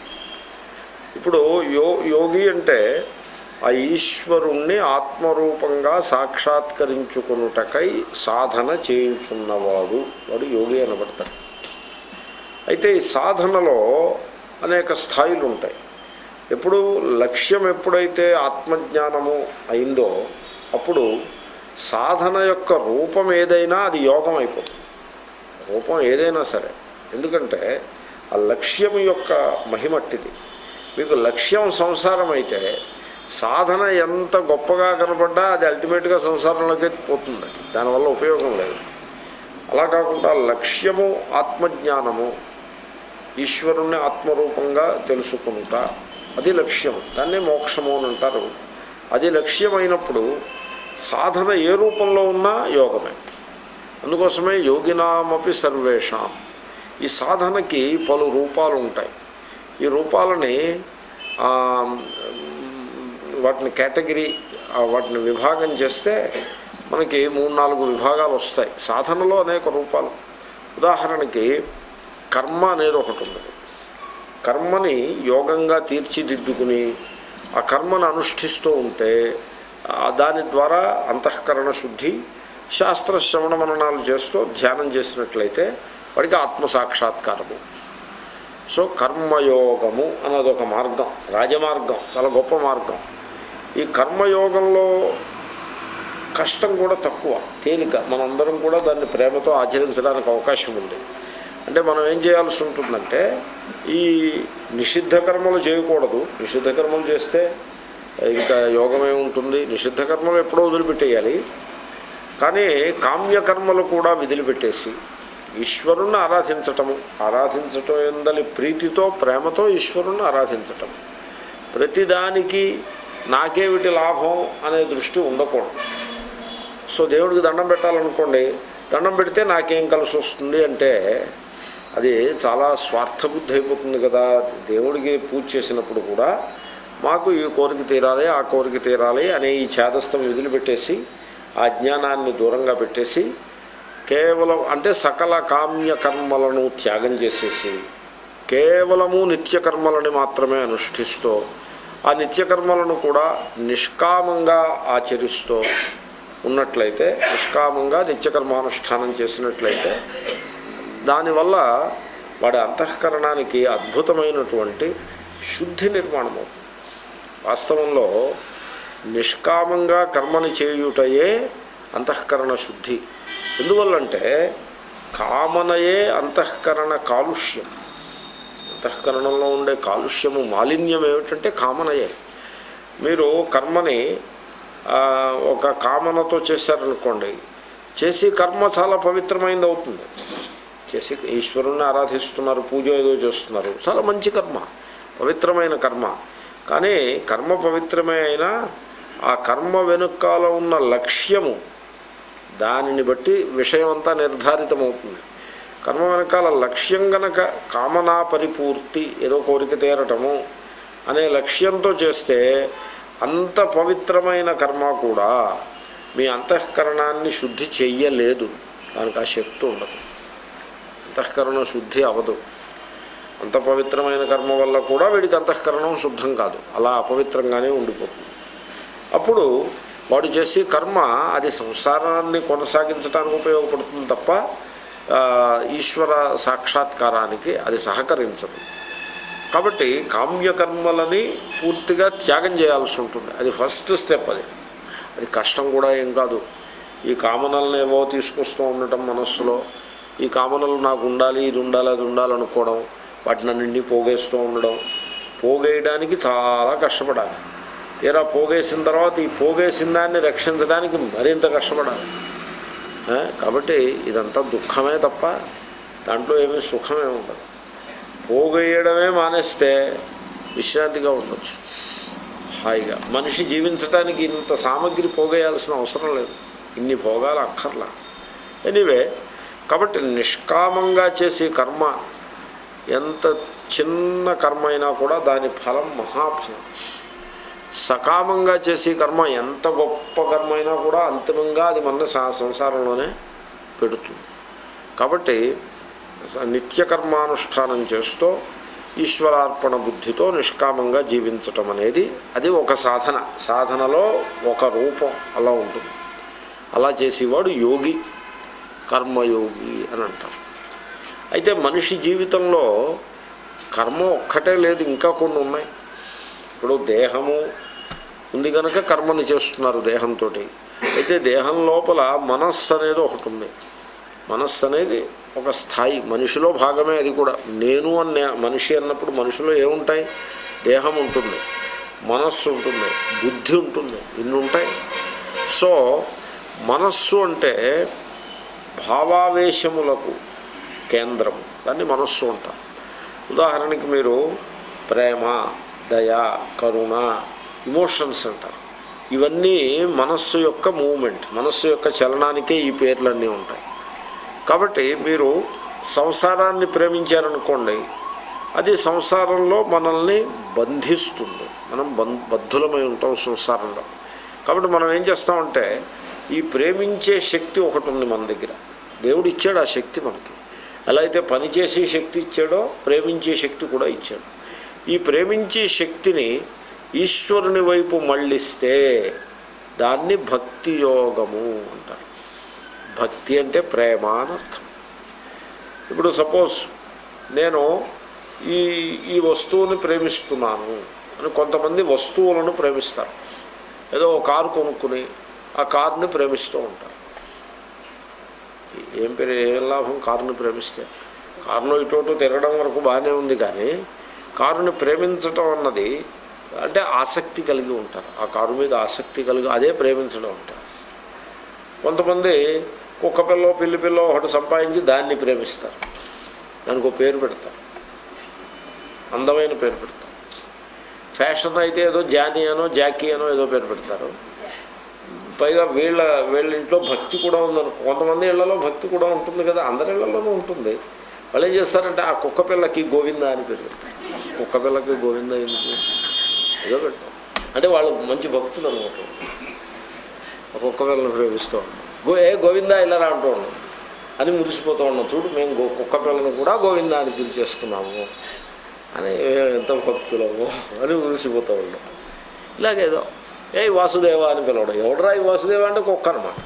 ఇప్పుడు యో యోగి అంటే ఆ ఈశ్వరుణ్ణి ఆత్మరూపంగా సాక్షాత్కరించుకునుటకై సాధన చేయుచున్నవాడు వాడు యోగి అనబడతాడు అయితే ఈ సాధనలో అనేక స్థాయిలు ఉంటాయి ఎప్పుడు లక్ష్యం ఎప్పుడైతే ఆత్మజ్ఞానము అయిందో అప్పుడు సాధన యొక్క రూపం ఏదైనా అది యోగం అయిపోతుంది రూపం ఏదైనా సరే ఎందుకంటే ఆ లక్ష్యం యొక్క మహిమట్టిది మీకు లక్ష్యం సంసారం అయితే సాధన ఎంత గొప్పగా కనపడ్డా అది అల్టిమేట్గా సంసారంలోకి పోతుంది అది దానివల్ల ఉపయోగం లేదు అలా కాకుండా లక్ష్యము ఆత్మజ్ఞానము ఈశ్వరుణ్ణి ఆత్మరూపంగా తెలుసుకుంటా అది లక్ష్యం దాన్నే మోక్షము అని అంటారు అది లక్ష్యమైనప్పుడు సాధన ఏ రూపంలో ఉన్నా యోగమే అందుకోసమే యోగినామపి సర్వేషాం ఈ సాధనకి పలు రూపాలు ఉంటాయి ఈ రూపాలని ఆ, వాటిని కేటగిరీ ఆ, వాటిని విభాగం చేస్తే మనకి మూడు నాలుగు విభాగాలు వస్తాయి సాధనలో అనేక రూపాలు ఉదాహరణకి కర్మ అనేది ఒకటి ఉన్నది కర్మని యోగంగా తీర్చిదిద్దుకుని ఆ కర్మను అనుష్ఠిస్తూ ఉంటే ఆ దాని ద్వారా అంతఃకరణ శుద్ధి శాస్త్ర శ్రవణ మననాలు చేస్తూ ధ్యానం చేసినట్లయితే వాడికి ఆత్మసాక్షాత్కారము సో కర్మయోగము అన్నది ఒక మార్గం రాజమార్గం చాలా గొప్ప మార్గం ఈ కర్మయోగంలో కష్టం కూడా తక్కువ తేలిక మనందరం కూడా దాన్ని ప్రేమతో ఆచరించడానికి అవకాశం ఉంది అంటే మనం ఏం చేయాల్సి ఉంటుందంటే ఈ నిషిద్ధ కర్మలు చేయకూడదు నిషిద్ధ కర్మలు చేస్తే ఇంకా యోగమే ఉంటుంది నిషిద్ధ కర్మలు ఎప్పుడో వదిలిపెట్టేయాలి కానీ కామ్యకర్మలు కూడా విదిలిపెట్టేసి ఈశ్వరుణ్ణి ఆరాధించటము ఆరాధించటం ఎందలి ప్రీతితో ప్రేమతో ఈశ్వరుణ్ణి ఆరాధించటం ప్రతిదానికి నాకేమిటి లాభం అనే దృష్టి ఉండకూడదు సో దేవుడికి దండం పెట్టాలనుకోండి దండం పెడితే నాకేం కలిసి వస్తుంది అంటే అది చాలా స్వార్థబుద్ధి అయిపోతుంది కదా దేవుడికి పూజ చేసినప్పుడు కూడా మాకు ఈ కోరిక తీరాలి ఆ కోరిక తీరాలి అనే ఈ ఛేదస్థం వదిలిపెట్టేసి ఆ జ్ఞానాన్ని దూరంగా పెట్టేసి కేవలం అంటే సకల కామ్య కర్మలను త్యాగం చేసేసి కేవలము నిత్యకర్మలని మాత్రమే అనుష్ఠిస్తూ ఆ నిత్యకర్మలను కూడా నిష్కామంగా ఆచరిస్తూ ఉన్నట్లయితే నిష్కామంగా నిత్యకర్మానుష్ఠానం చేసినట్లయితే దానివల్ల వాడి అంతఃకరణానికి అద్భుతమైనటువంటి శుద్ధి నిర్మాణం అవుతుంది వాస్తవంలో నిష్కామంగా కర్మని చేయుటయే అంతఃకరణ శుద్ధి ఎందువల్లంటే కామనయే అంతఃకరణ కాలుష్యం అంతఃకరణంలో ఉండే కాలుష్యము మాలిన్యం ఏమిటంటే కామనయే మీరు కర్మని ఆ, ఒక కామనతో చేశారనుకోండి చేసి కర్మ చాలా పవిత్రమైనది అవుతుంది చేసి ఈశ్వరుణ్ణి ఆరాధిస్తున్నారు పూజ ఏదో చేస్తున్నారు చాలా మంచి కర్మ పవిత్రమైన కర్మ కానీ కర్మ పవిత్రమే అయినా ఆ కర్మ వెనుకాల ఉన్న లక్ష్యము దానిని బట్టి విషయం అంతా నిర్ధారితమవుతుంది కర్మ వెనకాల లక్ష్యం గనక కామనా పరిపూర్తి ఏదో కోరిక తీరటము అనే లక్ష్యంతో చేస్తే అంత పవిత్రమైన కర్మ కూడా మీ అంతఃకరణాన్ని శుద్ధి చెయ్యలేదు దానికి ఆ శక్తి ఉండదు అంతఃకరణ శుద్ధి అవదు అంత పవిత్రమైన కర్మ వల్ల కూడా వీడికి అంతఃకరణం శుద్ధం కాదు అలా అపవిత్రంగానే ఉండిపోతుంది అప్పుడు వాడు చేసే కర్మ అది సంసారాన్ని కొనసాగించడానికి ఉపయోగపడుతుంది తప్ప ఆ, ఈశ్వర సాక్షాత్కారానికి అది సహకరించదు కాబట్టి కామ్యకర్మలని పూర్తిగా త్యాగం చేయాల్సి ఉంటుంది అది ఫస్ట్ స్టెప్ అది అది కష్టం కూడా ఏం కాదు ఈ కామనలను ఏవో తీసుకొస్తూ ఉండటం మనస్సులో ఈ కామనలు నాకు ఉండాలి ఇది ఉండాలి అది ఉండాలనుకోవడం వాటిని అన్నింటినీ పోగేస్తూ ఉండడం పోగేయడానికి చాలా కష్టపడాలి తీరా పోగేసిన తర్వాత ఈ పోగేసిన దాన్ని రక్షించడానికి మరింత కష్టపడాలి ఆ, కాబట్టి ఇదంతా దుఃఖమే తప్ప దాంట్లో ఏమీ సుఖమే ఉండదు పోగేయడమే మానేస్తే విశ్రాంతిగా ఉండొచ్చు హాయిగా మనిషి జీవించడానికి ఇంత సామగ్రి పోగేయాల్సిన అవసరం లేదు ఇన్ని భోగాలు అక్కర్లా ఎనీవే కాబట్టి నిష్కామంగా చేసే కర్మ ఎంత చిన్న కర్మ అయినా కూడా దాని ఫలం మహాఫలం సకామంగా చేసే కర్మ ఎంత గొప్ప కర్మ అయినా కూడా అంతిమంగా అది మన సా- సంసారంలోనే పెడుతుంది కాబట్టి స- నిత్యకర్మానుష్ఠానం చేస్తూ ఈశ్వరార్పణ బుద్ధితో నిష్కామంగా జీవించటం అనేది అది ఒక సాధన సాధనలో ఒక రూపం అలా ఉంటుంది అలా చేసేవాడు యోగి కర్మయోగి అని అంటారు అయితే మనిషి జీవితంలో కర్మ ఒక్కటే లేదు ఇంకా కొన్ని ఉన్నాయి ఇప్పుడు దేహము ఉంది కనుక కర్మని చేస్తున్నారు దేహంతో అయితే దేహం లోపల మనస్సు అనేది ఒకటి ఉంది మనస్సు అనేది ఒక స్థాయి మనిషిలో భాగమే అది కూడా నేను అన్న మనిషి అన్నప్పుడు మనిషిలో ఏముంటాయి దేహం ఉంటుంది మనస్సు ఉంటుంది బుద్ధి ఉంటుంది ఇన్ని ఉంటాయి సో మనస్సు అంటే భావావేశములకు కేంద్రము దాన్ని మనస్సు అంటారు ఉదాహరణకి మీరు ప్రేమ దయ కరుణ ఇమోషన్స్ అంటారు ఇవన్నీ మనస్సు యొక్క మూమెంట్ మనస్సు యొక్క చలనానికే ఈ పేర్లన్నీ ఉంటాయి కాబట్టి మీరు సంసారాన్ని ప్రేమించారనుకోండి అది సంసారంలో మనల్ని బంధిస్తుంది మనం బం బద్ధులమై ఉంటాం సంసారంలో కాబట్టి మనం ఏం చేస్తామంటే ఈ ప్రేమించే శక్తి ఒకటి ఉంది మన దగ్గర దేవుడు ఇచ్చాడు ఆ శక్తి మనకి ఎలా అయితే పనిచేసే శక్తి ఇచ్చాడో ప్రేమించే శక్తి కూడా ఇచ్చాడు ఈ ప్రేమించే శక్తిని ఈశ్వరుని వైపు మళ్ళిస్తే దాన్ని భక్తి యోగము అంటారు భక్తి అంటే ప్రేమ అని అర్థం ఇప్పుడు సపోజ్ నేను ఈ ఈ వస్తువుని ప్రేమిస్తున్నాను అని కొంతమంది వస్తువులను ప్రేమిస్తారు ఏదో ఒక కారు కొనుక్కుని ఆ కారుని ప్రేమిస్తూ ఉంటారు ఏం పేరు ఏం లాభం కారుని ప్రేమిస్తే కారులో ఇటు తిరగడం వరకు బాగానే ఉంది కానీ కారుని ప్రేమించటం అన్నది అంటే ఆసక్తి కలిగి ఉంటారు ఆ కారు మీద ఆసక్తి కలిగి అదే ప్రేమించడం అంటారు కొంతమంది కుక్క పిల్లో పిల్లి పిల్లో ఒకటి సంపాదించి దాన్ని ప్రేమిస్తారు దానికి ఒక పేరు పెడతారు అందమైన పేరు పెడతారు ఫ్యాషన్ అయితే ఏదో జానీ అనో జాకీ అనో ఏదో పేరు పెడతారు పైగా వీళ్ళ వీళ్ళ ఇంట్లో భక్తి కూడా ఉందను కొంతమంది ఇళ్లలో భక్తి కూడా ఉంటుంది కదా అందరి ఇళ్లలోనూ ఉంటుంది వాళ్ళు ఏం చేస్తారంటే ఆ కుక్క పిల్లకి గోవింద అని పేరు పెడతారు కుక్క పిల్లకి గోవింద ఎందుకు ఏదో పెడతాం అంటే వాళ్ళు మంచి భక్తులు అనమాట ఆ కుక్క పిల్లని ప్రేమిస్తూ ఉంటాం గో ఏ గోవింద ఇలా రా అంటూ ఉన్నాం అని మురిసిపోతూ ఉన్నాం చూడు మేము గో కుక్క పిల్లని కూడా గోవింద అని పిలిచేస్తున్నాము అని ఎంత భక్తులము అని మురిసిపోతూ ఉన్నాం ఇలాగేదో ఏ వాసుదేవ అని పిలవడం ఎవడరా ఈ వాసుదేవ అంటే కుక్క అనమాట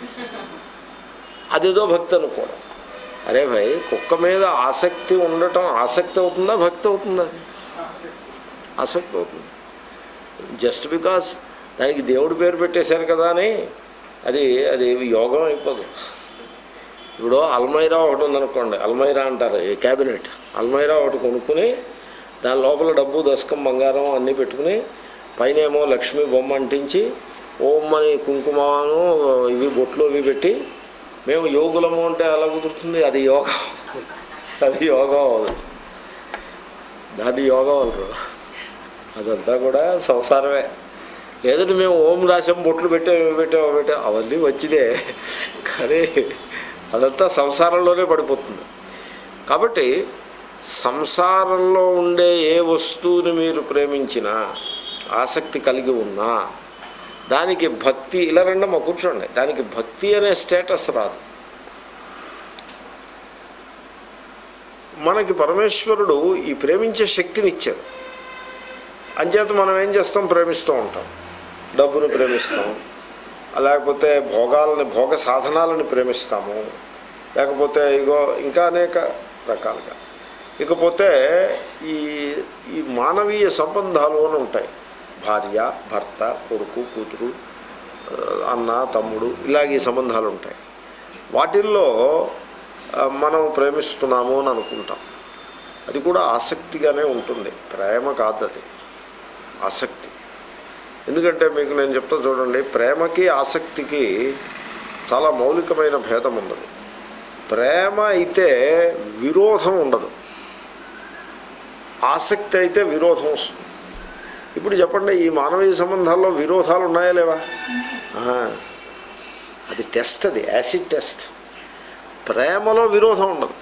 అదేదో భక్తి అనుకోవడం అరే భాయ్ కుక్క మీద ఆసక్తి ఉండటం ఆసక్తి అవుతుందా భక్తి అవుతుందా అది ఆసక్తి అవుతుంది జస్ట్ బికాస్ దానికి దేవుడు పేరు పెట్టేశారు కదా అని అది అది యోగం అయిపోదు ఇప్పుడు అల్మైరా ఒకటి ఉందనుకోండి అల్మైరా అంటారు ఈ క్యాబినెట్ అల్మైరా ఒకటి కొనుక్కుని దాని లోపల డబ్బు దశకం బంగారం అన్నీ పెట్టుకుని పైన ఏమో లక్ష్మీ బొమ్మ అంటించి ఓం అని కుంకుమను ఇవి బొట్లు ఇవి పెట్టి మేము యోగులము అంటే ఎలా కుదురుతుంది అది యోగం అది యోగం అవదు అది యోగం అవరు అదంతా కూడా సంసారమే లేదంటే మేము ఓం రాసాం బొట్లు పెట్టాం ఇవి పెట్టాం అవి పెట్టాం అవన్నీ వచ్చిదే కానీ అదంతా సంసారంలోనే పడిపోతుంది కాబట్టి సంసారంలో ఉండే ఏ వస్తువుని మీరు ప్రేమించినా ఆసక్తి కలిగి ఉన్నా దానికి భక్తి ఇలా రెండమ్మ కూర్చోండి దానికి భక్తి అనే స్టేటస్ రాదు మనకి పరమేశ్వరుడు ఈ ప్రేమించే శక్తిని ఇచ్చాడు అంచేత మనం ఏం చేస్తాం ప్రేమిస్తూ ఉంటాం డబ్బును ప్రేమిస్తాం లేకపోతే భోగాలని భోగ సాధనాలను ప్రేమిస్తాము లేకపోతే ఇగో ఇంకా అనేక రకాలుగా ఇకపోతే ఈ ఈ మానవీయ సంబంధాలు అని ఉంటాయి భార్య భర్త కొడుకు కూతురు ఆ, అన్న తమ్ముడు ఇలాగ ఈ సంబంధాలు ఉంటాయి వాటిల్లో ఆ, మనం ప్రేమిస్తున్నాము అని అనుకుంటాం అది కూడా ఆసక్తిగానే ఉంటుంది ప్రేమ కాదు అది ఆసక్తి ఎందుకంటే మీకు నేను చెప్తా చూడండి ప్రేమకి ఆసక్తికి చాలా మౌలికమైన భేదం ఉన్నది ప్రేమ అయితే విరోధం ఉండదు ఆసక్తి అయితే విరోధం వస్తుంది ఇప్పుడు చెప్పండి ఈ మానవీయ సంబంధాల్లో విరోధాలు ఉన్నాయా లేవా ఆ, అది టెస్ట్ అది యాసిడ్ టెస్ట్ ప్రేమలో విరోధం ఉండదు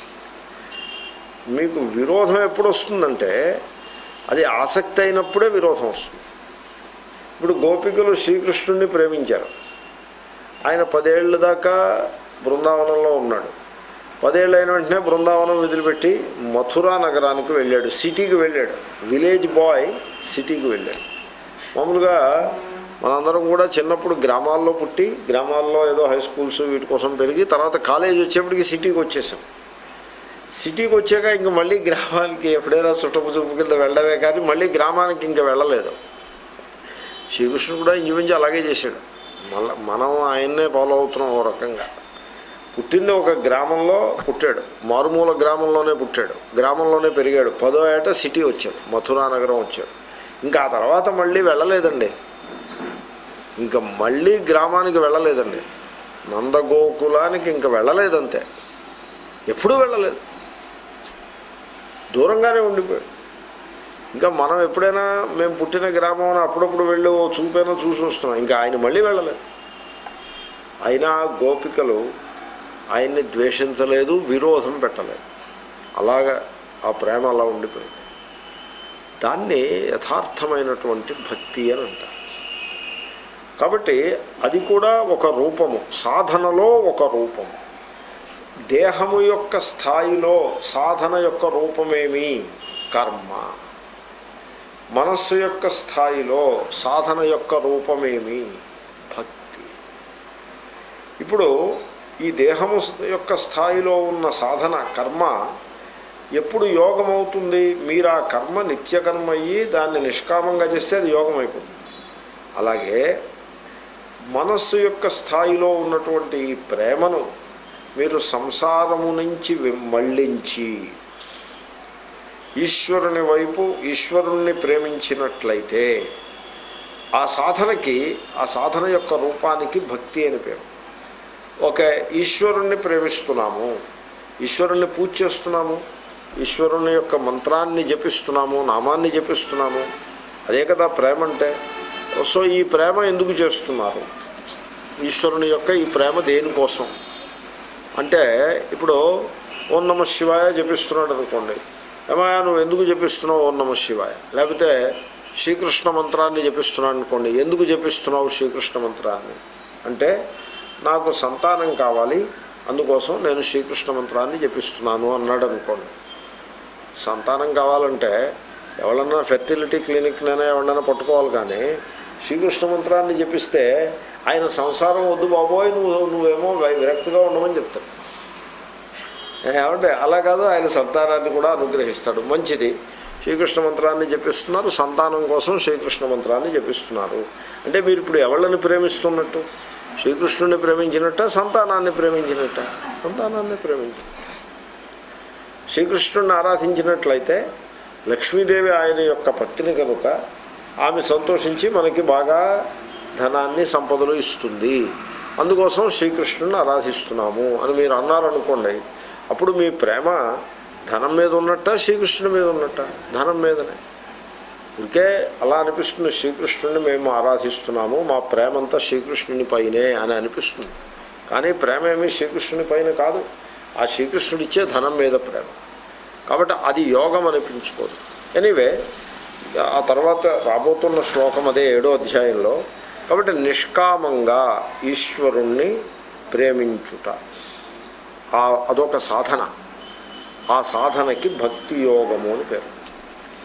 మీకు విరోధం ఎప్పుడు వస్తుందంటే అది ఆసక్తి అయినప్పుడే విరోధం వస్తుంది ఇప్పుడు గోపికలు శ్రీకృష్ణుడిని ప్రేమించారు ఆయన పదేళ్ళ దాకా బృందావనంలో ఉన్నాడు పదేళ్ళు అయిన వెంటనే బృందావనం వదిలిపెట్టి మథురా నగరానికి వెళ్ళాడు సిటీకి వెళ్ళాడు విలేజ్ బాయ్ సిటీకి వెళ్ళాడు మామూలుగా మనందరం కూడా చిన్నప్పుడు గ్రామాల్లో పుట్టి గ్రామాల్లో ఏదో హై స్కూల్స్ వీటి కోసం పెరిగి తర్వాత కాలేజ్ వచ్చేప్పటికి సిటీకి వచ్చేసాం సిటీకి వచ్చాక ఇంక మళ్ళీ గ్రామానికి ఎప్పుడైనా చుట్టపు చూపు కింద వెళ్ళడమే కానీ మళ్ళీ గ్రామానికి ఇంకా వెళ్ళలేదు శ్రీకృష్ణుడు కూడా ఇంచుమించు అలాగే చేశాడు మళ్ళీ మనం ఆయన్నే ఫాలో అవుతున్నాం ఓ రకంగా పుట్టింది ఒక గ్రామంలో పుట్టాడు మారుమూల గ్రామంలోనే పుట్టాడు గ్రామంలోనే పెరిగాడు పదో ఏట సిటీ వచ్చాడు మథురా నగరం వచ్చాడు ఇంకా ఆ తర్వాత మళ్ళీ వెళ్ళలేదండి ఇంకా మళ్ళీ గ్రామానికి వెళ్ళలేదండి నందగోకులానికి ఇంకా వెళ్ళలేదంతే ఎప్పుడూ వెళ్ళలేదు దూరంగానే ఉండిపోయాడు ఇంకా మనం ఎప్పుడైనా మేము పుట్టిన గ్రామం అని అప్పుడప్పుడు వెళ్ళి ఓ చూపైనా చూసి వస్తున్నాం ఇంకా ఆయన మళ్ళీ వెళ్ళలేదు అయినా గోపికలు ఆయన్ని ద్వేషించలేదు విరోధం పెట్టలేదు అలాగా ఆ ప్రేమ అలా ఉండిపోయింది దాన్ని యథార్థమైనటువంటి భక్తి అని అంటారు కాబట్టి అది కూడా ఒక రూపము సాధనలో ఒక రూపము దేహము యొక్క స్థాయిలో సాధన యొక్క రూపమేమి కర్మ మనస్సు యొక్క స్థాయిలో సాధన యొక్క రూపమేమి భక్తి ఇప్పుడు ఈ దేహము యొక్క స్థాయిలో ఉన్న సాధన కర్మ ఎప్పుడు యోగం అవుతుంది మీరు ఆ కర్మ నిత్యకర్మ అయ్యి దాన్ని నిష్కామంగా చేస్తే అది యోగం అయిపోతుంది అలాగే మనస్సు యొక్క స్థాయిలో ఉన్నటువంటి ఈ ప్రేమను మీరు సంసారము నుంచి వి- మళ్ళించి ఈశ్వరుని వైపు ఈశ్వరుణ్ణి ప్రేమించినట్లయితే ఆ సాధనకి ఆ సాధన యొక్క రూపానికి భక్తి అని పేరు ఓకే ఈశ్వరుణ్ణి ప్రేమిస్తున్నాము ఈశ్వరుణ్ణి పూజ చేస్తున్నాము ఈశ్వరుని యొక్క మంత్రాన్ని జపిస్తున్నాము నామాన్ని జపిస్తున్నాము అదే కదా ప్రేమ అంటే సో ఈ ప్రేమ ఎందుకు చేస్తున్నారు ఈశ్వరుని యొక్క ఈ ప్రేమ దేనికోసం అంటే ఇప్పుడు ఓం నమ శివాయ జపిస్తున్నాడు అనుకోండి ఏమయ్యా నువ్వు ఎందుకు జపిస్తున్నావు ఓం నమ శివాయ లేకపోతే శ్రీకృష్ణ మంత్రాన్ని జపిస్తున్నాడు అనుకోండి ఎందుకు జపిస్తున్నావు శ్రీకృష్ణ మంత్రాన్ని అంటే నాకు సంతానం కావాలి అందుకోసం నేను శ్రీకృష్ణ మంత్రాన్ని జపిస్తున్నాను అన్నాడు అనుకోండి సంతానం కావాలంటే ఎవరన్నా ఫెర్టిలిటీ క్లినిక్నైనా ఎవరన్నా పట్టుకోవాలి కానీ శ్రీకృష్ణ మంత్రాన్ని జపిస్తే ఆయన సంసారం వద్దు బాబోయ్ నువ్వు నువ్వేమో విరక్తిగా ఉండమని చెప్తాడు ఏమంటే అలా కాదు ఆయన సంతానాన్ని కూడా అనుగ్రహిస్తాడు మంచిది శ్రీకృష్ణ మంత్రాన్ని జపిస్తున్నారు సంతానం కోసం శ్రీకృష్ణ మంత్రాన్ని జపిస్తున్నారు అంటే మీరు ఇప్పుడు ఎవళ్ళని ప్రేమిస్తున్నట్టు శ్రీకృష్ణుని ప్రేమించినట్ట సంతానాన్ని ప్రేమించినట్ట సంతానాన్ని ప్రేమించి శ్రీకృష్ణుడిని ఆరాధించినట్లయితే లక్ష్మీదేవి ఆయన యొక్క పత్ని కనుక ఆమె సంతోషించి మనకి బాగా ధనాన్ని సంపదలు ఇస్తుంది అందుకోసం శ్రీకృష్ణుని ఆరాధిస్తున్నాము అని మీరు అన్నారనుకోండి అప్పుడు మీ ప్రేమ ధనం మీద ఉన్నట్ట శ్రీకృష్ణుని మీద ఉన్నట్ట ధనం మీదనే ఇంకే అలా అనిపిస్తుంది శ్రీకృష్ణుని మేము ఆరాధిస్తున్నాము మా ప్రేమంతా శ్రీకృష్ణుని పైనే అని అనిపిస్తుంది కానీ ప్రేమ ఏమీ శ్రీకృష్ణుని పైన కాదు ఆ శ్రీకృష్ణుడిచ్చే ధనం మీద ప్రేమ కాబట్టి అది యోగం అనిపించుకోదు ఎనీవే ఆ తర్వాత రాబోతున్న శ్లోకం అదే ఏడో అధ్యాయంలో కాబట్టి నిష్కామంగా ఈశ్వరుణ్ణి ప్రేమించుట ఆ- అదొక సాధన ఆ సాధనకి భక్తి యోగము అని పేరు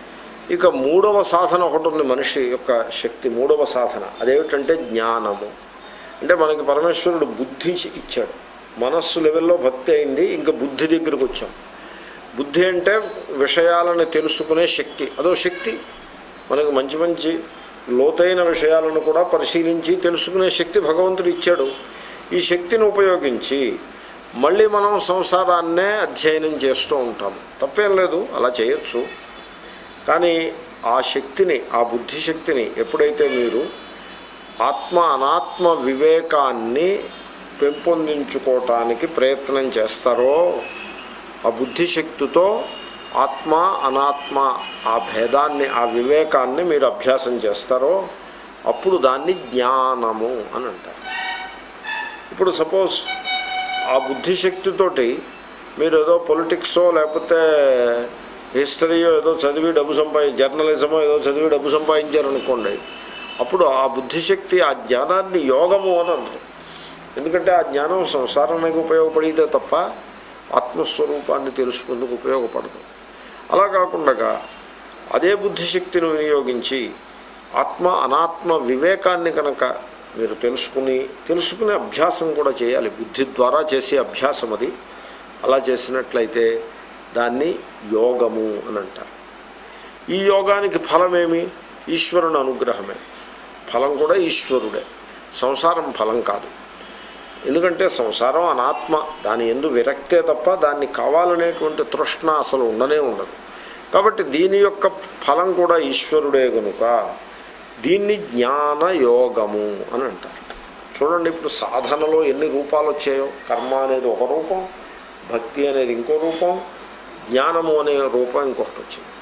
ఇక మూడవ సాధన ఒకటి ఉంది మనిషి యొక్క శక్తి మూడవ సాధన అదేమిటంటే జ్ఞానము అంటే మనకి పరమేశ్వరుడు బుద్ధి ఇచ్చాడు మనస్సు లెవెల్లో భక్తి అయింది ఇంకా బుద్ధి దగ్గరికి వచ్చాం బుద్ధి అంటే విషయాలను తెలుసుకునే శక్తి అదో శక్తి మనకు మంచి మంచి లోతైన విషయాలను కూడా పరిశీలించి తెలుసుకునే శక్తి భగవంతుడు ఇచ్చాడు ఈ శక్తిని ఉపయోగించి మళ్ళీ మనం సంసారాన్నే అధ్యయనం చేస్తూ ఉంటాము తప్పేం లేదు అలా చేయొచ్చు కానీ ఆ శక్తిని ఆ బుద్ధి శక్తిని ఎప్పుడైతే మీరు ఆత్మ అనాత్మ వివేకాన్ని పెంపొందించుకోవటానికి ప్రయత్నం చేస్తారో ఆ బుద్ధిశక్తితో ఆత్మ అనాత్మ ఆ భేదాన్ని ఆ వివేకాన్ని మీరు అభ్యాసం చేస్తారో అప్పుడు దాన్ని జ్ఞానము అని అంటారు ఇప్పుడు సపోజ్ ఆ బుద్ధిశక్తితోటి మీరు ఏదో పొలిటిక్సో లేకపోతే హిస్టరీయో ఏదో చదివి డబ్బు సంపాది జర్నలిజమో ఏదో చదివి డబ్బు సంపాదించారనుకోండి అప్పుడు ఆ బుద్ధిశక్తి ఆ జ్ఞానాన్ని యోగము అని అంటారు ఎందుకంటే ఆ జ్ఞానం సంసారానికి ఉపయోగపడితే తప్ప ఆత్మస్వరూపాన్ని తెలుసుకుందుకు ఉపయోగపడదు అలా కాకుండా అదే బుద్ధిశక్తిని వినియోగించి ఆత్మ అనాత్మ వివేకాన్ని కనుక మీరు తెలుసుకుని తెలుసుకునే అభ్యాసం కూడా చేయాలి బుద్ధి ద్వారా చేసే అభ్యాసం అది అలా చేసినట్లయితే దాన్ని యోగము అని అంటారు ఈ యోగానికి ఫలమేమి ఈశ్వరుని అనుగ్రహమే ఫలం కూడా ఈశ్వరుడే సంసారం ఫలం కాదు ఎందుకంటే సంసారం అనాత్మ దాని ఎందు విరక్తే తప్ప దాన్ని కావాలనేటువంటి తృష్ణ అసలు ఉండనే ఉండదు కాబట్టి దీని యొక్క ఫలం కూడా ఈశ్వరుడే కనుక దీన్ని జ్ఞాన యోగము అని అంటారు చూడండి ఇప్పుడు సాధనలో ఎన్ని రూపాలు వచ్చాయో కర్మ అనేది ఒక రూపం భక్తి అనేది ఇంకో రూపం జ్ఞానము అనే రూపం ఇంకొకటి వచ్చింది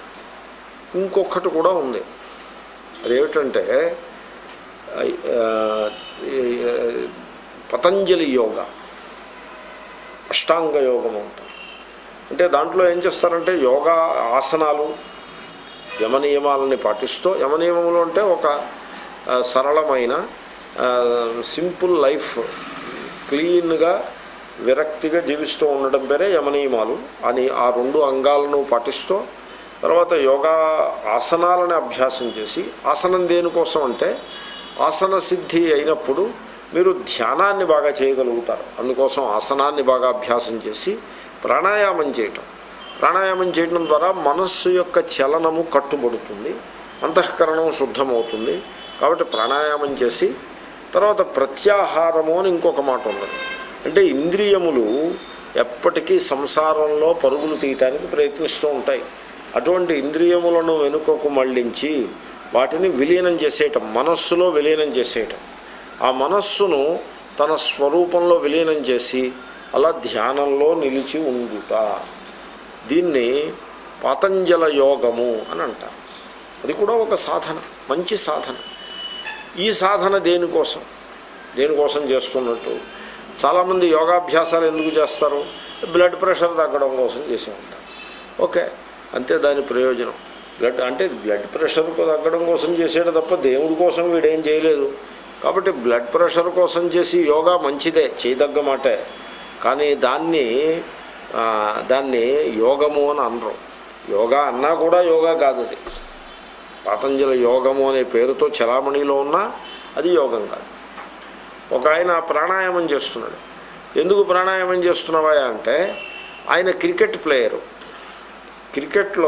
ఇంకొకటి కూడా ఉంది అదేమిటంటే ఆ, ఈ, ఆ, పతంజలి యోగ అష్టాంగ యోగం అంటారు అంటే దాంట్లో ఏం చేస్తారంటే యోగా ఆసనాలు యమనియమాలని పాటిస్తూ యమనియమములు అంటే ఒక ఆ, సరళమైన ఆ, సింపుల్ లైఫ్ క్లీన్గా విరక్తిగా జీవిస్తూ ఉండడం పేరే యమనియమాలు అని ఆ రెండు అంగాలను పాటిస్తూ తర్వాత యోగా ఆసనాలను అభ్యాసం చేసి ఆసనం దేనికోసం అంటే ఆసన సిద్ధి అయినప్పుడు మీరు ధ్యానాన్ని బాగా చేయగలుగుతారు అందుకోసం ఆసనాన్ని బాగా అభ్యాసం చేసి ప్రాణాయామం చేయటం ప్రాణాయామం చేయడం ద్వారా మనస్సు యొక్క చలనము కట్టుబడుతుంది అంతఃకరణం శుద్ధమవుతుంది కాబట్టి ప్రాణాయామం చేసి తర్వాత ప్రత్యాహారము అని ఇంకొక మాట ఉన్నది అంటే ఇంద్రియములు ఎప్పటికీ సంసారంలో పరుగులు తీయటానికి ప్రయత్నిస్తూ ఉంటాయి అటువంటి ఇంద్రియములను వెనుకకు మళ్ళించి వాటిని విలీనం చేసేయటం మనస్సులో విలీనం చేసేయటం ఆ మనస్సును తన స్వరూపంలో విలీనం చేసి అలా ధ్యానంలో నిలిచి ఉండుట దీన్ని పాతంజల యోగము అని అంటారు అది కూడా ఒక సాధన మంచి సాధన ఈ సాధన దేనికోసం దేనికోసం చేస్తున్నట్టు చాలామంది యోగాభ్యాసాలు ఎందుకు చేస్తారు బ్లడ్ ప్రెషర్ తగ్గడం కోసం చేసే ఉంటారు ఓకే అంతే దాని ప్రయోజనం బ్లడ్ అంటే బ్లడ్ ప్రెషర్ తగ్గడం కోసం చేసేట తప్ప దేవుడి కోసం వీడేం చేయలేదు కాబట్టి బ్లడ్ ప్రెషర్ కోసం చేసి యోగా మంచిదే చేయదగ్గ మాటే కానీ దాన్ని ఆ, దాన్ని యోగము అని అనరు యోగా అన్నా కూడా యోగా కాదు అది పతంజలి యోగము అనే పేరుతో చలామణిలో ఉన్నా అది యోగం కాదు ఒక ఆయన ప్రాణాయామం చేస్తున్నాడు ఎందుకు ప్రాణాయామం చేస్తున్నావా అంటే ఆయన క్రికెట్ ప్లేయరు క్రికెట్లో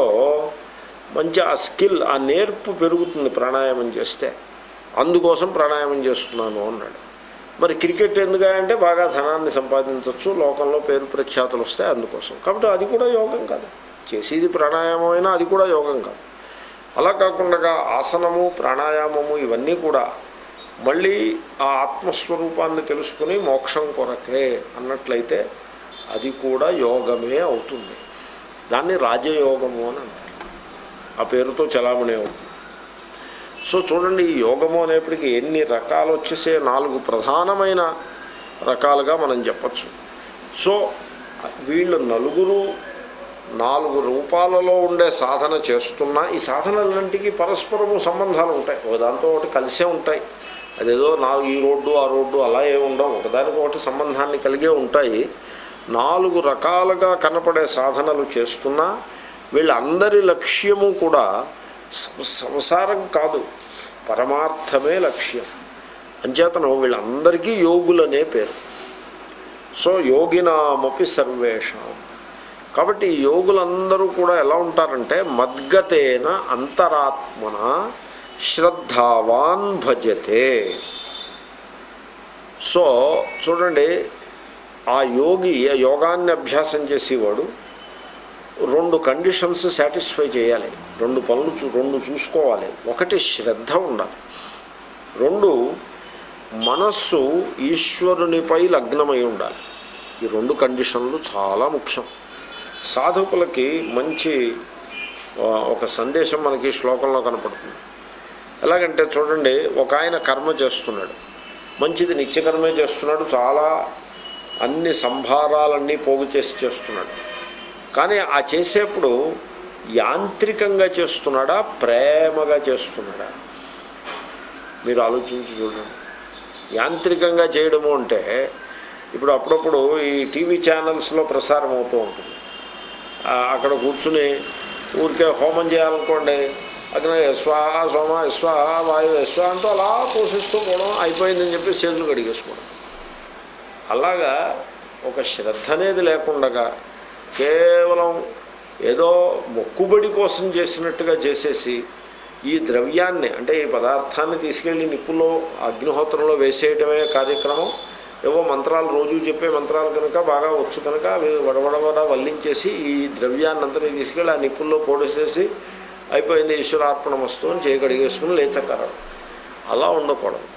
మంచి ఆ స్కిల్ ఆ నేర్పు పెరుగుతుంది ప్రాణాయామం చేస్తే అందుకోసం ప్రాణాయామం చేస్తున్నాను అన్నాడు మరి క్రికెట్ ఎందుకంటే బాగా ధనాన్ని సంపాదించవచ్చు లోకంలో పేరు ప్రఖ్యాతులు వస్తాయి అందుకోసం కాబట్టి అది కూడా యోగం కాదు చేసేది ప్రాణాయామం అయినా అది కూడా యోగం కాదు అలా కాకుండా ఆసనము ప్రాణాయామము ఇవన్నీ కూడా మళ్ళీ ఆ ఆత్మస్వరూపాన్ని తెలుసుకుని మోక్షం కొరకే అన్నట్లయితే అది కూడా యోగమే అవుతుంది దాన్ని రాజయోగము అని అంటారు ఆ పేరుతో చలామణి అవుతుంది సో చూడండి ఈ యోగము అనేప్పటికీ ఎన్ని రకాలు వచ్చేసే నాలుగు ప్రధానమైన రకాలుగా మనం చెప్పచ్చు సో వీళ్ళు నలుగురు నాలుగు రూపాలలో ఉండే సాధన చేస్తున్నా ఈ సాధనలన్నింటికి పరస్పరము సంబంధాలు ఉంటాయి ఒకదాంతో ఒకటి కలిసే ఉంటాయి అదేదో నాలుగు ఈ రోడ్డు ఆ రోడ్డు అలా ఏ ఉండవు ఒకదానికి ఒకటి సంబంధాన్ని కలిగే ఉంటాయి నాలుగు రకాలుగా కనపడే సాధనలు చేస్తున్నా వీళ్ళందరి లక్ష్యము కూడా సం- సంసారం కాదు పరమార్థమే లక్ష్యం అంచేతను వీళ్ళందరికీ యోగులనే పేరు సో యోగినామపి సర్వేషాం కాబట్టి ఈ యోగులందరూ కూడా ఎలా ఉంటారంటే మద్గతేన అంతరాత్మన శ్రద్ధావాన్ భజతే సో చూడండి ఆ యోగి ఆ యోగాన్ని అభ్యాసం చేసేవాడు రెండు కండిషన్స్ సాటిస్ఫై చేయాలి రెండు పనులు చూ రెండు చూసుకోవాలి ఒకటి శ్రద్ధ ఉండాలి రెండు మనస్సు ఈశ్వరునిపై లగ్నమై ఉండాలి ఈ రెండు కండిషన్లు చాలా ముఖ్యం సాధకులకి మంచి ఆ, ఒక సందేశం మనకి ఈ శ్లోకంలో కనపడుతుంది ఎలాగంటే చూడండి ఒక ఆయన కర్మ చేస్తున్నాడు మంచిది నిత్యకర్మే చేస్తున్నాడు చాలా అన్ని సంభారాలన్నీ పోగు చేసి చేస్తున్నాడు కానీ ఆ చేసేప్పుడు యాంత్రికంగా చేస్తున్నాడా ప్రేమగా చేస్తున్నాడా మీరు ఆలోచించి చూడండి యాంత్రికంగా చేయడము అంటే ఇప్పుడు అప్పుడప్పుడు ఈ టీవీ ఛానల్స్లో ప్రసారం అవుతూ ఉంటుంది ఆ, అక్కడ కూర్చుని ఊరికే హోమం చేయాలనుకోండి అక్కడ స్వాహ సోమ స్వాహ వాయు స్వ అంటూ అలా పోషిస్తూ పోవడం అయిపోయిందని చెప్పి చేతులు కడిగేసుకోవడం అలాగా ఒక శ్రద్ధ అనేది లేకుండగా కేవలం ఏదో మొక్కుబడి కోసం చేసినట్టుగా చేసేసి ఈ ద్రవ్యాన్ని అంటే ఈ పదార్థాన్ని తీసుకెళ్ళి నిప్పుల్లో అగ్నిహోత్రంలో వేసేయటమే కార్యక్రమం ఏవో మంత్రాలు రోజు చెప్పే మంత్రాలు కనుక బాగా వచ్చు కనుక అవి వడవడవడ వల్లించేసి ఈ ద్రవ్యాన్ని అంతని తీసుకెళ్ళి ఆ నిప్పుల్లో పోడేసేసి అయిపోయింది ఈశ్వరార్పణ వస్తువు అని చేయగడిగేసుకుని లేచక్కరం అలా ఉండకూడదు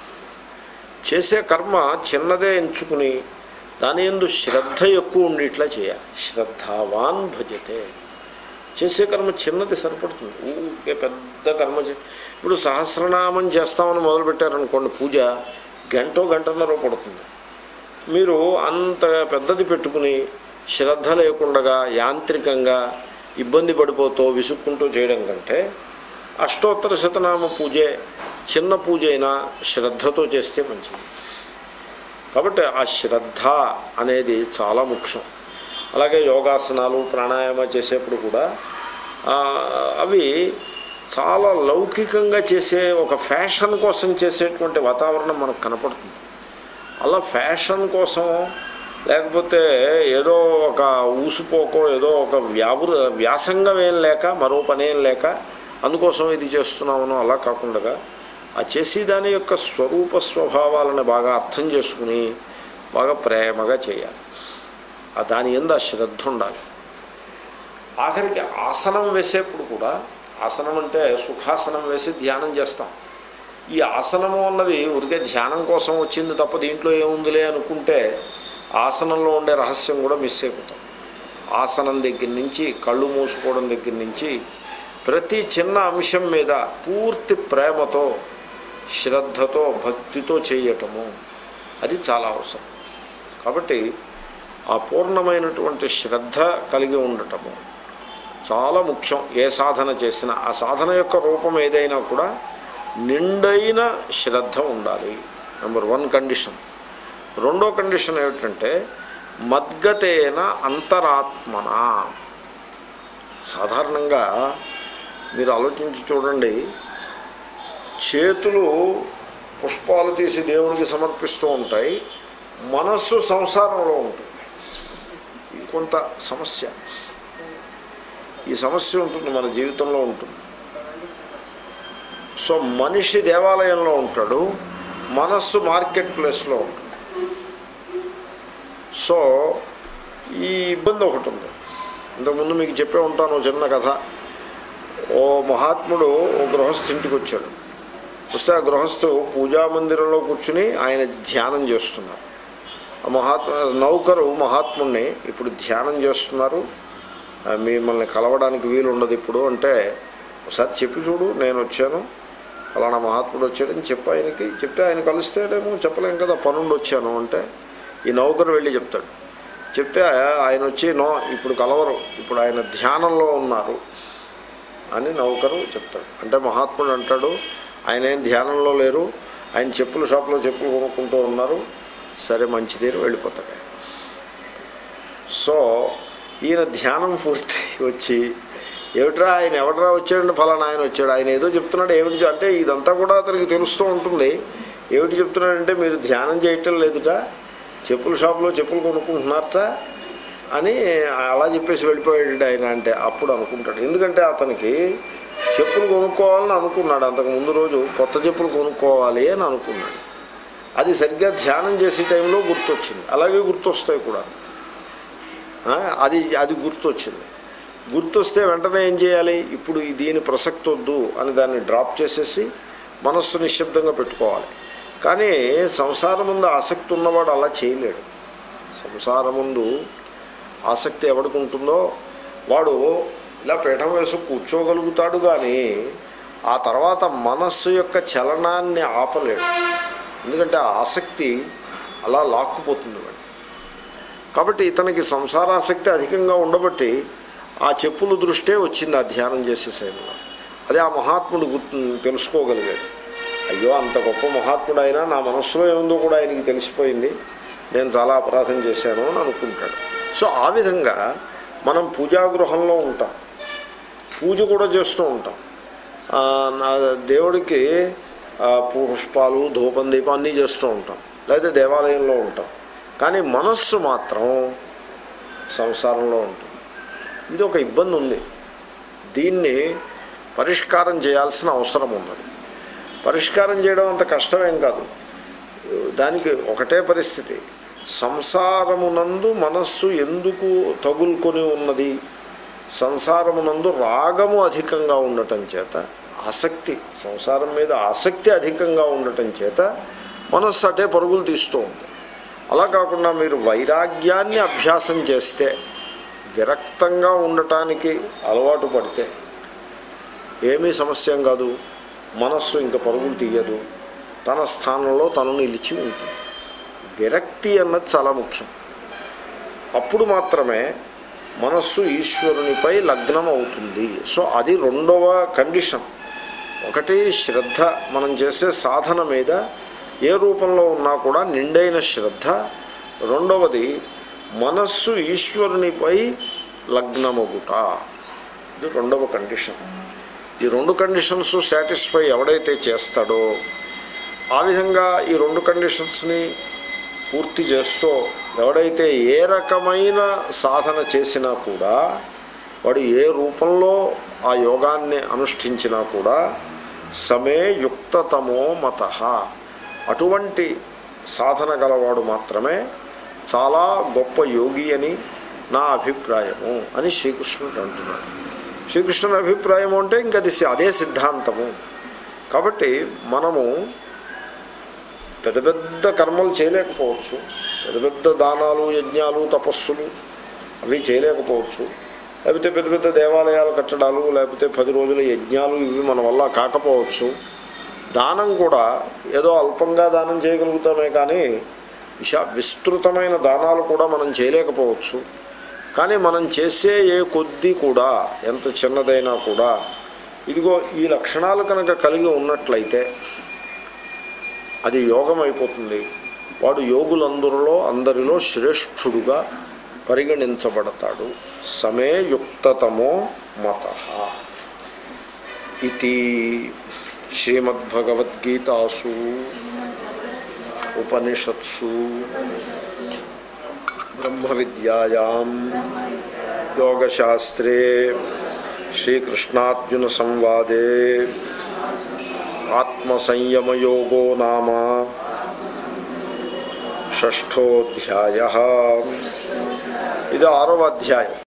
చేసే కర్మ చిన్నదే ఎంచుకుని దాని ఎందు శ్రద్ధ ఎక్కువ ఉండేట్లా చేయాలి శ్రద్ధావాన్ భజతే చేసే కర్మ చిన్నది సరిపడుతుంది ఊరికే పెద్ద కర్మ చే ఇప్పుడు సహస్రనామం చేస్తామని మొదలుపెట్టారనుకోండి పూజ గంటో గంటన్నర పడుతుంది మీరు అంత పెద్దది పెట్టుకుని శ్రద్ధ లేకుండగా యాంత్రికంగా ఇబ్బంది పడిపోతూ విసుక్కుంటూ చేయడం కంటే అష్టోత్తర శతనామ పూజే చిన్న పూజ అయినా శ్రద్ధతో చేస్తే మంచిది కాబట్టి ఆ శ్రద్ధ అనేది చాలా ముఖ్యం అలాగే యోగాసనాలు ప్రాణాయామ చేసేప్పుడు కూడా ఆ, అవి చాలా లౌకికంగా చేసే ఒక ఫ్యాషన్ కోసం చేసేటువంటి వాతావరణం మనకు కనపడుతుంది అలా ఫ్యాషన్ కోసం లేకపోతే ఏదో ఒక ఊసిపోకో ఏదో ఒక వ్యాపుర వ్యాసంగం ఏం లేక మరో పనేం లేక అందుకోసం ఇది చేస్తున్నామనో అలా కాకుండా ఆ చేసి దాని యొక్క స్వరూప స్వభావాలను బాగా అర్థం చేసుకుని బాగా ప్రేమగా చేయాలి ఆ దాని ఎందు ఆ శ్రద్ధ ఉండాలి ఆఖరికి ఆసనం వేసేప్పుడు కూడా ఆసనం అంటే సుఖాసనం వేసి ధ్యానం చేస్తాం ఈ ఆసనము అన్నది ఉరికే ధ్యానం కోసం వచ్చింది తప్ప దీంట్లో ఏముందిలే అనుకుంటే ఆసనంలో ఉండే రహస్యం కూడా మిస్ అయిపోతాం ఆసనం దగ్గర నుంచి కళ్ళు మూసుకోవడం దగ్గర నుంచి ప్రతి చిన్న అంశం మీద పూర్తి ప్రేమతో శ్రద్ధతో భక్తితో చేయటము అది చాలా అవసరం కాబట్టి ఆ పూర్ణమైనటువంటి శ్రద్ధ కలిగి ఉండటము చాలా ముఖ్యం ఏ సాధన చేసినా ఆ సాధన యొక్క రూపం ఏదైనా కూడా నిండైన శ్రద్ధ ఉండాలి నెంబర్ వన్ కండిషన్ రెండో కండిషన్ ఏమిటంటే మద్గతేన అంతరాత్మన సాధారణంగా మీరు ఆలోచించి చూడండి చేతులు పుష్పాలు తీసి దేవునికి సమర్పిస్తూ ఉంటాయి మనస్సు సంసారంలో ఉంటుంది ఇది కొంత సమస్య ఈ సమస్య ఉంటుంది మన జీవితంలో ఉంటుంది సో మనిషి దేవాలయంలో ఉంటాడు మనస్సు మార్కెట్ ప్లేస్లో ఉంటుంది సో ఈ ఇబ్బంది ఒకటి ఉంది ఇంతకుముందు మీకు చెప్పే ఉంటాను ఓ చిన్న కథ ఓ మహాత్ముడు ఓ గృహస్థు ఇంటికి వచ్చాడు వస్తే ఆ గృహస్థు పూజా మందిరంలో కూర్చుని ఆయన ధ్యానం చేస్తున్నారు ఆ మహాత్మ నౌకరు మహాత్ముడిని ఇప్పుడు ధ్యానం చేస్తున్నారు ఆ, మిమ్మల్ని కలవడానికి వీలు ఉండదు ఇప్పుడు అంటే ఒకసారి చెప్పి చూడు నేను వచ్చాను అలానా మహాత్ముడు వచ్చాడని చెప్పి ఆయనకి చెప్తే ఆయన కలుస్తాడేమో చెప్పలేం కదా పనుండి వచ్చాను అంటే ఈ నౌకరు వెళ్ళి చెప్తాడు చెప్తే ఆయన వచ్చి నో ఇప్పుడు కలవరు ఇప్పుడు ఆయన ధ్యానంలో ఉన్నారు అని నౌకరు చెప్తాడు అంటే మహాత్ముడు అంటాడు ఆయన ఏం ధ్యానంలో లేరు ఆయన చెప్పుల షాప్లో చెప్పులు కొనుక్కుంటూ ఉన్నారు సరే మంచిది అని వెళ్ళిపోతాడు ఆయన. సో ఈయన ధ్యానం పూర్తి వచ్చి ఏమిట్రా ఆయన ఎవడరా వచ్చాడంటే ఫలానా ఆయన వచ్చాడు ఆయన ఏదో చెప్తున్నాడు ఏమిటి చె- అంటే ఇదంతా కూడా అతనికి తెలుస్తూ ఉంటుంది ఏమిటి చెప్తున్నాడంటే మీరు ధ్యానం చేయటం లేదుట చెప్పుల షాపులో చెప్పులు కొనుక్కుంటున్నారట అని అలా చెప్పేసి వెళ్ళిపోయాడు ఆయన అంటే అప్పుడు అనుకుంటాడు ఎందుకంటే అతనికి చెప్పులు కొనుక్కోవాలని అనుకున్నాడు అంతకు ముందు రోజు కొత్త చెప్పులు కొనుక్కోవాలి అని అనుకున్నాడు అది సరిగ్గా ధ్యానం చేసే టైంలో గుర్తొచ్చింది అలాగే గుర్తొస్తాయి కూడా ఆ, అది అది గుర్తొచ్చింది గుర్తొస్తే వెంటనే ఏం చేయాలి ఇప్పుడు ఈ దీని ప్రసక్తి వద్దు అని దాన్ని డ్రాప్ చేసేసి మనస్సు నిశ్శబ్దంగా పెట్టుకోవాలి కానీ సంసారం ముందు ఆసక్తి ఉన్నవాడు అలా చేయలేడు సంసారం ముందు ఆసక్తి ఎవడికి ఉంటుందో వాడు ఇలా పీఠం వేసి కూర్చోగలుగుతాడు కానీ ఆ తర్వాత మనస్సు యొక్క చలనాన్ని ఆపలేడు ఎందుకంటే ఆ ఆసక్తి అలా లాక్కుపోతుంది వాడిని కాబట్టి ఇతనికి సంసారాసక్తి అధికంగా ఉండబట్టి ఆ చెప్పుల దృష్టే వచ్చింది ఆ ధ్యానం చేసే సమయంలో అదే ఆ మహాత్ముడు గుర్తు తెలుసుకోగలిగాడు అయ్యో అంత గొప్ప మహాత్ముడు అయినా నా మనస్సులో ఏముందో కూడా ఆయనకి తెలిసిపోయింది నేను చాలా అపరాధం చేశాను అని అనుకుంటాడు సో ఆ విధంగా మనం పూజాగృహంలో ఉంటాం పూజ కూడా చేస్తూ ఉంటాం ఆ, నా దేవుడికి ఆ, పుష్పాలు ధూపం దీపం అన్నీ చేస్తూ ఉంటాం లేదా దేవాలయంలో ఉంటాం కానీ మనస్సు మాత్రం సంసారంలో ఉంటుంది ఇది ఒక ఇబ్బంది ఉంది దీన్ని పరిష్కారం చేయాల్సిన అవసరం ఉన్నది పరిష్కారం చేయడం అంత కష్టమేం కాదు దానికి ఒకటే పరిస్థితి సంసారమునందు మనస్సు ఎందుకు తగులుకొని ఉన్నది సంసారమునందు రాగము అధికంగా ఉండటం చేత ఆసక్తి సంసారం మీద ఆసక్తి అధికంగా ఉండటం చేత మనస్సు అటే పరుగులు తీస్తూ ఉంది అలా కాకుండా మీరు వైరాగ్యాన్ని అభ్యాసం చేస్తే విరక్తంగా ఉండటానికి అలవాటు పడితే ఏమీ సమస్య ఏం కాదు మనస్సు ఇంకా పరుగులు తీయదు తన స్థానంలో తను నిలిచి ఉంటుంది విరక్తి అన్నది చాలా ముఖ్యం అప్పుడు మాత్రమే మనస్సు ఈశ్వరునిపై లగ్నం అవుతుంది సో అది రెండవ కండిషన్ ఒకటి శ్రద్ధ మనం చేసే సాధన మీద ఏ రూపంలో ఉన్నా కూడా నిండైన శ్రద్ధ రెండవది మనస్సు ఈశ్వరునిపై లగ్నమగుట ఇది రెండవ కండిషన్ ఈ రెండు కండిషన్స్ సాటిస్ఫై ఎవడైతే చేస్తాడో ఆ విధంగా ఈ రెండు కండిషన్స్ని పూర్తి చేస్తూ ఎవడైతే ఏ రకమైన సాధన చేసినా కూడా వాడు ఏ రూపంలో ఆ యోగాన్ని అనుష్ఠించినా కూడా సమే యుక్తతమో మత అటువంటి సాధన గలవాడు మాత్రమే చాలా గొప్ప యోగి అని నా అభిప్రాయము అని శ్రీకృష్ణుడు అంటున్నాడు శ్రీకృష్ణుని అభిప్రాయం అంటే ఇంక అది సి- అదే సిద్ధాంతము కాబట్టి మనము పెద్ద పెద్ద కర్మలు చేయలేకపోవచ్చు పెద్ద పెద్ద దానాలు యజ్ఞాలు తపస్సులు అవి చేయలేకపోవచ్చు లేకపోతే పెద్ద పెద్ద దేవాలయాలు కట్టడాలు లేకపోతే పది రోజుల యజ్ఞాలు ఇవి మన వల్ల కాకపోవచ్చు దానం కూడా ఏదో అల్పంగా దానం చేయగలుగుతామే కానీ విశా విస్తృతమైన దానాలు కూడా మనం చేయలేకపోవచ్చు కానీ మనం చేసే ఏ కొద్దీ కూడా ఎంత చిన్నదైనా కూడా ఇదిగో ఈ లక్షణాలు కనుక కలిగి ఉన్నట్లయితే అది యోగం అయిపోతుంది వాడు యోగులందరిలో అందరిలో శ్రేష్ఠుడుగా పరిగణించబడతాడు సమే యుక్తతమో మత ఇది శ్రీమద్భగవద్గీతాసు ఉపనిషత్సు బ్రహ్మ విద్యాయాం యోగశాస్త్రే శ్రీకృష్ణార్జున సంవాదే ఆత్మసంయమయోగో నామ షష్ఠోధ్యాయ ఇది ఆరవ అధ్యాయం